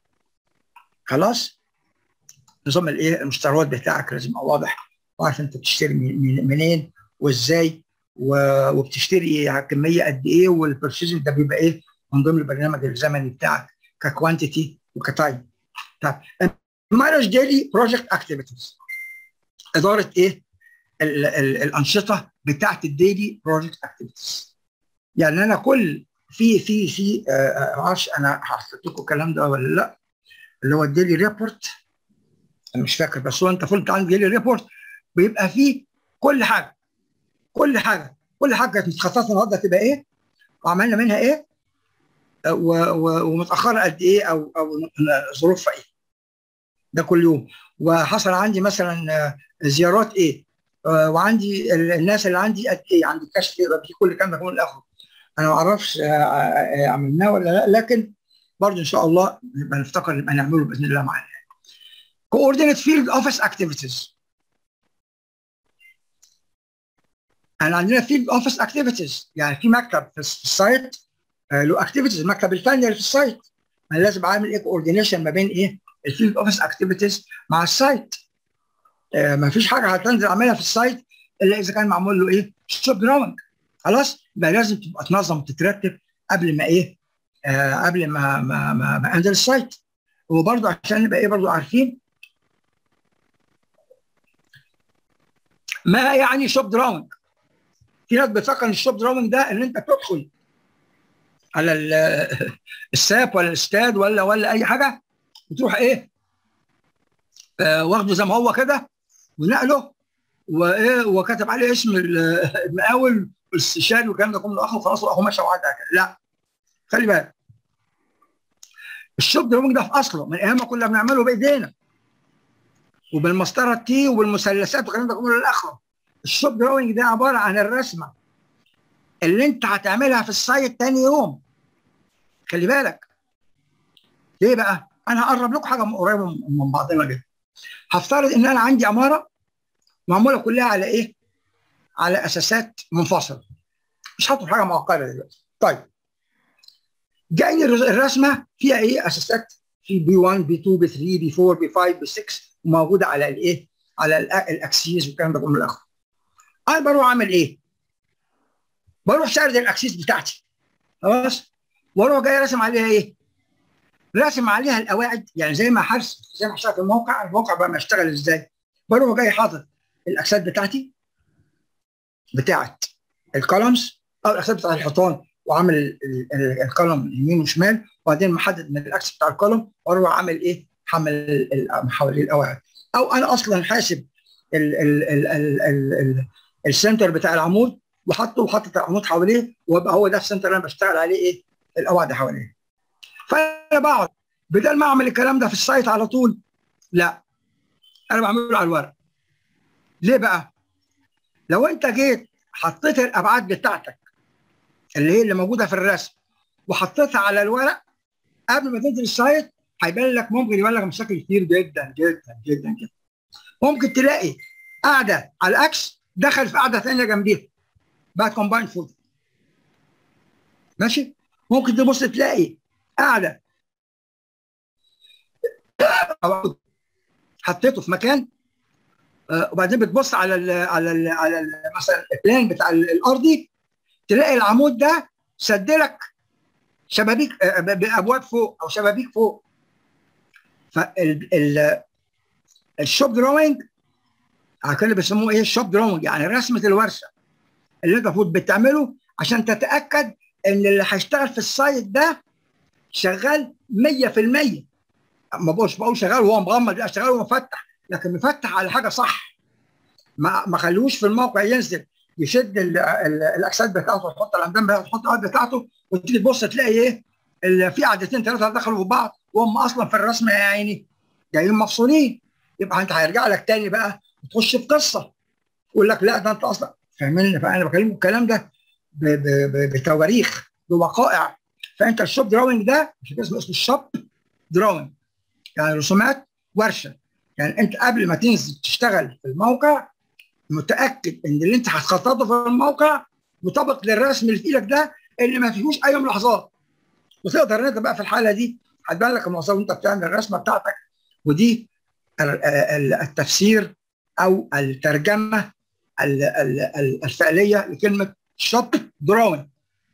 خلاص نظام الايه المستوردات بتاعك لازم يبقى واضح وعارف انت بتشتري منين وازاي وبتشتري كميه قد ايه والبرشيزنج ده بيبقى ايه من ضمن البرنامج الزمني بتاعك ككوانتيتي وكتايم طيب مانج ديلي بروجكت اكتيفيتيز اداره ايه ال ال الانشطه بتاعت الديلي بروجكت اكتيفيتيز يعني انا كل في في في ما اعرفش انا هحط لكم الكلام ده ولا لا اللي هو الديلي ريبورت انا مش فاكر بس هو انت فلت عندي ديلي ريبورت بيبقى فيه كل حاجه كل حاجه كل حاجه كانت متخصصه النهارده تبقى ايه وعملنا منها ايه ومتاخره قد ايه او او ظروفها ايه ده كل يوم وحصل عندي مثلا زيارات ايه وعندي الناس اللي عندي قد ايه عندي كشف يبقى في كل كام يكون الاخر انا ما اعرفش عملناه ولا لا لكن برضه ان شاء الله نبقى نفتكر نبقى نعمله باذن الله معانا coordinate field office activities احنا عندنا فيلد اوفيس اكتيفيتيز يعني في مكتب في السايت له اكتيفيتيز المكتب الفني اللي في السايت انا لازم اعمل ايه كوردينيشن ما بين ايه الفيلد اوفيس اكتيفيتيز مع السايت آه ما فيش حاجه هتنزل اعملها في السايت الا اذا كان معمول له ايه شوب جراوند خلاص يبقى لازم تبقى تنظم وتترتب قبل ما ايه آه قبل ما ما ما, ما انزل السايت وبرضه عشان نبقى ايه برضه عارفين ما يعني شوب دراونج في ناس بتفكر ان الشوب دراونج ده ان انت تدخل على الساب ولا الاستاد ولا ولا اي حاجه وتروح ايه آه واخده زي ما هو كده ونقله وايه وكتب عليه اسم المقاول والاستشاري والكلام ده كله اخره خلاص واخو ماشي وعدى لا خلي بالك الشوب دراونج ده في اصله من ايام ما كنا بنعمله بايدينا وبالمسطره التي وبالمثلثات والكلام ده كله للاخره الشوب دراونج ده عباره عن الرسمه اللي انت هتعملها في السايت تاني يوم خلي بالك ليه بقى؟ انا هقرب لكم حاجه قريبه من بعضنا جدا هفترض ان انا عندي عماره معموله كلها على ايه؟ على اساسات منفصله مش هطلب حاجه معقده دلوقتي طيب جايني الرسمه فيها ايه اساسات في بي 1 بي 2 بي 3 بي 4 بي 5 بي 6 وموجوده على الايه؟ على الاكسيس والكلام ده كله الاخر انا بروح اعمل ايه؟ بروح سارد الاكسيس بتاعتي خلاص؟ واروح جاي راسم عليها ايه؟ راسم عليها القواعد يعني زي ما حرس زي ما هشتغل في الموقع الموقع بقى ما اشتغل ازاي؟ بروح جاي حاطط الاكسات بتاعتي بتاعت الكولمز او الاكسات بتاعت الحيطان وعامل الكولم يمين وشمال وبعدين محدد من الاكس بتاع الكولم واروح عامل ايه؟ حمل حوالين القواعد او انا اصلا حاسب ال ال ال ال ال ال السنتر بتاع العمود وحطه وحطت العمود حواليه ويبقى هو ده السنتر اللي انا بشتغل عليه ايه؟ القواعد حواليه. فانا بقعد بدل ما اعمل الكلام ده في السايت على طول لا انا بعمله على الورق. ليه بقى؟ لو انت جيت حطيت الابعاد بتاعتك اللي هي اللي موجوده في الرسم وحطيتها على الورق قبل ما تنزل السايت هيبان لك ممكن يبان لك مشاكل كتير جدا جدا جدا جدا. ممكن تلاقي قاعده على الاكس دخل في قاعده ثانيه جنبيها بقى كومبايند فود ماشي ممكن تبص تلاقي قاعده حطيته في مكان آه وبعدين بتبص على ال على ال على ال مثلا البلان بتاع الارضي تلاقي العمود ده سد لك شبابيك آه بابواب فوق او شبابيك فوق فال الشوب دروينج كانوا بيسموه ايه الشوب دروينج يعني رسمه الورشه اللي انت المفروض بتعمله عشان تتاكد ان اللي هيشتغل في السايت ده شغال 100% ما بقولش بقول شغال وهو مغمض لا شغال وهو مفتح لكن مفتح على حاجه صح ما ما خلوش في الموقع ينزل يشد الاكسات بتاعته ويحط العمدان بتاعته ويحط الارض بتاعته وتيجي تبص تلاقي ايه في قعدتين ثلاثه دخلوا في بعض وهم اصلا في الرسم يا عيني جايين مفصولين يبقى انت هيرجع لك تاني بقى وتخش في قصه يقول لك لا ده انت اصلا فاهمني فانا بكلمك الكلام ده بتواريخ بوقائع فانت الشوب دراونج ده مش اسمه اسمه الشوب دراونج يعني رسومات ورشه يعني انت قبل ما تنزل تشتغل في الموقع متاكد ان اللي انت هتخططه في الموقع مطابق للرسم اللي في ايدك ده اللي ما فيهوش اي ملاحظات وتقدر انت بقى في الحاله دي هتبان لك المواصفات وانت بتعمل الرسمه بتاعتك ودي التفسير او الترجمه الفعليه لكلمه شوب دراون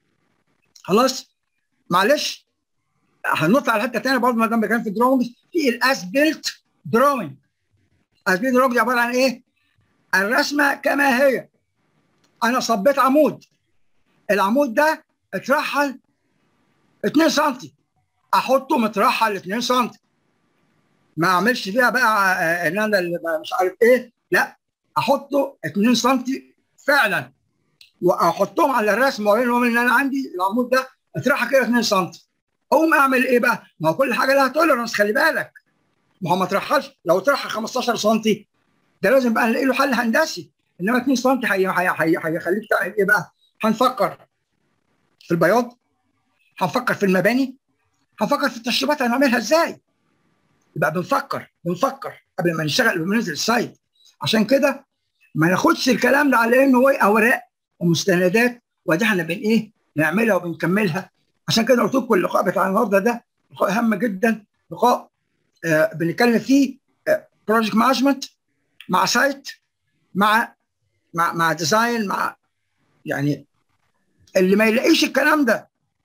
خلاص معلش هننط على حته ثانيه برضه ما دام كان في دراونج في الاس بيلت دراونج اس بيلت دراونج عباره عن ايه؟ الرسمه كما هي انا صبيت عمود العمود ده اترحل 2 سم احطه مترحل 2 سم ما اعملش فيها بقى ان انا مش عارف ايه لا احطه 2 سم فعلا واحطهم على الرسم واقول لهم ان انا عندي العمود ده اترحل كده 2 سم اقوم اعمل ايه بقى؟ ما هو كل حاجه لها توليرنس خلي بالك ما هو ما اترحلش لو اترحل 15 سم ده لازم بقى نلاقي له حل هندسي انما 2 سم هيخليك تعمل ايه بقى؟ هنفكر في البياض هنفكر في المباني هنفكر في التشطيبات هنعملها ازاي يبقى بنفكر بنفكر قبل ما نشتغل قبل ما ننزل السايت عشان كده ما ناخدش الكلام ده على انه هو اوراق ومستندات ودي احنا بن ايه نعملها وبنكملها عشان كده قلت لكم اللقاء بتاع النهارده ده لقاء هام جدا لقاء آه بنتكلم فيه بروجكت مانجمنت مع سايت مع مع مع ديزاين مع يعني اللي ما يلاقيش الكلام ده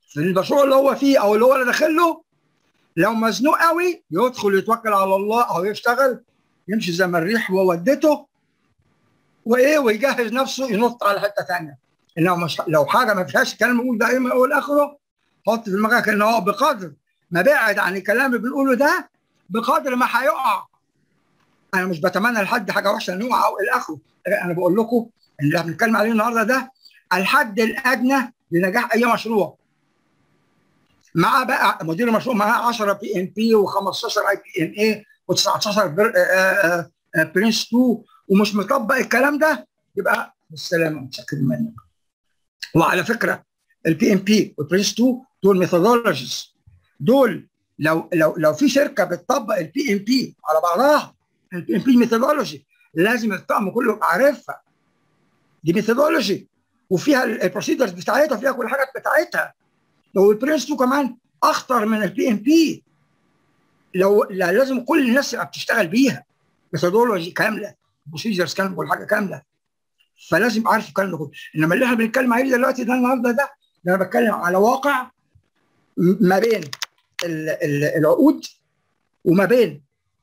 في المشروع اللي هو فيه او اللي هو اللي داخل له لو مزنوق قوي يدخل يتوكل على الله او يشتغل يمشي زي ما الريح وودته وايه ويجهز نفسه ينط على حته ثانيه انه مش لو حاجه ما فيهاش كلام بنقول ده ايه من اول اخره حط في دماغك ان هو بقدر ما بعد عن الكلام اللي بنقوله ده بقدر ما هيقع انا مش بتمنى لحد حاجه وحشه انه يقع او الى اخره انا بقول لكم اللي بنتكلم عليه النهارده ده الحد الادنى لنجاح اي مشروع مع بقى مدير المشروع معاه 10 بي ان بي و15 اي بي ان اي و19 برنس 2 ومش مطبق الكلام ده يبقى بالسلامه متشكر منك وعلى فكره البي ام بي والبرنس 2 دول ميثودولوجيز دول لو لو لو في شركه بتطبق البي ام بي على بعضها البي ام بي ميثودولوجي لازم الطقم كله يبقى عارفها دي ميثودولوجي وفيها البروسيدرز بتاعتها وفيها كل حاجه بتاعتها لو البرنس 2 كمان اخطر من البي ام بي لو لا لازم كل الناس تبقى بتشتغل بيها ميثودولوجي كامله بروسيجرز كامله كل حاجه كامله فلازم عارف الكلام ده كله انما اللي احنا بنتكلم عليه دلوقتي ده النهارده ده انا بتكلم على واقع ما بين ال ال العقود وما بين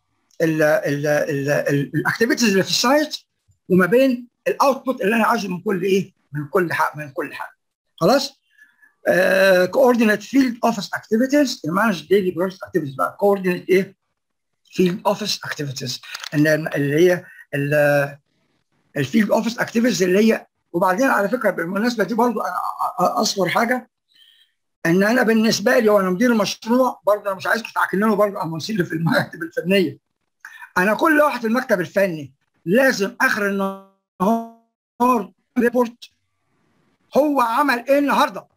الاكتيفيتيز اللي في السايت وما بين الاوتبوت اللي انا عايزه من كل ايه من كل حاجه من كل حاجه خلاص كوردينيت فيلد اوفيس اكتيفيتيز مانج ديلي بروجكت اكتيفيتيز بقى كوردينيت ايه فيلد اوفيس اكتيفيتيز اللي هي الفيلد اوفيس اكتيفيتيز اللي هي وبعدين على فكره بالمناسبه دي برضو اصغر حاجه ان انا بالنسبه لي وانا مدير المشروع برضه انا مش عايزكم تعكننوا برضه على المنسيل في المكاتب الفنيه انا كل واحد في المكتب الفني لازم اخر النهار ريبورت هو عمل ايه النهارده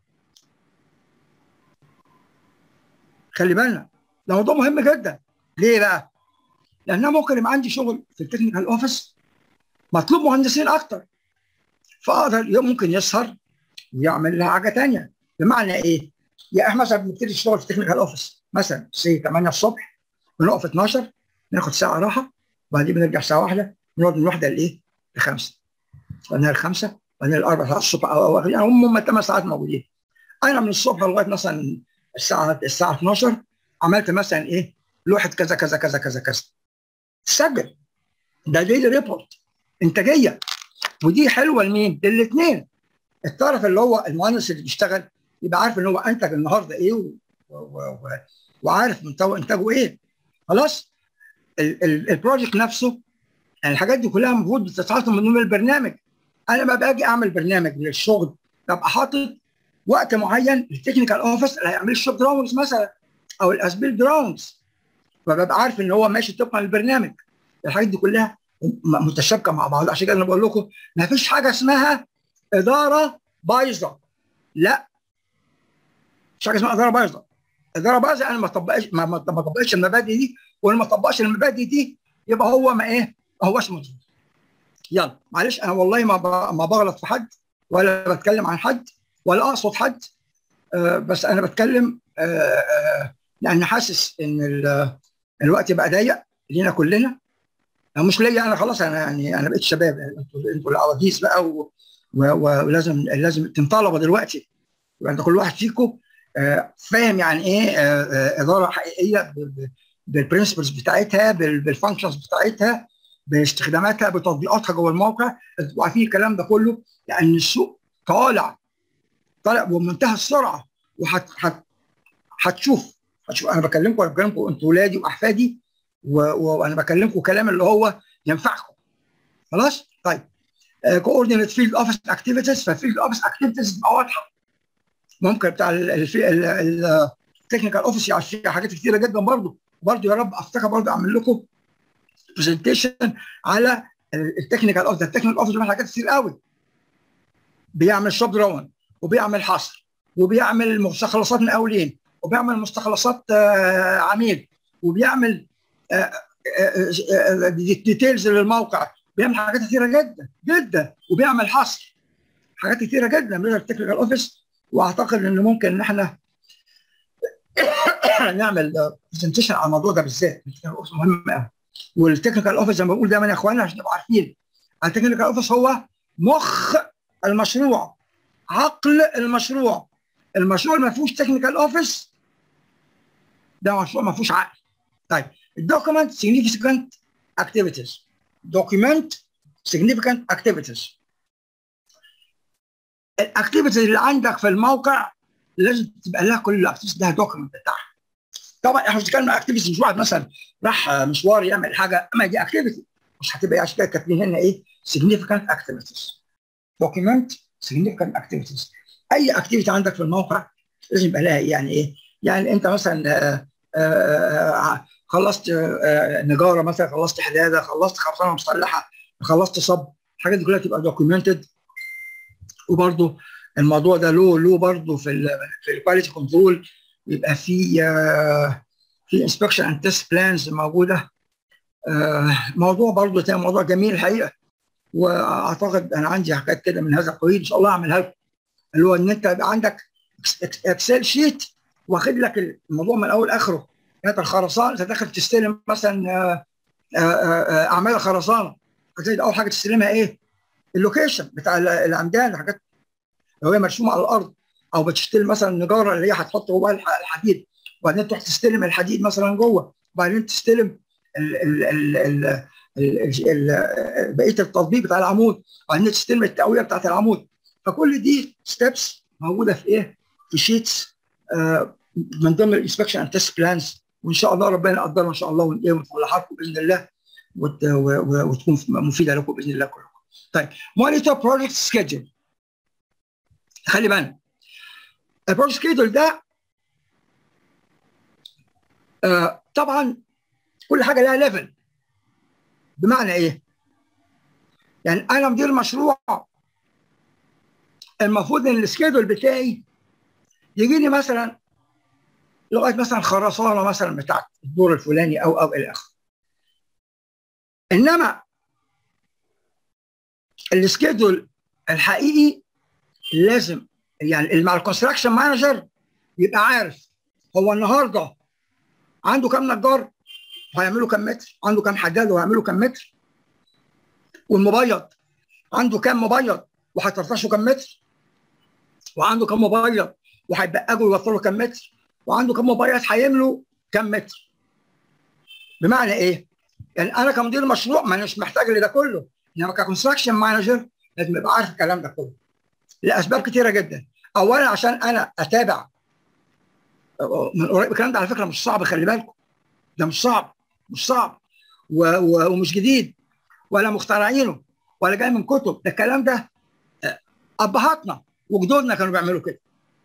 خلي بالنا ده موضوع مهم جدا ليه بقى؟ لان انا ممكن يبقى عندي شغل في التكنيكال اوفيس مطلوب مهندسين اكتر فاقدر ممكن يسهر ويعمل لها حاجه ثانيه بمعنى ايه؟ يا احنا مثلا بنبتدي الشغل في التكنيكال اوفيس مثلا سي 8 الصبح بنقف 12 ناخد ساعه راحه وبعدين بنرجع الساعه 1 نقعد من 1 لايه؟ لخمسه وبعدين الخمسه وبعدين الاربع ساعات الصبح او يعني هم 8 ساعات موجودين انا من الصبح لغايه مثلا الساعه الساعه 12 عملت مثلا ايه؟ لوحه كذا كذا كذا كذا كذا سجل ده ديلي ريبورت انتاجيه ودي حلوه لمين؟ للاثنين الطرف اللي هو المهندس اللي بيشتغل يبقى عارف ان هو انتج النهارده ايه و... و... و... وعارف محتوى انتاجه ايه خلاص البروجكت نفسه يعني الحاجات دي كلها المفروض بتتعاطى من ضمن البرنامج انا لما باجي اعمل برنامج للشغل ببقى حاطط وقت معين للتكنيكال اوفيس اللي هيعمل الشوب دراونز مثلا او الاسبيل دراونز فببقى عارف ان هو ماشي طبقا للبرنامج الحاجات دي كلها متشابكه مع بعض عشان كده انا بقول لكم ما فيش حاجه اسمها اداره بايظه لا مش حاجه اسمها اداره بايظه اداره بايظه انا ما طبقش ما, ما طبقش المبادئ دي واللي ما طبقش المبادئ دي يبقى هو ما ايه ما هوش مظبوط يلا معلش انا والله ما ما بغلط في حد ولا بتكلم عن حد ولا اقصد حد آه بس انا بتكلم آه آه لان حاسس ان الوقت بقى ضيق لينا كلنا مش ليا انا خلاص انا يعني انا بقيت شباب انتوا انتوا العواجيز بقى و ولازم لازم تنطلبوا دلوقتي يبقى انت كل واحد فيكم فاهم يعني ايه اداره حقيقيه بالبرنسبلز بتاعتها بالفانكشنز بتاعتها باستخداماتها بتطبيقاتها جوه الموقع تبقوا عارفين الكلام ده كله لان السوق طالع طالع بمنتهى السرعه وهت هتشوف هتشوف انا بكلمكم انا بكلمكم انتوا ولادي واحفادي وانا بكلمكم كلام اللي هو ينفعكم خلاص طيب كوردينيت فيلد اوفيس اكتيفيتيز فالفيلد اوفيس اكتيفيتيز تبقى واضحه ممكن بتاع التكنيكال اوفيس يعني فيها حاجات كتيره جدا برضه برضه يا رب افتكر برضه اعمل لكم برزنتيشن على التكنيكال اوفيس التكنيكال اوفيس بيعمل حاجات كتير قوي بيعمل شوب دراون وبيعمل حصر وبيعمل مستخلصات مقاولين وبيعمل مستخلصات عميل وبيعمل ديتيلز للموقع بيعمل حاجات كتيره جدا جدا وبيعمل حصر حاجات كتيره جدا من التكنيكال اوفيس واعتقد ان ممكن ان احنا نعمل برزنتيشن على الموضوع ده بالذات مهم قوي والتكنيكال اوفيس زي ما بقول دايما يا اخوانا عشان تبقوا عارفين التكنيكال اوفيس هو مخ المشروع عقل المشروع المشروع ما فيهوش تكنيكال اوفيس ده مشروع ما فيهوش عقل طيب الدوكيمنت significant activities document significant activities الاكتيفيتيز اللي عندك في الموقع لازم تبقى لها كل الاكتيفيتيز لها دوكيمنت بتاعها طبعا احنا بنتكلم عن اكتيفيتيز مش واحد مثلا راح مشوار يعمل حاجه اما دي اكتيفيتي مش هتبقى عشان كده كاتبين هنا ايه significant activities document significant activities اي اكتيفيتي عندك في الموقع لازم يبقى لها يعني ايه يعني انت مثلا آآ آآ خلصت نجاره مثلا خلصت حداده خلصت خرسانه مسلحه خلصت صب الحاجات دي كلها تبقى دوكيومنتد وبرده الموضوع ده له له برضه في ال في الكواليتي كنترول يبقى في في انسبكشن اند تيست بلانز موجوده موضوع برضه تاني موضوع جميل الحقيقه واعتقد انا عندي حاجات كده من هذا القبيل ان شاء الله اعملها لكم اللي هو ان انت يبقى عندك اكسل شيت واخد لك الموضوع من اول اخره يعني الخرسانه انت داخل تستلم مثلا اعمال الخرسانه هتلاقي اول حاجه تستلمها ايه؟ اللوكيشن بتاع العمدان الحاجات لو هي مرسومه على الارض او بتشتري مثلا نجاره اللي هي هتحط جواها الحديد وبعدين تروح تستلم الحديد مثلا جوه وبعدين تستلم ال ال ال ال بقيه التطبيق بتاع العمود وبعدين تستلم التقويه بتاعت العمود فكل دي ستيبس موجوده في ايه؟ في شيتس آه من ضمن الانسبكشن اند تيست بلانز وان شاء الله ربنا يقدرنا ان شاء الله ونطلعها لكم باذن الله وتكون مفيده لكم باذن الله كلكم. طيب مونيتور بروجكت سكيدجول خلي بالك البروجكت سكيدول ده آه طبعا كل حاجه لها ليفل بمعنى ايه؟ يعني انا مدير مشروع المفروض ان السكيدول بتاعي يجي لي مثلا لغايه مثلا خرسانه مثلا بتاعت الدور الفلاني او او الى اخره. انما السكيدول الحقيقي لازم يعني مع الكونستراكشن مانجر يبقى عارف هو النهارده عنده كام نجار وهيعملوا كام متر عنده كام حداد وهيعملوا كام متر والمبيض عنده كام مبيض وهيطرطشوا كام متر وعنده كام مبيض وهيبقجوا يوصلوا كام متر وعنده كام مبيض هيملوا كام متر بمعنى ايه؟ يعني انا كمدير مشروع ما مش محتاج لده كله انما ككونستراكشن مانجر لازم يبقى عارف الكلام ده كله لاسباب كتيره جدا اولا عشان انا اتابع من قريب الكلام ده على فكره مش صعب خلي بالكم ده مش صعب مش صعب و و ومش جديد ولا مخترعينه ولا جاي من كتب ده الكلام ده ابهاتنا وجدودنا كانوا بيعملوا كده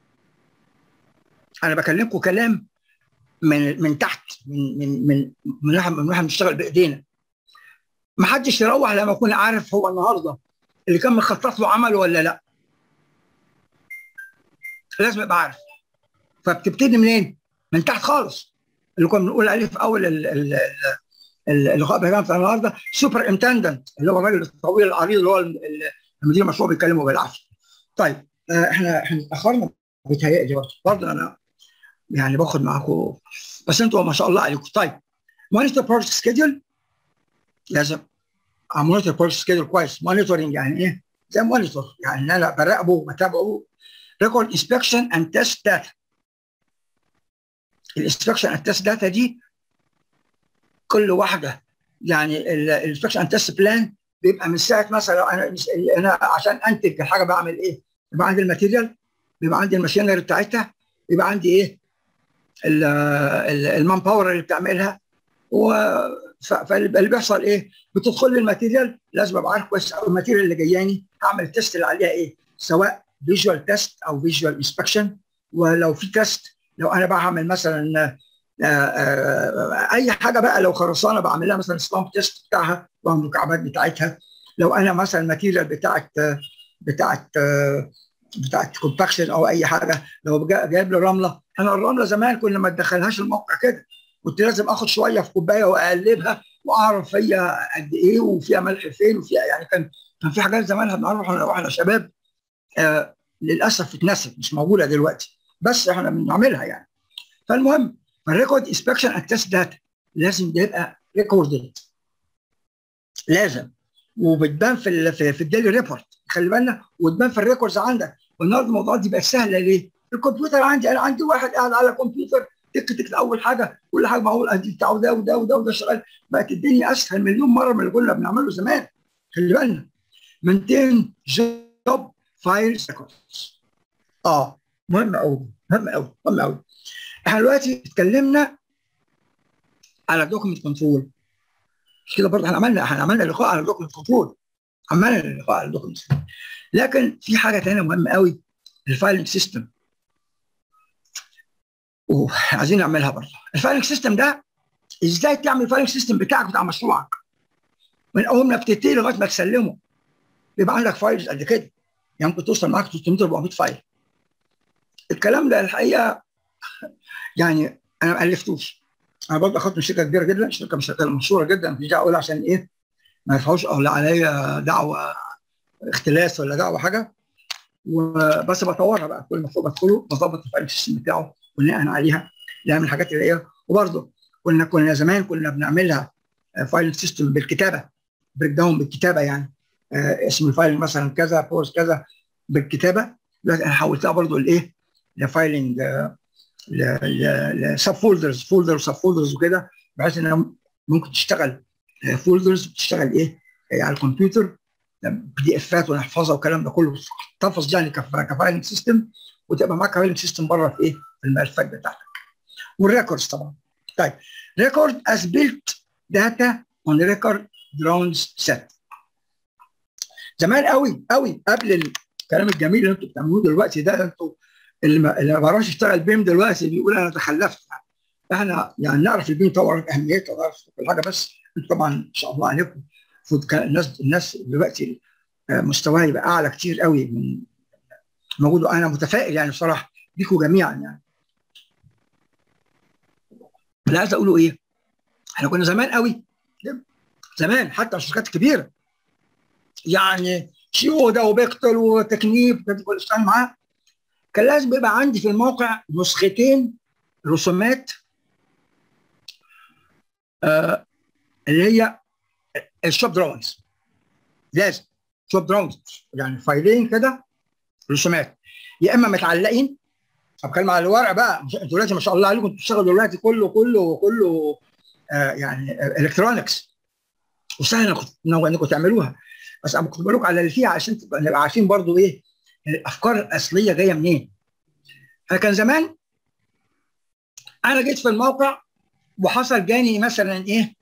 انا بكلمكم كلام من من تحت من من من من احنا من احنا بنشتغل بايدينا ما حدش يروح لما يكون عارف هو النهارده اللي كان مخطط له عمله ولا لا لازم يبقى عارف فبتبتدي منين؟ من تحت خالص اللي كنا بنقول عليه في اول اللقاء بتاعنا بتاع النهارده سوبر انتندنت اللي هو الراجل الطويل العريض اللي هو المدير المشروع بيتكلموا بالعافيه. طيب احنا احنا اتاخرنا بيتهيألي برضه برضه انا يعني باخد معاكم بس انتوا ما شاء الله عليكم طيب مونيتور بروجكت سكيدول لازم مونيتور بروجكت سكيدول كويس مونيتورنج يعني ايه؟ زي مونيتور يعني ان انا براقبه وبتابعه ريكورد انسبكشن اند تيست داتا الانسبكشن اند تيست داتا دي كل واحده يعني الانسبكشن اند تيست بلان بيبقى من ساعه مثلا انا انا عشان انتج الحاجه بعمل ايه؟ بيبقى عندي الماتيريال بيبقى عندي الماشينري بتاعتها بيبقى عندي ايه؟ المان باور اللي بتعملها و فاللي بيحصل ايه؟ بتدخل لي الماتيريال لازم ابقى عارف كويس قوي الماتيريال اللي جاياني هعمل التيست اللي عليها ايه؟ سواء فيجوال تيست او فيجوال انسبكشن ولو في تيست لو انا بقى هعمل مثلا آآ آآ اي حاجه بقى لو خرسانه بعمل لها مثلا سلامب تيست بتاعها والمكعبات بتاعتها لو انا مثلا الماتيريال بتاعت بتاعت بتاعت كومباكشن او اي حاجه لو جايب لي رمله انا الرمله زمان كنا ما تدخلهاش الموقع كده كنت لازم اخد شويه في كوبايه واقلبها واعرف هي قد ايه وفيها ملح فين وفيها يعني كان كان في حاجات زمان بنعرف واحنا شباب آه للاسف اتنست مش موجوده دلوقتي بس احنا بنعملها يعني فالمهم الريكورد انسبكشن اند تيست داتا لازم ده يبقى ريكوردد لازم وبتبان في في, في الديلي ريبورت خلي بالنا وتبان في الريكوردز عندك والنهارده الموضوعات دي بقت سهله ليه؟ الكمبيوتر عندي انا عندي واحد قاعد على كمبيوتر تك تك اول حاجه كل حاجه معقول ادي بتاعه ده وده وده وده شغال بقت الدنيا اسهل مليون مره من اللي كنا بنعمله زمان خلي بالنا مينتين جوب فايلز اه مهم قوي مهم قوي مهم قوي احنا دلوقتي اتكلمنا على دوكيمنت كنترول مش كده برضه احنا عملنا احنا عملنا لقاء على دوكيمنت كنترول عملنا لقاء على دوكيمنت لكن في حاجه ثانيه مهمه قوي الفايلنج سيستم وعايزين نعملها برضه الفايلنج سيستم ده ازاي تعمل الفايلنج سيستم بتاعك بتاع مشروعك من اول ما بتبتدي لغايه ما تسلمه بيبقى عندك فايلز قد كده يعني ممكن توصل معاك 300 400 فايل الكلام ده الحقيقه يعني انا ما الفتوش انا برضه اخدت من شركه كبيره جدا شركه مش مشهوره جدا مش دعوه اقول عشان ايه ما يرفعوش او لا عليا دعوه اختلاس ولا دعوه حاجه وبس بطورها بقى كل ما بدخله بظبط الفايل سيستم بتاعه بناء عليها نعمل حاجات اللي هي وبرضه كنا كنا زمان كنا بنعملها فايل سيستم بالكتابه بريك داون بالكتابه يعني آه اسم الفايل مثلا كذا بوز كذا بالكتابه دلوقتي انا حولتها برضه لايه؟ لفايلنج لسب فولدرز فولدر وسب فولدرز وكده بحيث انها ممكن تشتغل فولدرز بتشتغل ايه على الكمبيوتر بي دي افات ونحفظها والكلام ده كله تحفظ يعني كفايلنج سيستم وتبقى معاك فايلنج سيستم بره في ايه؟ في الملفات بتاعتك. والريكوردز طبعا. طيب ريكورد از بيلت داتا اون ريكورد درونز سيت. زمان قوي قوي قبل الكلام الجميل اللي انتوا بتعملوه دلوقتي ده انتوا اللي ما, اللي ما بعرفش يشتغل بيم دلوقتي بيقول انا تخلفت احنا يعني نعرف البيم طبعا اهميته ونعرف كل حاجه بس انتوا طبعا ان شاء الله عليكم الناس الناس دلوقتي مستواها يبقى اعلى كتير قوي من موجود انا متفائل يعني بصراحه بيكم جميعا يعني اللي عايز اقوله ايه؟ احنا كنا زمان قوي زمان حتى الشركات الكبيره يعني شيودا وبيكتل وتكنيب كنت كل اشتغل معاه كان لازم يبقى عندي في الموقع نسختين رسومات آه اللي هي الشوب دراونز لازم شوب دراونز يعني فايلين كده رسومات يا اما متعلقين بتكلم على الورق بقى انتوا دلوقتي ما شاء الله عليكم بتشتغلوا دلوقتي كله كله كله آه يعني الكترونكس وسهل انكم تعملوها بس انا كنت بقول لكم على اللي فيها عشان نبقى عارفين برضو ايه الافكار الاصليه جايه منين فكان زمان انا جيت في الموقع وحصل جاني مثلا ايه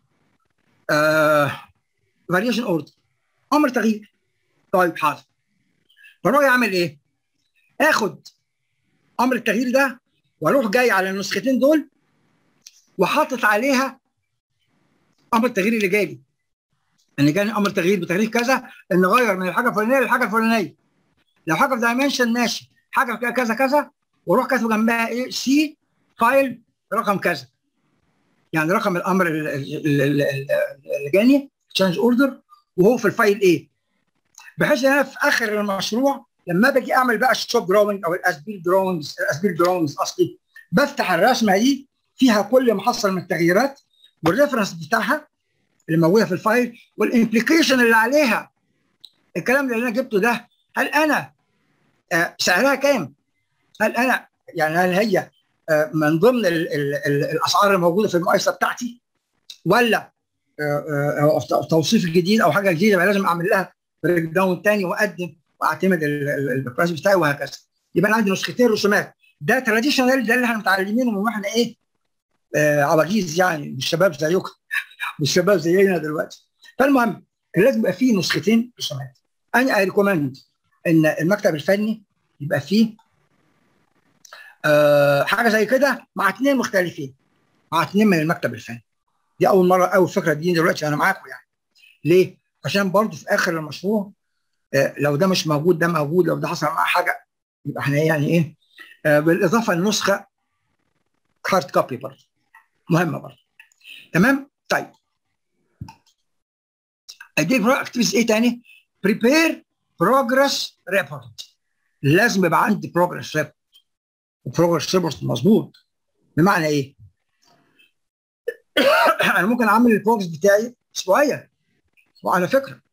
فاريشن اوردر امر تغيير طيب حاضر فاروح اعمل ايه؟ اخد امر التغيير ده واروح جاي على النسختين دول وحاطط عليها امر التغيير اللي جالي ان جاني امر تغيير بتغيير كذا ان غير من الحاجه الفلانيه للحاجه الفلانيه لو حاجه في دايمنشن ماشي حاجه كذا كذا واروح كاتب جنبها ايه سي فايل رقم كذا يعني رقم الامر اللي جاني تشانج اوردر وهو في الفايل ايه بحيث ان انا في اخر المشروع لما باجي اعمل بقى الشوب دراونج او الاسبيل دراونجز الاسبيل دراونجز قصدي بفتح الرسمه دي فيها كل ما حصل من التغييرات والريفرنس بتاعها اللي موجوده في الفايل والامبليكيشن اللي عليها الكلام اللي انا جبته ده هل انا آه سعرها كام؟ هل انا يعني هل هي آه من ضمن ال ال ال الاسعار الموجوده في المقايسه بتاعتي ولا آه توصيف جديد او حاجه جديده لازم اعمل لها بريك داون تاني واقدم واعتمد البرايس بتاعي وهكذا يبقى انا عندي نسختين رسومات ده تراديشنال ده اللي احنا متعلمينه من واحنا ايه عواجيز يعني مش شباب زيكم مش شباب زينا دلوقتي فالمهم لازم يبقى فيه نسختين رسومات انا اي ريكومند ان المكتب الفني يبقى فيه آه حاجه زي كده مع اثنين مختلفين مع اثنين من المكتب الفني دي اول مره اول فكره دي دلوقتي انا معاكم يعني ليه؟ عشان برضه في اخر المشروع آه لو ده مش موجود ده موجود لو ده حصل معاه حاجه يبقى احنا يعني ايه آه بالاضافه لنسخه هارد كوبي برضه مهمه برضه تمام؟ طيب اديك اكتيفيتيز ايه تاني؟ بريبير بروجرس ريبورت لازم يبقى عندي بروجرس ريبورت وبروجرس ريبورت مظبوط بمعنى ايه؟ انا ممكن اعمل البروجرس بتاعي اسبوعيا وعلى فكره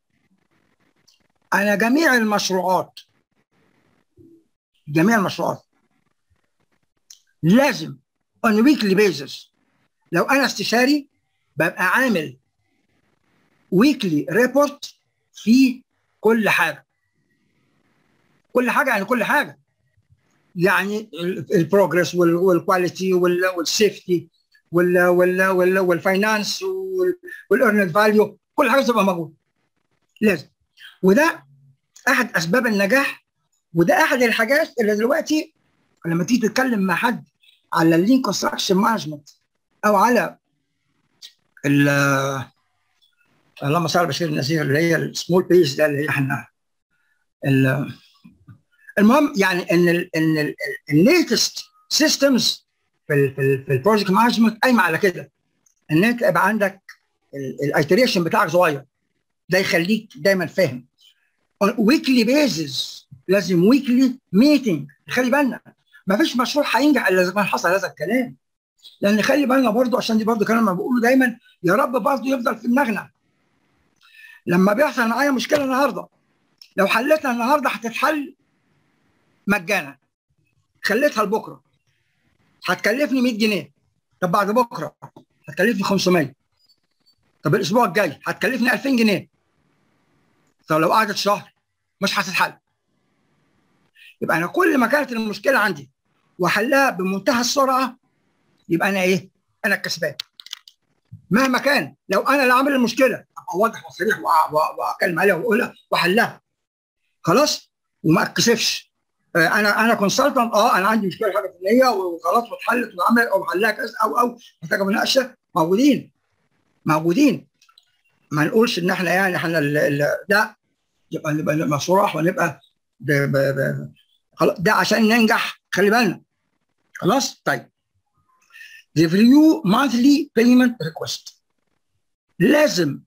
انا جميع المشروعات جميع المشروعات لازم on weekly basis لو انا استشاري ببقى عامل ويكلي ريبورت في كل حاجه كل حاجه يعني كل حاجه يعني البروجرس والكواليتي والسيفتي والفاينانس والايرنت فاليو كل حاجه تبقى موجوده لازم وده احد اسباب النجاح وده احد الحاجات اللي دلوقتي لما تيجي تتكلم مع حد على اللين كونستراكشن مانجمنت او على ال اللهم صل على بشير النذير اللي هي السمول بيس ده اللي هي احنا المهم يعني ان ال ان الليتست سيستمز في ال في, ال في البروجكت مانجمنت قايمه على كده ان انت يبقى عندك الايتريشن بتاعك صغير ده يخليك دايما فاهم ويكلي بيزز لازم ويكلي ميتنج خلي بالنا ما فيش مشروع هينجح الا اذا كان حصل هذا الكلام لان خلي بالنا برضو عشان دي برضو كلام ما بقوله دايما يا رب برضو يفضل في دماغنا لما بيحصل معايا مشكله النهارده لو حلتها النهارده هتتحل مجانا خليتها لبكره هتكلفني 100 جنيه طب بعد بكره هتكلفني 500 طب الاسبوع الجاي هتكلفني 2000 جنيه طب لو قعدت شهر مش هتتحل يبقى انا كل ما كانت المشكله عندي واحلها بمنتهى السرعه يبقى انا ايه؟ انا الكسبان مهما كان لو انا اللي عامل المشكله ابقى واضح وصريح واتكلم عليها واقولها واحلها خلاص وما اتكسفش انا انا كونسلتنت اه انا عندي مشكله حاجه فنيه وخلاص واتحلت وعملت او حلها كذا او او محتاجه مناقشه موجودين موجودين ما نقولش ان احنا يعني احنا لا يبقى نبقى نبقى صراح ونبقى ب ب ب ده عشان ننجح خلي بالنا خلاص طيب review monthly payment request لازم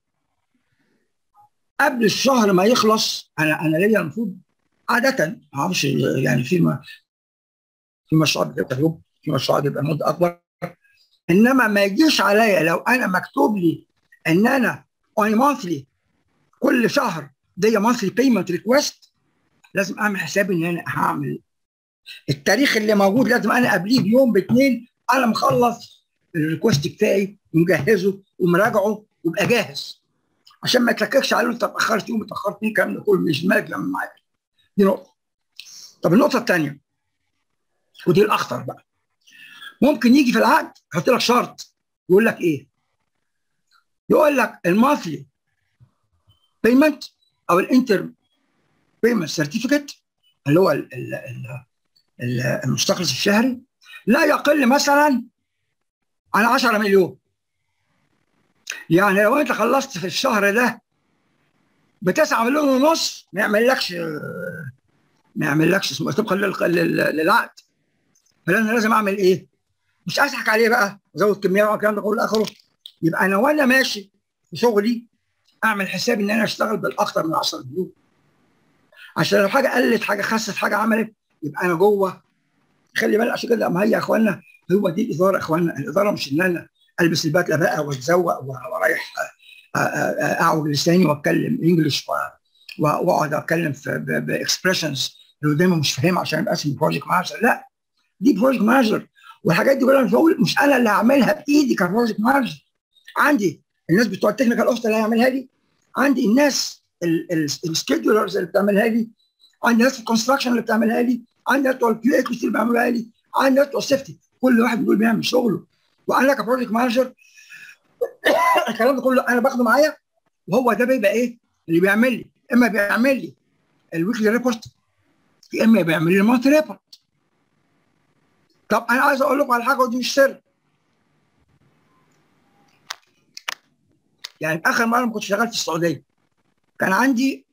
قبل الشهر ما يخلص انا انا ليا المفروض عاده ما اعرفش يعني في ما في مشروعات بتبقى يوم في مشروعات بيبقى مده اكبر انما ما يجيش عليا لو انا مكتوب لي ان انا اون مانثلي كل شهر دي مانثلي بيمنت ريكويست لازم اعمل حسابي ان انا هعمل التاريخ اللي موجود لازم انا قبليه بيوم باثنين انا مخلص الريكوست بتاعي ومجهزه ومراجعه وابقى جاهز عشان ما يتلككش عليه انت اتاخرت يوم اتاخرت اثنين الكلام ده كله مش مالك لما معاك دي نقطه طب النقطه الثانيه ودي الاخطر بقى ممكن يجي في العقد يحط لك شرط يقول لك ايه؟ يقول لك الماثلي بيمنت او الانتر بيمنت سيرتيفيكت اللي هو ال ال ال المستخلص الشهري لا يقل مثلا عن 10 مليون يعني لو انت خلصت في الشهر ده ب 9 مليون ونص ما يعملكش ما يعملكش اسمه طبقا للعقد فانا لازم اعمل ايه؟ مش اضحك عليه بقى ازود كميه والكلام ده كله اخره يبقى انا وانا ماشي في شغلي اعمل حسابي ان انا اشتغل بالاكثر من 10 مليون عشان لو حاجه قلت حاجه خست حاجه عملت يبقى انا جوه خلي بالك عشان كده ما هي يا اخوانا هو دي الاداره يا اخوانا الاداره مش ان انا البس البدله بقى واتزوق ورايح اعوج لساني واتكلم انجلش واقعد اتكلم باكسبريشنز اللي قدامي مش فاهمها عشان ابقى اسمي بروجكت مانجر لا دي بروجكت مانجر والحاجات دي كلها مش بقول مش انا اللي هعملها بايدي كبروجكت مانجر عندي الناس بتوع التكنيكال اوفيس اللي هيعملها لي عندي الناس السكيدولرز اللي بتعملها لي عندي ناس في الكونستراكشن اللي بتعملها لي عندي ناس بتوع الكيو اي اللي بيعملوها لي عندي ناس بتوع السيفتي كل واحد دول بيعمل شغله وانا كبروجكت مانجر الكلام ده كله انا باخده معايا وهو ده بيبقى ايه اللي بيعمل لي اما بيعمل لي الويكلي ريبورت يا اما بيعمل لي المونث ريبورت طب انا عايز اقول لكم على حاجه ودي مش سر يعني اخر مره ما كنت شغال في السعوديه كان عندي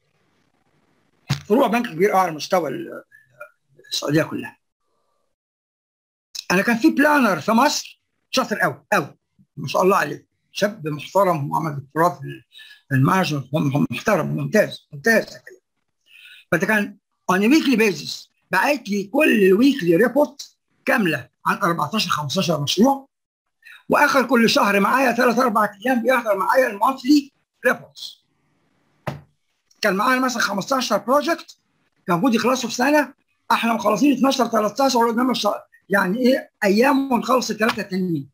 فروع بنك كبير على مستوى السعوديه كلها انا كان في بلانر في مصر شاطر قوي قوي ما شاء الله عليه شاب محترم وعمل دكتوراه في المانجمنت محترم ممتاز ممتاز فده كان اون ويكلي بيزس بعت لي كل الويكلي ريبورت كامله عن 14 15 مشروع واخر كل شهر معايا ثلاث اربع ايام بيحضر معايا المونثلي ريبورتس كان معانا مثلا 15 بروجكت كان المفروض يخلصوا في سنه احنا مخلصين 12 13 وقدام يعني ايه ايام ونخلص الثلاثه التانيين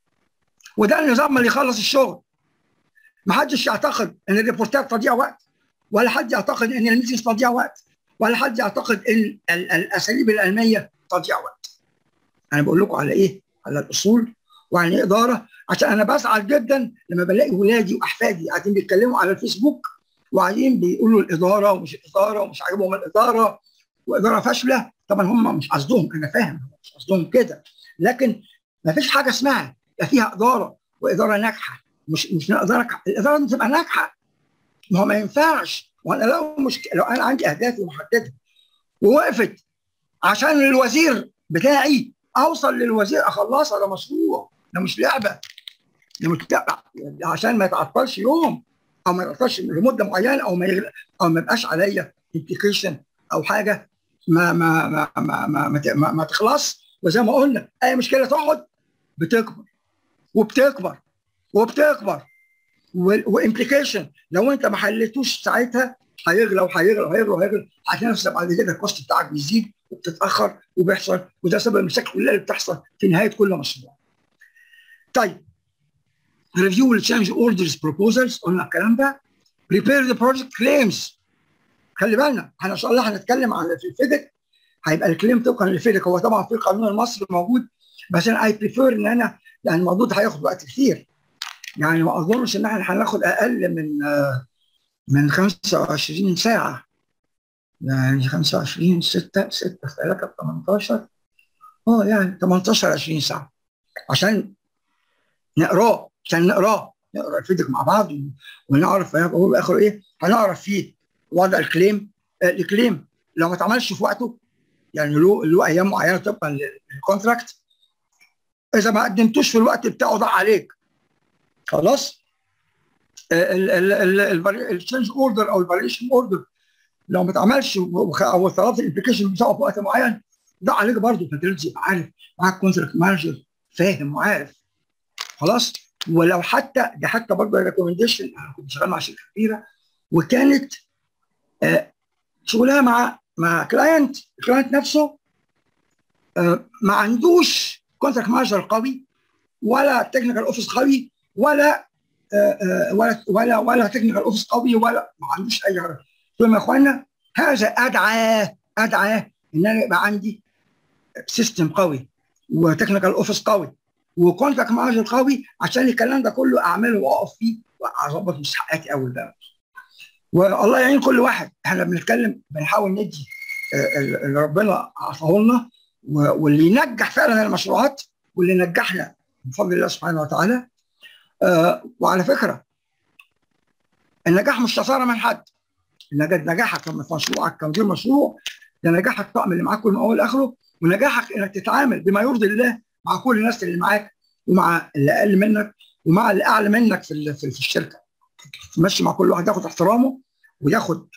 وده النظام اللي يخلص الشغل ما حدش يعتقد ان الريبورتات تضيع وقت ولا حد يعتقد ان الميتنجز تضيع وقت ولا حد يعتقد ان الاساليب العلميه تضيع وقت انا بقول لكم على ايه على الاصول وعن الاداره عشان انا بسعد جدا لما بلاقي ولادي واحفادي قاعدين بيتكلموا على الفيسبوك وقاعدين بيقولوا الاداره ومش الاداره ومش عاجبهم الاداره واداره فاشله طبعا هم مش قصدهم انا فاهم مش قصدهم كده لكن ما فيش حاجه اسمها فيها اداره واداره ناجحه مش مش اداره الاداره لازم تبقى ناجحه ما هو ما ينفعش وانا لو مشكله لو انا عندي اهدافي محدده ووقفت عشان الوزير بتاعي اوصل للوزير اخلصها ده مشروع ده مش لعبه ده مش لعبه عشان ما يتعطلش يوم او ما يتعطلش لمده معينه او ما يغل... او ما يبقاش عليا امبليكيشن او حاجه ما ما ما ما ما, ما, ما, ما تخلص وزي ما قلنا اي مشكله تقعد بتكبر وبتكبر وبتكبر وامبليكيشن لو انت ما حلتوش ساعتها هيغلى وهيغلى وهيغلى وهيغلى هتلاقي نفسك بعد كده الكوست بتاعك بيزيد وبتتاخر وبيحصل وده سبب المشاكل كلها اللي بتحصل في نهايه كل مشروع. طيب ريفيو التشينج اوردرز بروبوزلز قلنا الكلام ده بريبير ذا بروجكت كليمز خلي بالنا احنا ان شاء الله هنتكلم عن في الفيدك هيبقى الكليم طبقا للفيدك هو طبعا في القانون المصري موجود بس انا اي بريفير ان انا يعني الموضوع ده هياخد وقت كتير يعني ما اظنش ان احنا هناخد اقل من من 25 ساعه يعني 25 6 6 3 18 اه يعني 18 20 ساعه عشان نقراه عشان نقراه نقرا الفيديو مع بعض ونعرف هو اخره ايه هنعرف فيه وضع الكليم آه الكليم لو ما اتعملش في وقته يعني له له ايام معينه طبقا للكونتراكت اذا ما قدمتوش في الوقت بتاعه ضاع عليك خلاص التشينج اوردر او الفاريشن اوردر لو ما اتعملش او طلبت الابلكيشن بتاعه في وقت معين ضاع عليك برضه فانت لازم تبقى عارف معاك كونتراكت مانجر فاهم وعارف خلاص ولو حتى ده حتى برضه ريكومنديشن انا كنت شغال مع شركه كبيره وكانت آه شغلها مع مع كلاينت الكلاينت نفسه آه ما عندوش كونتراكت مانجر قوي ولا تكنيكال اوفيس قوي ولا آه ولا ولا ولا تكنيكال اوفيس قوي ولا ما عندوش اي حاجه ثم يا اخوانا هذا ادعى ادعى ان انا يبقى عندي سيستم قوي وتكنيكال اوفيس قوي وكونتاكت مانجر قوي عشان الكلام ده كله اعمله واقف فيه واظبط مستحقاتي اول باول والله يعين كل واحد احنا بنتكلم بنحاول ندي اللي ربنا عطاه لنا واللي ينجح فعلا المشروعات واللي نجحنا بفضل الله سبحانه وتعالى آه وعلى فكره النجاح مش خساره من حد نجاحك في مشروعك كمدير مشروع ده نجاحك الطقم اللي معاك كل من اول لاخره ونجاحك انك تتعامل بما يرضي الله مع كل الناس اللي معاك ومع اللي اقل منك ومع اللي اعلى منك في في, في الشركه تمشي مع كل واحد ياخد احترامه وياخد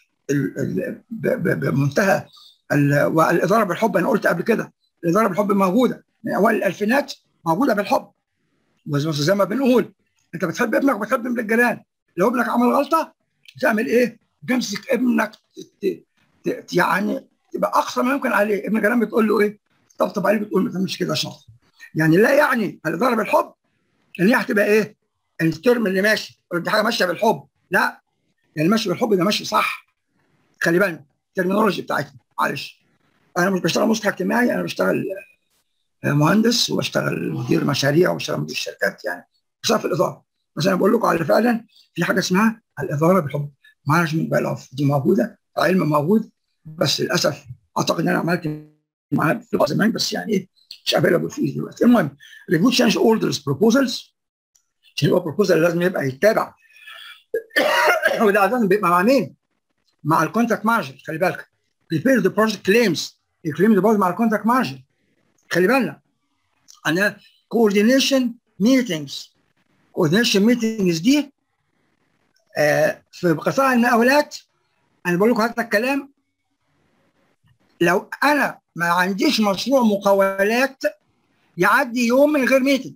بمنتهى والاداره بالحب انا قلت قبل كده الاداره بالحب موجوده من اوائل الالفينات موجوده بالحب زي ما بنقول انت بتحب ابنك وبتحب ابن الجيران لو ابنك عمل غلطه تعمل ايه؟ تمسك ابنك يعني تبقى اقصى ما يمكن عليه ابن الجيران بتقول له ايه؟ طبطب عليه بتقول ما تعملش كده شاطر يعني لا يعني الاداره بالحب ان هي هتبقى ايه؟ الترم اللي ماشي دي حاجه ماشيه بالحب لا يعني ماشي بالحب ده ماشي صح خلي بالك الترمينولوجي بتاعتنا معلش انا مش بشتغل مصلح اجتماعي انا بشتغل مهندس وبشتغل مدير مشاريع وبشتغل مدير شركات يعني بشتغل في الاداره بس انا بقول لكم على فعلا في حاجه اسمها الاداره بالحب مانجمنت باي لاف دي موجوده علم موجود بس للاسف اعتقد ان انا عملت معاه في زمان بس يعني ايه مش افيلبل فيه دلوقتي المهم ريفيو تشينج اوردرز بروبوزلز عشان هو بروبوزل لازم يبقى يتابع وده لازم بيبقى مع مين؟ مع الكونتاكت مانجر خلي بالك بريبير ذا بروجكت كليمز الكليم ده برضه مع الكونتاكت مانجر خلي بالنا انا كوردينيشن ميتنجز كوردينيشن ميتنجز دي آه في قطاع المقاولات انا بقول لكم هذا الكلام لو انا ما عنديش مشروع مقاولات يعدي يوم من غير ميتنج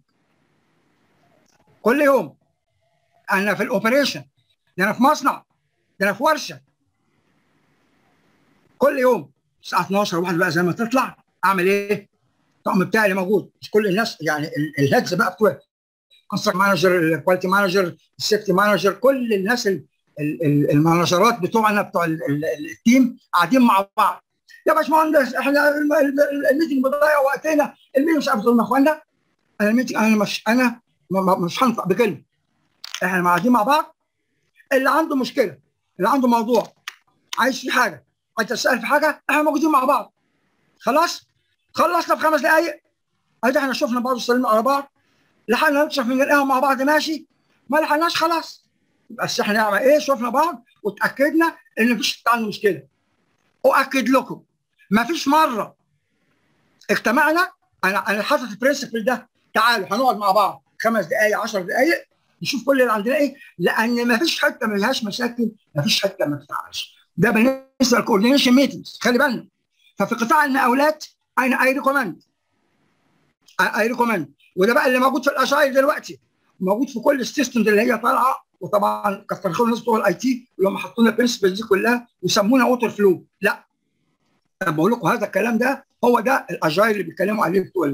كل يوم انا في الاوبريشن ده انا في مصنع ده انا في ورشه كل يوم الساعه 12 واحد بقى زي ما تطلع اعمل ايه؟ الطقم بتاعي اللي موجود مش كل الناس يعني الهيدز بقى بتوع كونستراكت مانجر الكواليتي مانجر السيفتي مانجر كل الناس المانجرات بتوعنا بتوع التيم قاعدين مع بعض يا باشمهندس احنا الميتنج بيضيع وقتنا الميتنج مش عارف يا اخوانا انا الميتنج انا مش انا مش هنطق بكلمه احنا قاعدين مع بعض اللي عنده مشكله اللي عنده موضوع عايز في حاجه عايز تسال في حاجه احنا موجودين مع بعض خلاص خلصنا في خمس دقائق ادي احنا شفنا بعض وسلمنا على بعض لحقنا نشرب من القهوه مع بعض ماشي ما لحقناش خلاص بس احنا نعمل ايه شفنا بعض وتاكدنا ان مفيش عنده مشكله اؤكد لكم مفيش مره اجتمعنا انا انا حاطط البرنسبل ده تعالوا هنقعد مع بعض خمس دقائق 10 دقائق نشوف كل اللي عندنا ايه لان مفيش حته ما لهاش مشاكل مفيش حته ما تتعملش ده بالنسبه للكوردينيشن ميتنجز خلي بالنا ففي قطاع المقاولات انا اي ريكومند اي ريكومند وده بقى اللي موجود في الاشاير دلوقتي موجود في كل السيستمز اللي هي طالعه وطبعا كتر خير الناس بتوع الاي تي اللي هم حطوا لنا البرنسبلز دي كلها وسمونا ووتر فلو لا انا بقول لكم هذا الكلام ده هو ده الاجايل اللي بيتكلموا عليه بتوع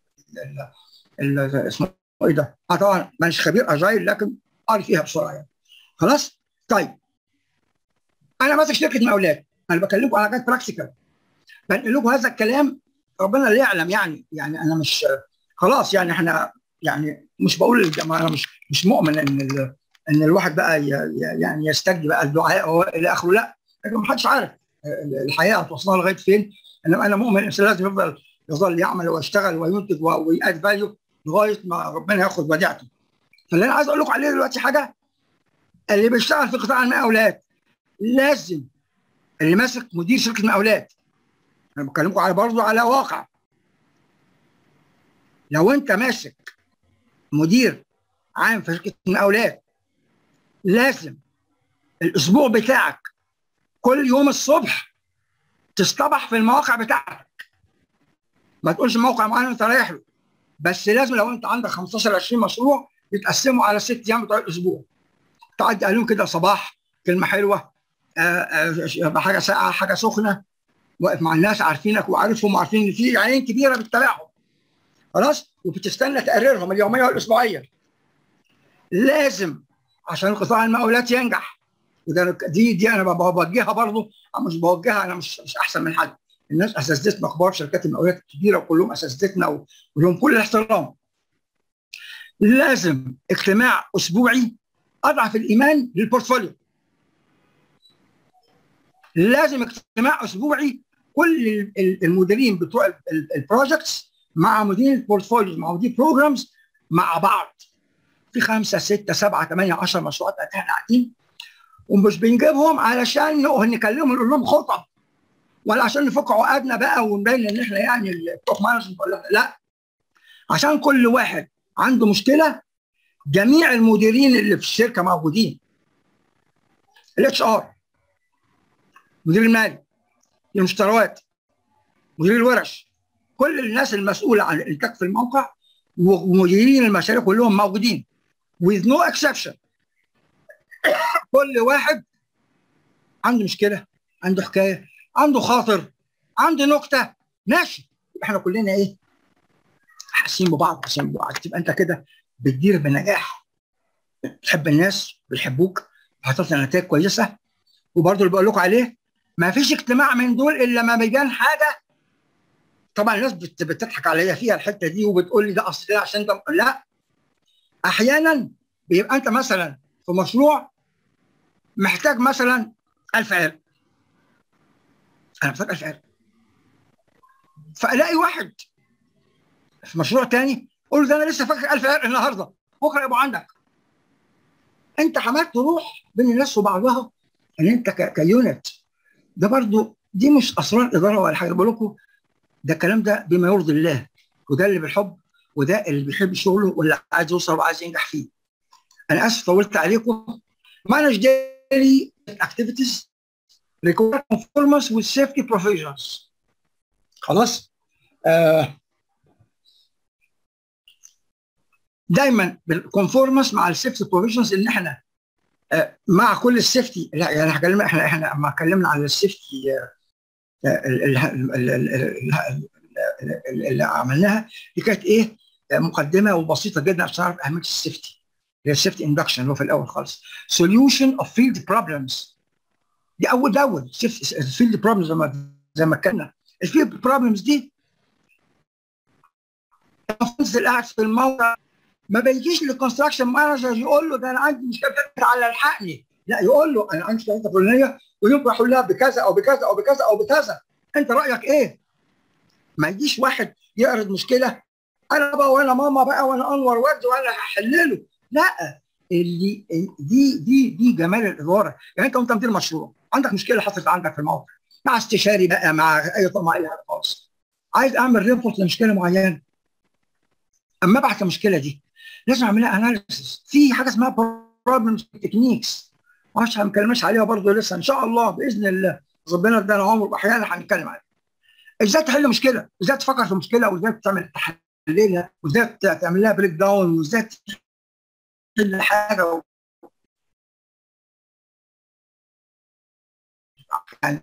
اسمه ايه ده؟ اه طبعا مش خبير اجايل لكن قاري فيها بسرعه يعني خلاص؟ طيب انا ماسك شركه مقاولات انا بكلمكم على حاجات براكتيكال بنقل لكم هذا الكلام ربنا اللي يعلم يعني يعني انا مش خلاص يعني احنا يعني مش بقول انا مش مش مؤمن ان ان الواحد بقى يعني يستجدي بقى الدعاء الى اخره لا لكن ما حدش عارف الحياه هتوصلنا لغايه فين انما انا مؤمن الانسان لازم يفضل يظل يعمل ويشتغل وينتج ويأد فاليو لغايه ما ربنا ياخد وديعته فاللي انا عايز اقول لكم عليه دلوقتي حاجه اللي بيشتغل في قطاع المقاولات لازم اللي ماسك مدير شركه المقاولات انا بكلمكم على برضه على واقع لو انت ماسك مدير عام في شركه المقاولات لازم الاسبوع بتاعك كل يوم الصبح تصطبح في المواقع بتاعتك ما تقولش موقع معين انت رايح له بس لازم لو انت عندك 15 20 مشروع يتقسموا على ست ايام بتوع الاسبوع تعدي عليهم كده صباح كلمه حلوه آآ آآ حاجه ساقعه حاجه سخنه واقف مع الناس عارفينك وعارفهم وعارفين ان في عين كبيره بتتابعهم خلاص وبتستنى تقريرهم اليوميه والاسبوعيه لازم عشان قطاع المقاولات ينجح وده دي دي انا بوجهها برضه مش بوجهها انا مش مش احسن من حد الناس اساتذتنا كبار شركات المقاولات الكبيره وكلهم اساتذتنا ولهم كل الاحترام لازم اجتماع اسبوعي اضعف الايمان للبورتفوليو لازم اجتماع اسبوعي كل المديرين بتوع البروجكتس مع مدير البورتفوليو مع مدير بروجرامز مع بعض في خمسه سته سبعه ثمانيه 10 مشروعات احنا قاعدين ومش بنجيبهم علشان نكلمهم نقول لهم خطب ولا عشان نفك عقدنا بقى ونبين ان احنا يعني التوب مانجمنت لا عشان كل واحد عنده مشكله جميع المديرين اللي في الشركه موجودين الاتش ار مدير المالي المشتريات مدير الورش كل الناس المسؤوله عن الانتاج في الموقع ومديرين المشاريع كلهم موجودين with no exception كل واحد عنده مشكله عنده حكايه عنده خاطر عنده نكته ماشي احنا كلنا ايه حاسين ببعض حاسين ببعض تبقى انت كده بتدير بنجاح بتحب الناس بيحبوك حطيت نتائج كويسه وبرضه اللي بقول لكم عليه ما فيش اجتماع من دول الا ما بيبان حاجه طبعا الناس بتضحك عليا فيها الحته دي وبتقول لي ده اصل عشان ده لا احيانا بيبقى انت مثلا في مشروع محتاج مثلا 1000 عرق انا محتاج 1000 عرق فالاقي واحد في مشروع تاني اقول له ده انا لسه فاكر 1000 عرق النهارده بكره يبقوا عندك انت عملت روح بين الناس وبعضها ان انت كيونت ده برضو دي مش اسرار اداره ولا حاجه بقول لكم ده الكلام ده بما يرضي الله وده اللي بالحب وده اللي بيحب شغله واللي عايز يوصل وعايز ينجح فيه انا اسف طولت عليكم manage daily activities require conformance with safety provisions خلاص آه دايما بالكونفورمانس مع السيفتي بروفيجنز ان احنا آه مع كل السيفتي لا يعني هكلم احنا احنا لما اتكلمنا عن السيفتي اللي عملناها دي كانت ايه مقدمه وبسيطه جدا عشان تعرف اهميه السيفتي اللي هي السيفتي اندكشن اللي هو في الاول خالص سوليوشن اوف فيلد بروبلمز دي اول باول الفيلد بروبلمز زي ما زي ما اتكلمنا الفيلد بروبلمز دي اللي قاعد في الموقع ما بيجيش للكونستراكشن مانجر يقول له ده انا عندي مشكله على الحقني لا يقول له انا عندي مشكله فلانيه ويمكن احلها بكذا او بكذا او بكذا او بكذا انت رايك ايه؟ ما يجيش واحد يعرض مشكله انا بقى وانا ماما بقى وانا انور ورد وانا هحلله لا اللي دي دي دي جمال الاداره يعني انت وانت مدير مشروع عندك مشكله حصلت عندك في الموقع مع استشاري بقى مع اي مع اي حاجه خالص عايز اعمل ريبورت لمشكله معينه اما ابعت المشكله دي لازم اعمل لها اناليسيس في حاجه اسمها بروبلمز تكنيكس معرفش ما اتكلمناش عليها برضه لسه ان شاء الله باذن الله ربنا ادانا عمر واحيانا هنتكلم عليها ازاي تحل مشكله ازاي تفكر في مشكله وازاي تعمل تحللها وازاي تعمل لها بريك داون وازاي تحل حاجه يعني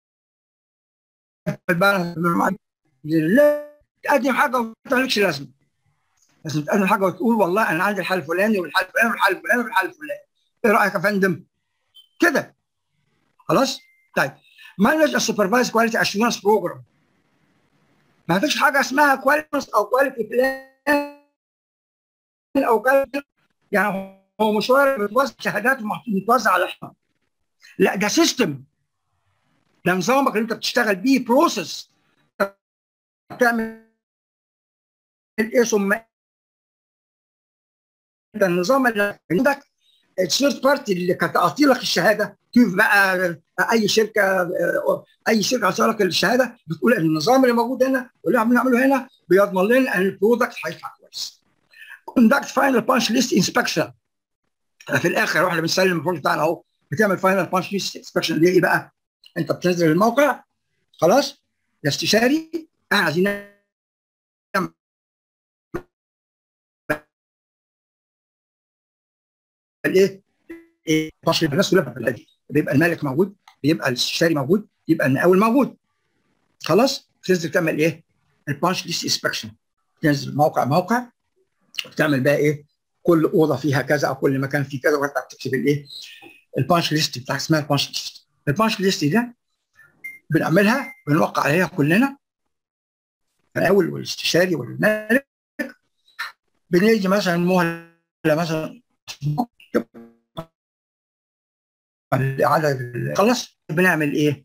تقدم حاجه وما لكش لازمه لازم تقدم حاجه وتقول والله انا عندي الحل الفلاني والحل الفلاني والحل الفلاني والحل الفلاني ايه رايك يا فندم؟ كده خلاص؟ طيب مانج السوبرفايز كواليتي اشورنس بروجرام ما فيش حاجه اسمها كواليتي او كواليتي بلان او كواليتي يعني هو مشوار بيتوزع شهادات متوزع على احنا لا ده سيستم ده نظامك اللي انت بتشتغل بيه بروسيس تعمل ايه ثم ده النظام اللي عندك الثيرد بارتي اللي كانت تعطي لك الشهاده كيف بقى اي شركه اي شركه عطى لك الشهاده بتقول ان النظام اللي موجود هنا واللي عم نعمله هنا بيضمن لنا ان البرودكت هيطلع كويس. كوندكت فاينل بانش ليست انسبكشن في الاخر واحنا بنسلم البروجكت بتاعنا اهو بتعمل فاينل بانش ليست انسبكشن دي ايه بقى؟ انت بتنزل الموقع خلاص الاستشاري احنا عايزين الايه؟ ايه تصريف الناس كلها في البلد بيبقى المالك موجود بيبقى الاستشاري موجود بيبقى المقاول موجود خلاص تنزل تعمل ايه؟ البانش ليست انسبكشن تنزل موقع موقع وتعمل بقى ايه؟ كل اوضه فيها كذا او كل مكان فيه كذا وانت بتكتب الايه؟ البانش ليست بتاع اسمها البانش ليست البانش ليست ده بنعملها بنوقع عليها كلنا المقاول والاستشاري والمالك بنيجي مثلا مهله مثلا عدد خلص بنعمل ايه؟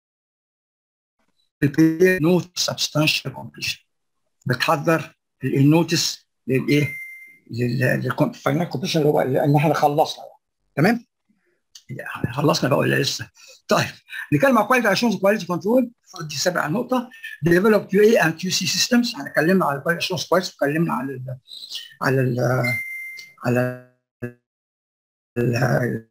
نوت سبستانشال كومبليشن بتحضر النوتس للايه؟ للفاينل كومبليشن اللي هو ان احنا خلصنا تمام؟ خلصنا بقى ولا لسه؟ طيب نتكلم عن كواليتي اشورنس كواليتي كنترول دي سبع نقطه ديفلوب كيو اي اند كيو سي سيستمز احنا اتكلمنا على الكواليتي اشورنس كويس واتكلمنا على ال على ال على ال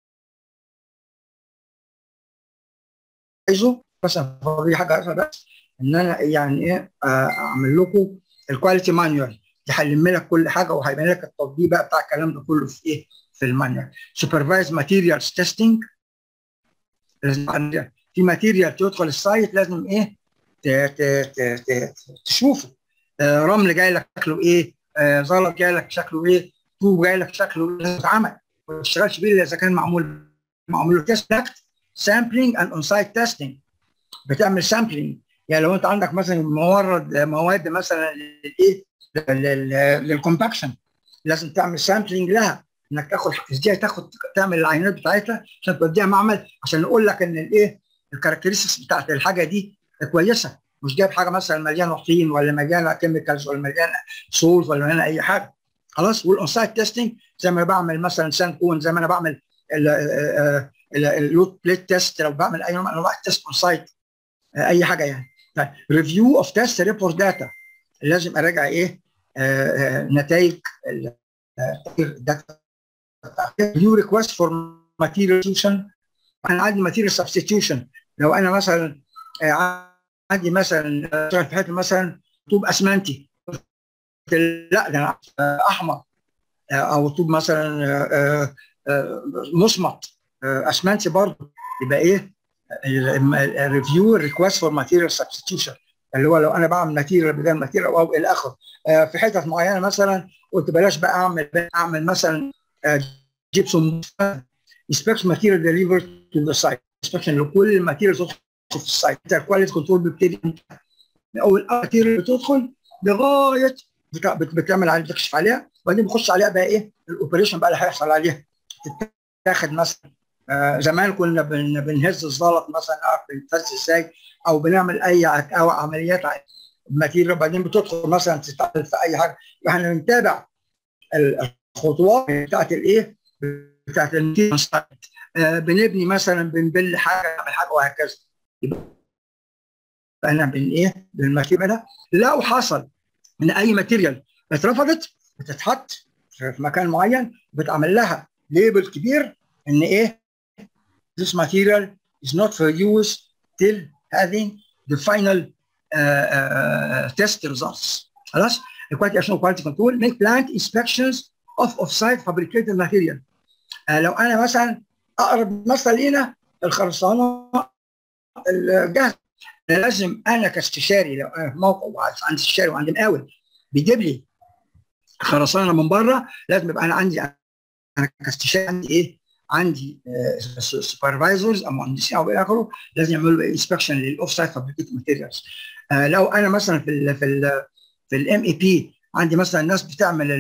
عايزه بس دي حاجه عايزها بس ان انا يعني ايه اعمل لكم الكواليتي مانيوال يحلم لك كل حاجه وهيبين لك التطبيق بقى بتاع الكلام ده كله في ايه في المانيوال سوبرفايز ماتيريالز تيستنج لازم في ماتيريال تدخل السايت لازم ايه تشوفه رمل جاي لك شكله ايه زلط جاي لك شكله ايه طوب جاي لك شكله ايه لازم يتعمل ما تشتغلش بيه اذا كان معمول معمول له تيست سامبلينج اند اون سايت تيستنج بتعمل سامبلينج يعني لو انت عندك مثلا مورد مواد مثلا للايه للكومباكشن لازم تعمل سامبلينج لها انك تاخد ازاي تاخد تعمل العينات بتاعتها عشان توديها معمل عشان نقول لك ان الايه الكاركترستكس بتاعت الحاجه دي كويسه مش جايب حاجه مثلا مليانه طين ولا مليانه كيميكالز ولا مليانه سولز ولا مليانه اي حاجه خلاص والاون سايت تيستنج زي ما بعمل مثلا ساند كون زي ما انا بعمل اللود بليت تيست لو بعمل اي نوع من انواع التيست اون سايت اي حاجه يعني طيب ريفيو اوف تيست ريبورت داتا لازم اراجع ايه نتائج الداتا ريفيو ريكوست فور ماتيريال سبستيوشن انا عندي ماتيريال سبستيوشن لو انا مثلا عندي مثلا في حته مثلا طوب اسمنتي لا ده احمر او طوب مثلا مصمت اسمنتي برضه يبقى ايه الريفيو ريكوست فور ماتيريال سبستيوشن اللي هو لو انا بعمل ماتيريال بدل ماتيريال او الى اخره آه في حتت معينه مثلا قلت بلاش بقى اعمل اعمل مثلا آه جيبسون انسبكشن ماتيريال ديليفر تو ذا سايت انسبكشن لكل الماتيريال تدخل في السايت الكواليتي كنترول بيبتدي من اول الماتيريال بتدخل لغايه بتعمل عليها بتكشف عليها وبعدين بخش عليها بقى ايه الاوبريشن بقى اللي هيحصل عليها تتاخد مثلا آه زمان كنا بن بنهز الزلط مثلا اعرف بنهز ازاي او بنعمل اي أو عمليات ماتيريال وبعدين بتدخل مثلا تستعمل في اي حاجه احنا بنتابع الخطوات بتاعت الايه بتاعت آه بنبني مثلا بنبل حاجه نعمل حاجه وهكذا يبقى انا بن ايه بالماتيريال ده لو حصل ان اي ماتيريال اترفضت بتتحط في مكان معين بتعمل لها ليبل كبير ان ايه this material is not for use till having the final uh, uh, test results خلاص quality assurance quality control make plant inspections of off-site fabricated material uh, لو انا مثلا اقرب مثل لينا الخرسانه الجاهزه لازم انا كاستشاري لو انا في موقع عندي استشاري وعندي مقاول بيجيب لي خرسانه من بره لازم يبقى انا عندي انا كاستشاري عندي ايه؟ عندي سوبرفايزرز او مهندسين او الى اخره لازم يعملوا انسبكشن للاوف سايت فابريكيت ماتيريالز لو انا مثلا في ال في ال في الام اي بي عندي مثلا ناس بتعمل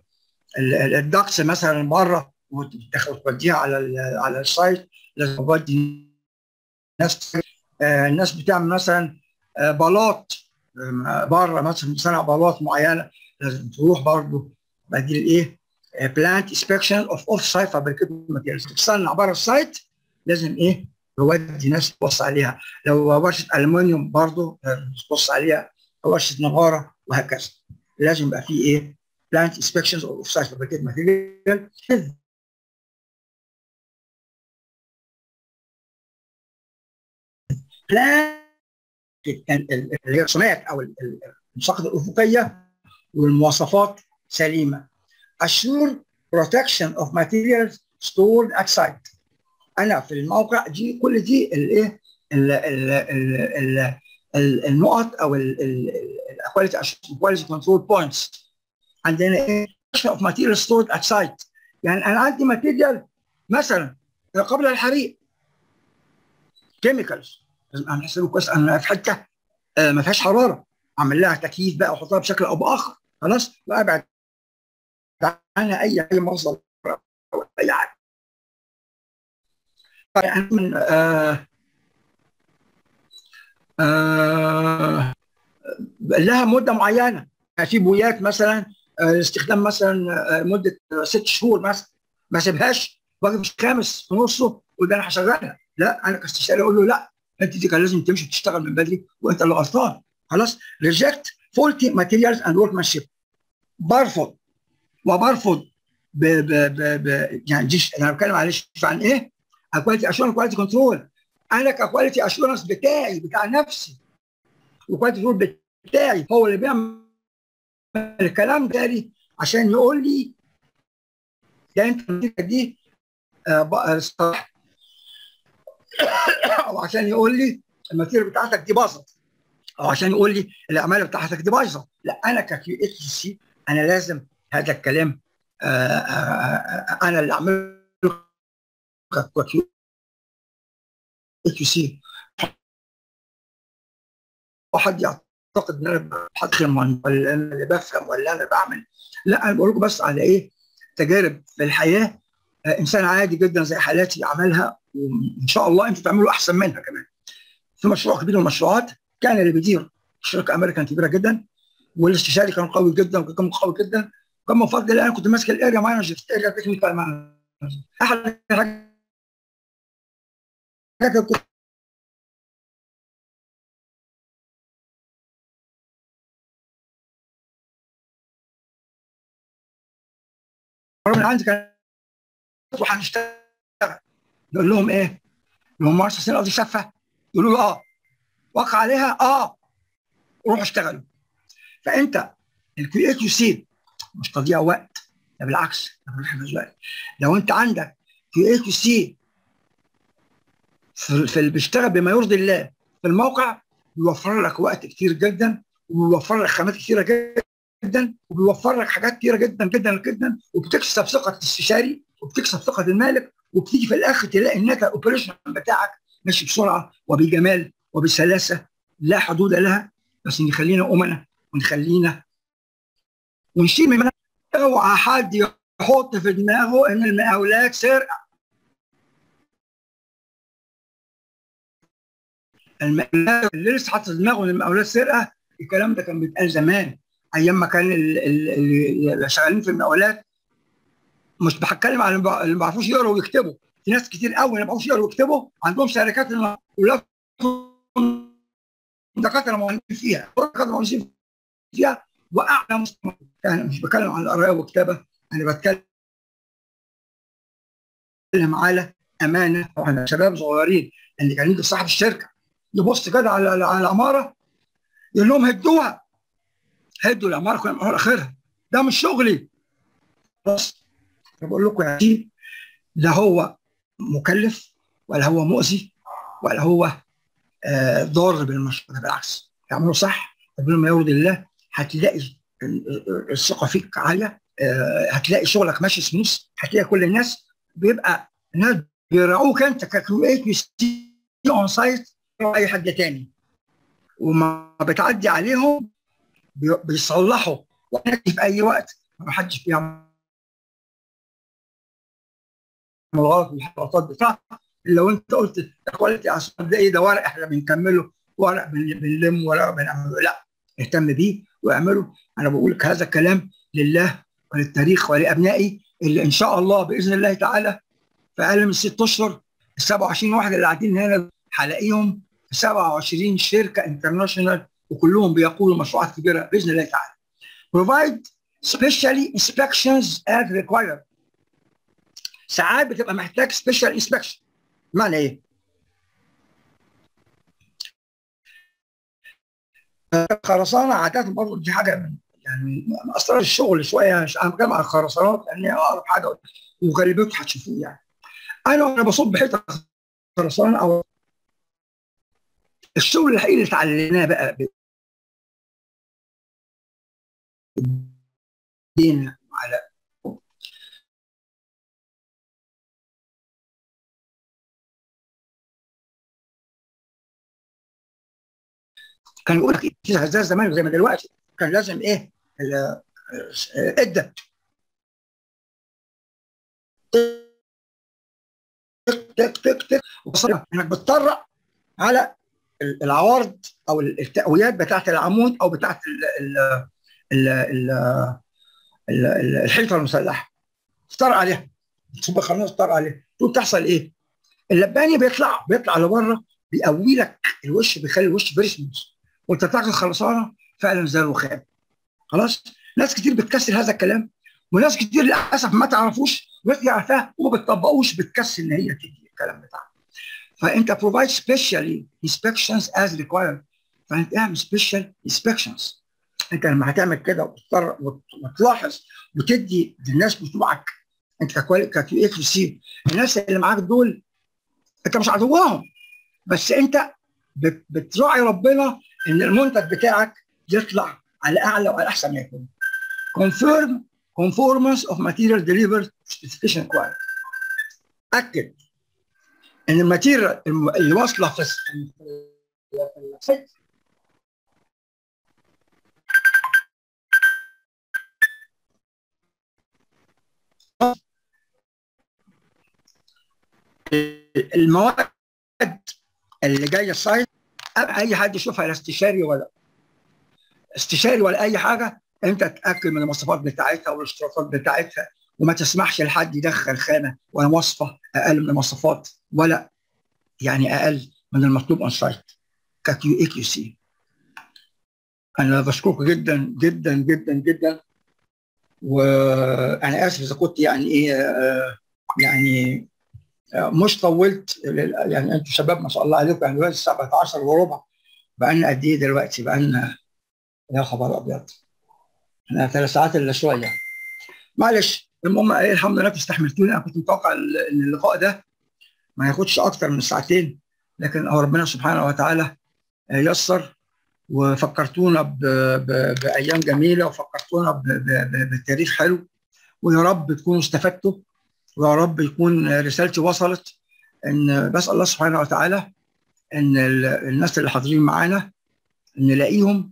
الدكس مثلا بره وتوديها على ال على السايت لازم اودي ناس آه الناس بتعمل مثلا آه بلاط آه بره مثلا بتصنع بلاط معينه لازم تروح برضه بديل ايه بلانت انسبكشن اوف اوف سايت فابريكيت ماتيريالز بتصنع بره السايت لازم ايه بودي ناس تبص عليها لو ورشه المونيوم برضه تبص عليها ورشه نجاره وهكذا لازم يبقى في ايه بلانت انسبكشنز اوف سايت فابريكيت ماتيريال بلان الرسومات او المساقط الافقيه والمواصفات سليمه assure protection of materials stored at site انا في الموقع دي كل دي الايه النقط او الكواليتي كواليتي كنترول بوينتس عندنا ايه of material stored at site يعني انا عندي ماتيريال مثلا قبل الحريق كيميكالز لازم اعمل حسابي كويس انا في حته آه ما فيهاش حراره اعمل لها تكييف بقى واحطها بشكل او باخر خلاص وابعد عنها اي اي مصدر او اي حاجه يعني من آه آه لها مده معينه في بويات مثلا آه استخدام مثلا آه مده ست شهور مثلا ما سيبهاش واجي مش خامس في نصه وده انا هشغلها لا انا كاستشاري اقول له لا انت دي كان لازم تمشي تشتغل من بدري وانت اللي غلطان خلاص ريجكت فولتي ماتيريالز اند ورك مانشيب برفض وبرفض ب ب ب ب يعني دي انا بتكلم معلش عن ايه؟ كواليتي اشورنس كواليتي كنترول انا ككواليتي اشورنس بتاعي بتاع نفسي وكواليتي كنترول بتاعي هو اللي بيعمل الكلام ده عشان يقول لي ده انت دي آه صح او عشان يقول لي الماتيريال بتاعتك دي باظت او عشان يقول لي الاعمال بتاعتك دي بايظه لا انا ككيو اتش سي انا لازم هذا الكلام آآ آآ انا اللي اعمله ككيو اتش سي واحد يعتقد ان انا بحكم ولا انا اللي بفهم ولا انا بعمل لا انا بقول لكم بس على ايه تجارب في الحياه انسان عادي جدا زي حالاتي عملها وان شاء الله انتوا تعملوا احسن منها كمان. في مشروع كبير من المشروعات كان اللي بيدير شركه امريكان كبيره جدا والاستشاري كان قوي جدا وكان قوي جدا كان من فضل الله انا كنت ماسك الاريا مانجر اريا تكنيكال مانجر احد الحاجات من عندي كان وهنشتغل نقول لهم ايه؟ لهم مؤسسين الارض شافه يقولوا له اه وقع عليها اه روحوا اشتغلوا فانت الكيو اتش سي مش تضييع وقت ده بالعكس ده بنحفظ وقت لو انت عندك كيو اتش سي في, في بيشتغل بما يرضي الله في الموقع بيوفر لك وقت كتير جدا وبيوفر لك خامات كتيره جدا وبيوفر لك حاجات كتيره جدا جدا جدا وبتكسب ثقه الاستشاري وبتكسب ثقه المالك وبتيجي في الاخر تلاقي النت الاوبريشن بتاعك ماشي بسرعه وبجمال وبسلاسه لا حدود لها بس نخلينا امنا ونخلينا ونشيل من اوعى حد يحط في دماغه ان المقاولات سرقه المقاولات اللي لسه حاطط في دماغه ان المقاولات سرقه الكلام ده كان بيتقال زمان ايام ما كان اللي شغالين في المقاولات مش بتكلم على اللي ما بيعرفوش يقروا ويكتبوا في ناس كتير قوي ما بيعرفوش يقروا ويكتبوا عندهم شركات المقاولات دكاتره مهندسين فيها دكاتره مهندسين فيها واعلى مستوى يعني مش بتكلم عن القرايه والكتابه انا بتكلم على امانه على شباب صغيرين اللي كان يجي صاحب الشركه يبص كده على على العماره يقول لهم هدوها هدوا العماره كل عماره اخرها ده مش شغلي بس بقول لكم يا عزيز لا هو مكلف ولا هو مؤذي ولا هو آه ضار بالمشروع بالعكس اعملوا صح ربنا ما يرضي الله هتلاقي الثقه فيك عاليه آه هتلاقي شغلك ماشي سموث هتلاقي كل الناس بيبقى الناس بيراعوك انت ككرييت اون سايت اي حد تاني وما بتعدي عليهم بيصلحوا في اي وقت ما حدش بيعمل غلط من الغلطات بتاعتك لو انت قلت كواليتي عشان ده ايه ده ورق احنا بنكمله ورق بنلم ورق بنعمله لا اهتم بيه واعمله انا بقول لك هذا الكلام لله وللتاريخ ولابنائي اللي ان شاء الله باذن الله تعالى في اقل من ست اشهر ال 27 واحد اللي قاعدين هنا هلاقيهم 27 شركه انترناشونال وكلهم بيقولوا مشروعات كبيره باذن الله تعالى. Provide specially inspections as required. ساعات بتبقى محتاج سبيشال انسبكشن. معنى ايه؟ الخرسانه عاده برضه دي حاجه من يعني من اسرار الشغل شويه انا بتكلم عن الخرسانات لان هي اقرب حاجه وغالبيته هتشوفوه يعني. انا انا بصب حيطه خرسانه او الشغل الحقيقي اللي اتعلمناه بقى بين على كان يقول لك ايه زي زمان زي ما دلوقتي كان لازم ايه ادى تك تك تك انك بتطرق على العوارض او التقويات بتاعت العمود او بتاعت ال ال ال الحيطه المسلحه اختار عليها تصب خلاص اختار عليها تقوم تحصل ايه؟ اللباني بيطلع بيطلع لبره بيقوي لك الوش بيخلي الوش فيري سموث وانت تاخد خلصانه فعلا زي الرخام خلاص ناس كتير بتكسر هذا الكلام وناس كتير للاسف ما تعرفوش وناس عارفاها وما بتطبقوش بتكسل ان هي تدي الكلام بتاعها فانت provide specially inspections as required فانت اعمل special inspections انت لما هتعمل كده وتضطر وتلاحظ وتدي للناس بتوعك انت ككيو اكس سي الناس اللي معاك دول انت مش عدوهم بس انت بتراعي ربنا ان المنتج بتاعك يطلع على اعلى وعلى احسن ما يكون. confirm conformance of material delivered specification quality. اكد ان الماتيريال اللي واصله في السيت المواد اللي جايه السايت اي حد يشوفها لا استشاري ولا استشاري ولا اي حاجه انت تتاكد من المواصفات بتاعتها والاشتراطات بتاعتها وما تسمحش لحد يدخل خانه ولا وصفه اقل من المواصفات ولا يعني اقل من المطلوب اون سايت ككيو اي كيو سي انا بشكركم جدا جدا جدا جدا وانا اسف اذا كنت يعني ايه يعني مش طولت يعني انتم شباب ما شاء الله عليكم يعني دلوقتي 17 وربع بقى لنا قد ايه دلوقتي بقى لنا يا خبر ابيض احنا ثلاث ساعات الا شويه معلش المهم ايه الحمد لله استحملتوني انا كنت متوقع ان اللقاء ده ما ياخدش اكتر من ساعتين لكن هو ربنا سبحانه وتعالى يسر وفكرتونا ب... ب... بايام جميله وفكرتونا ب... ب... بتاريخ حلو ويا رب تكونوا استفدتوا ويا رب يكون رسالتي وصلت ان بسال الله سبحانه وتعالى ان الناس اللي حاضرين معانا نلاقيهم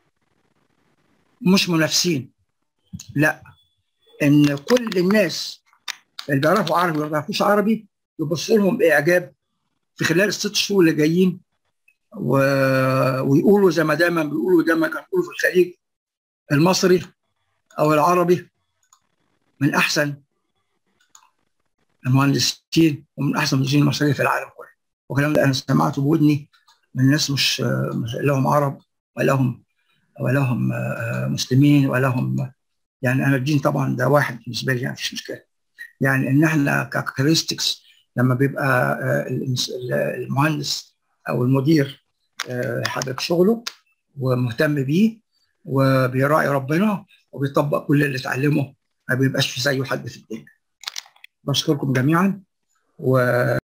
مش منافسين لا ان كل الناس اللي بيعرفوا عربي وما بيعرفوش عربي يبص لهم باعجاب في خلال الست شهور اللي جايين و... ويقولوا زي ما دايما بيقولوا دايما كانوا بيقولوا في الخليج المصري او العربي من احسن المهندسين ومن احسن المهندسين المصريين في العالم كله والكلام ده انا سمعته بودني من ناس مش مش لهم عرب ولا هم ولا هم مسلمين ولا هم يعني انا الدين طبعا ده واحد بالنسبه لي يعني مفيش مشكله يعني ان احنا كاركترستكس لما بيبقى المهندس او المدير حابب شغله ومهتم بيه وبيراعي ربنا وبيطبق كل اللي اتعلمه ما بيبقاش في زيه حد في الدنيا بشكركم جميعا و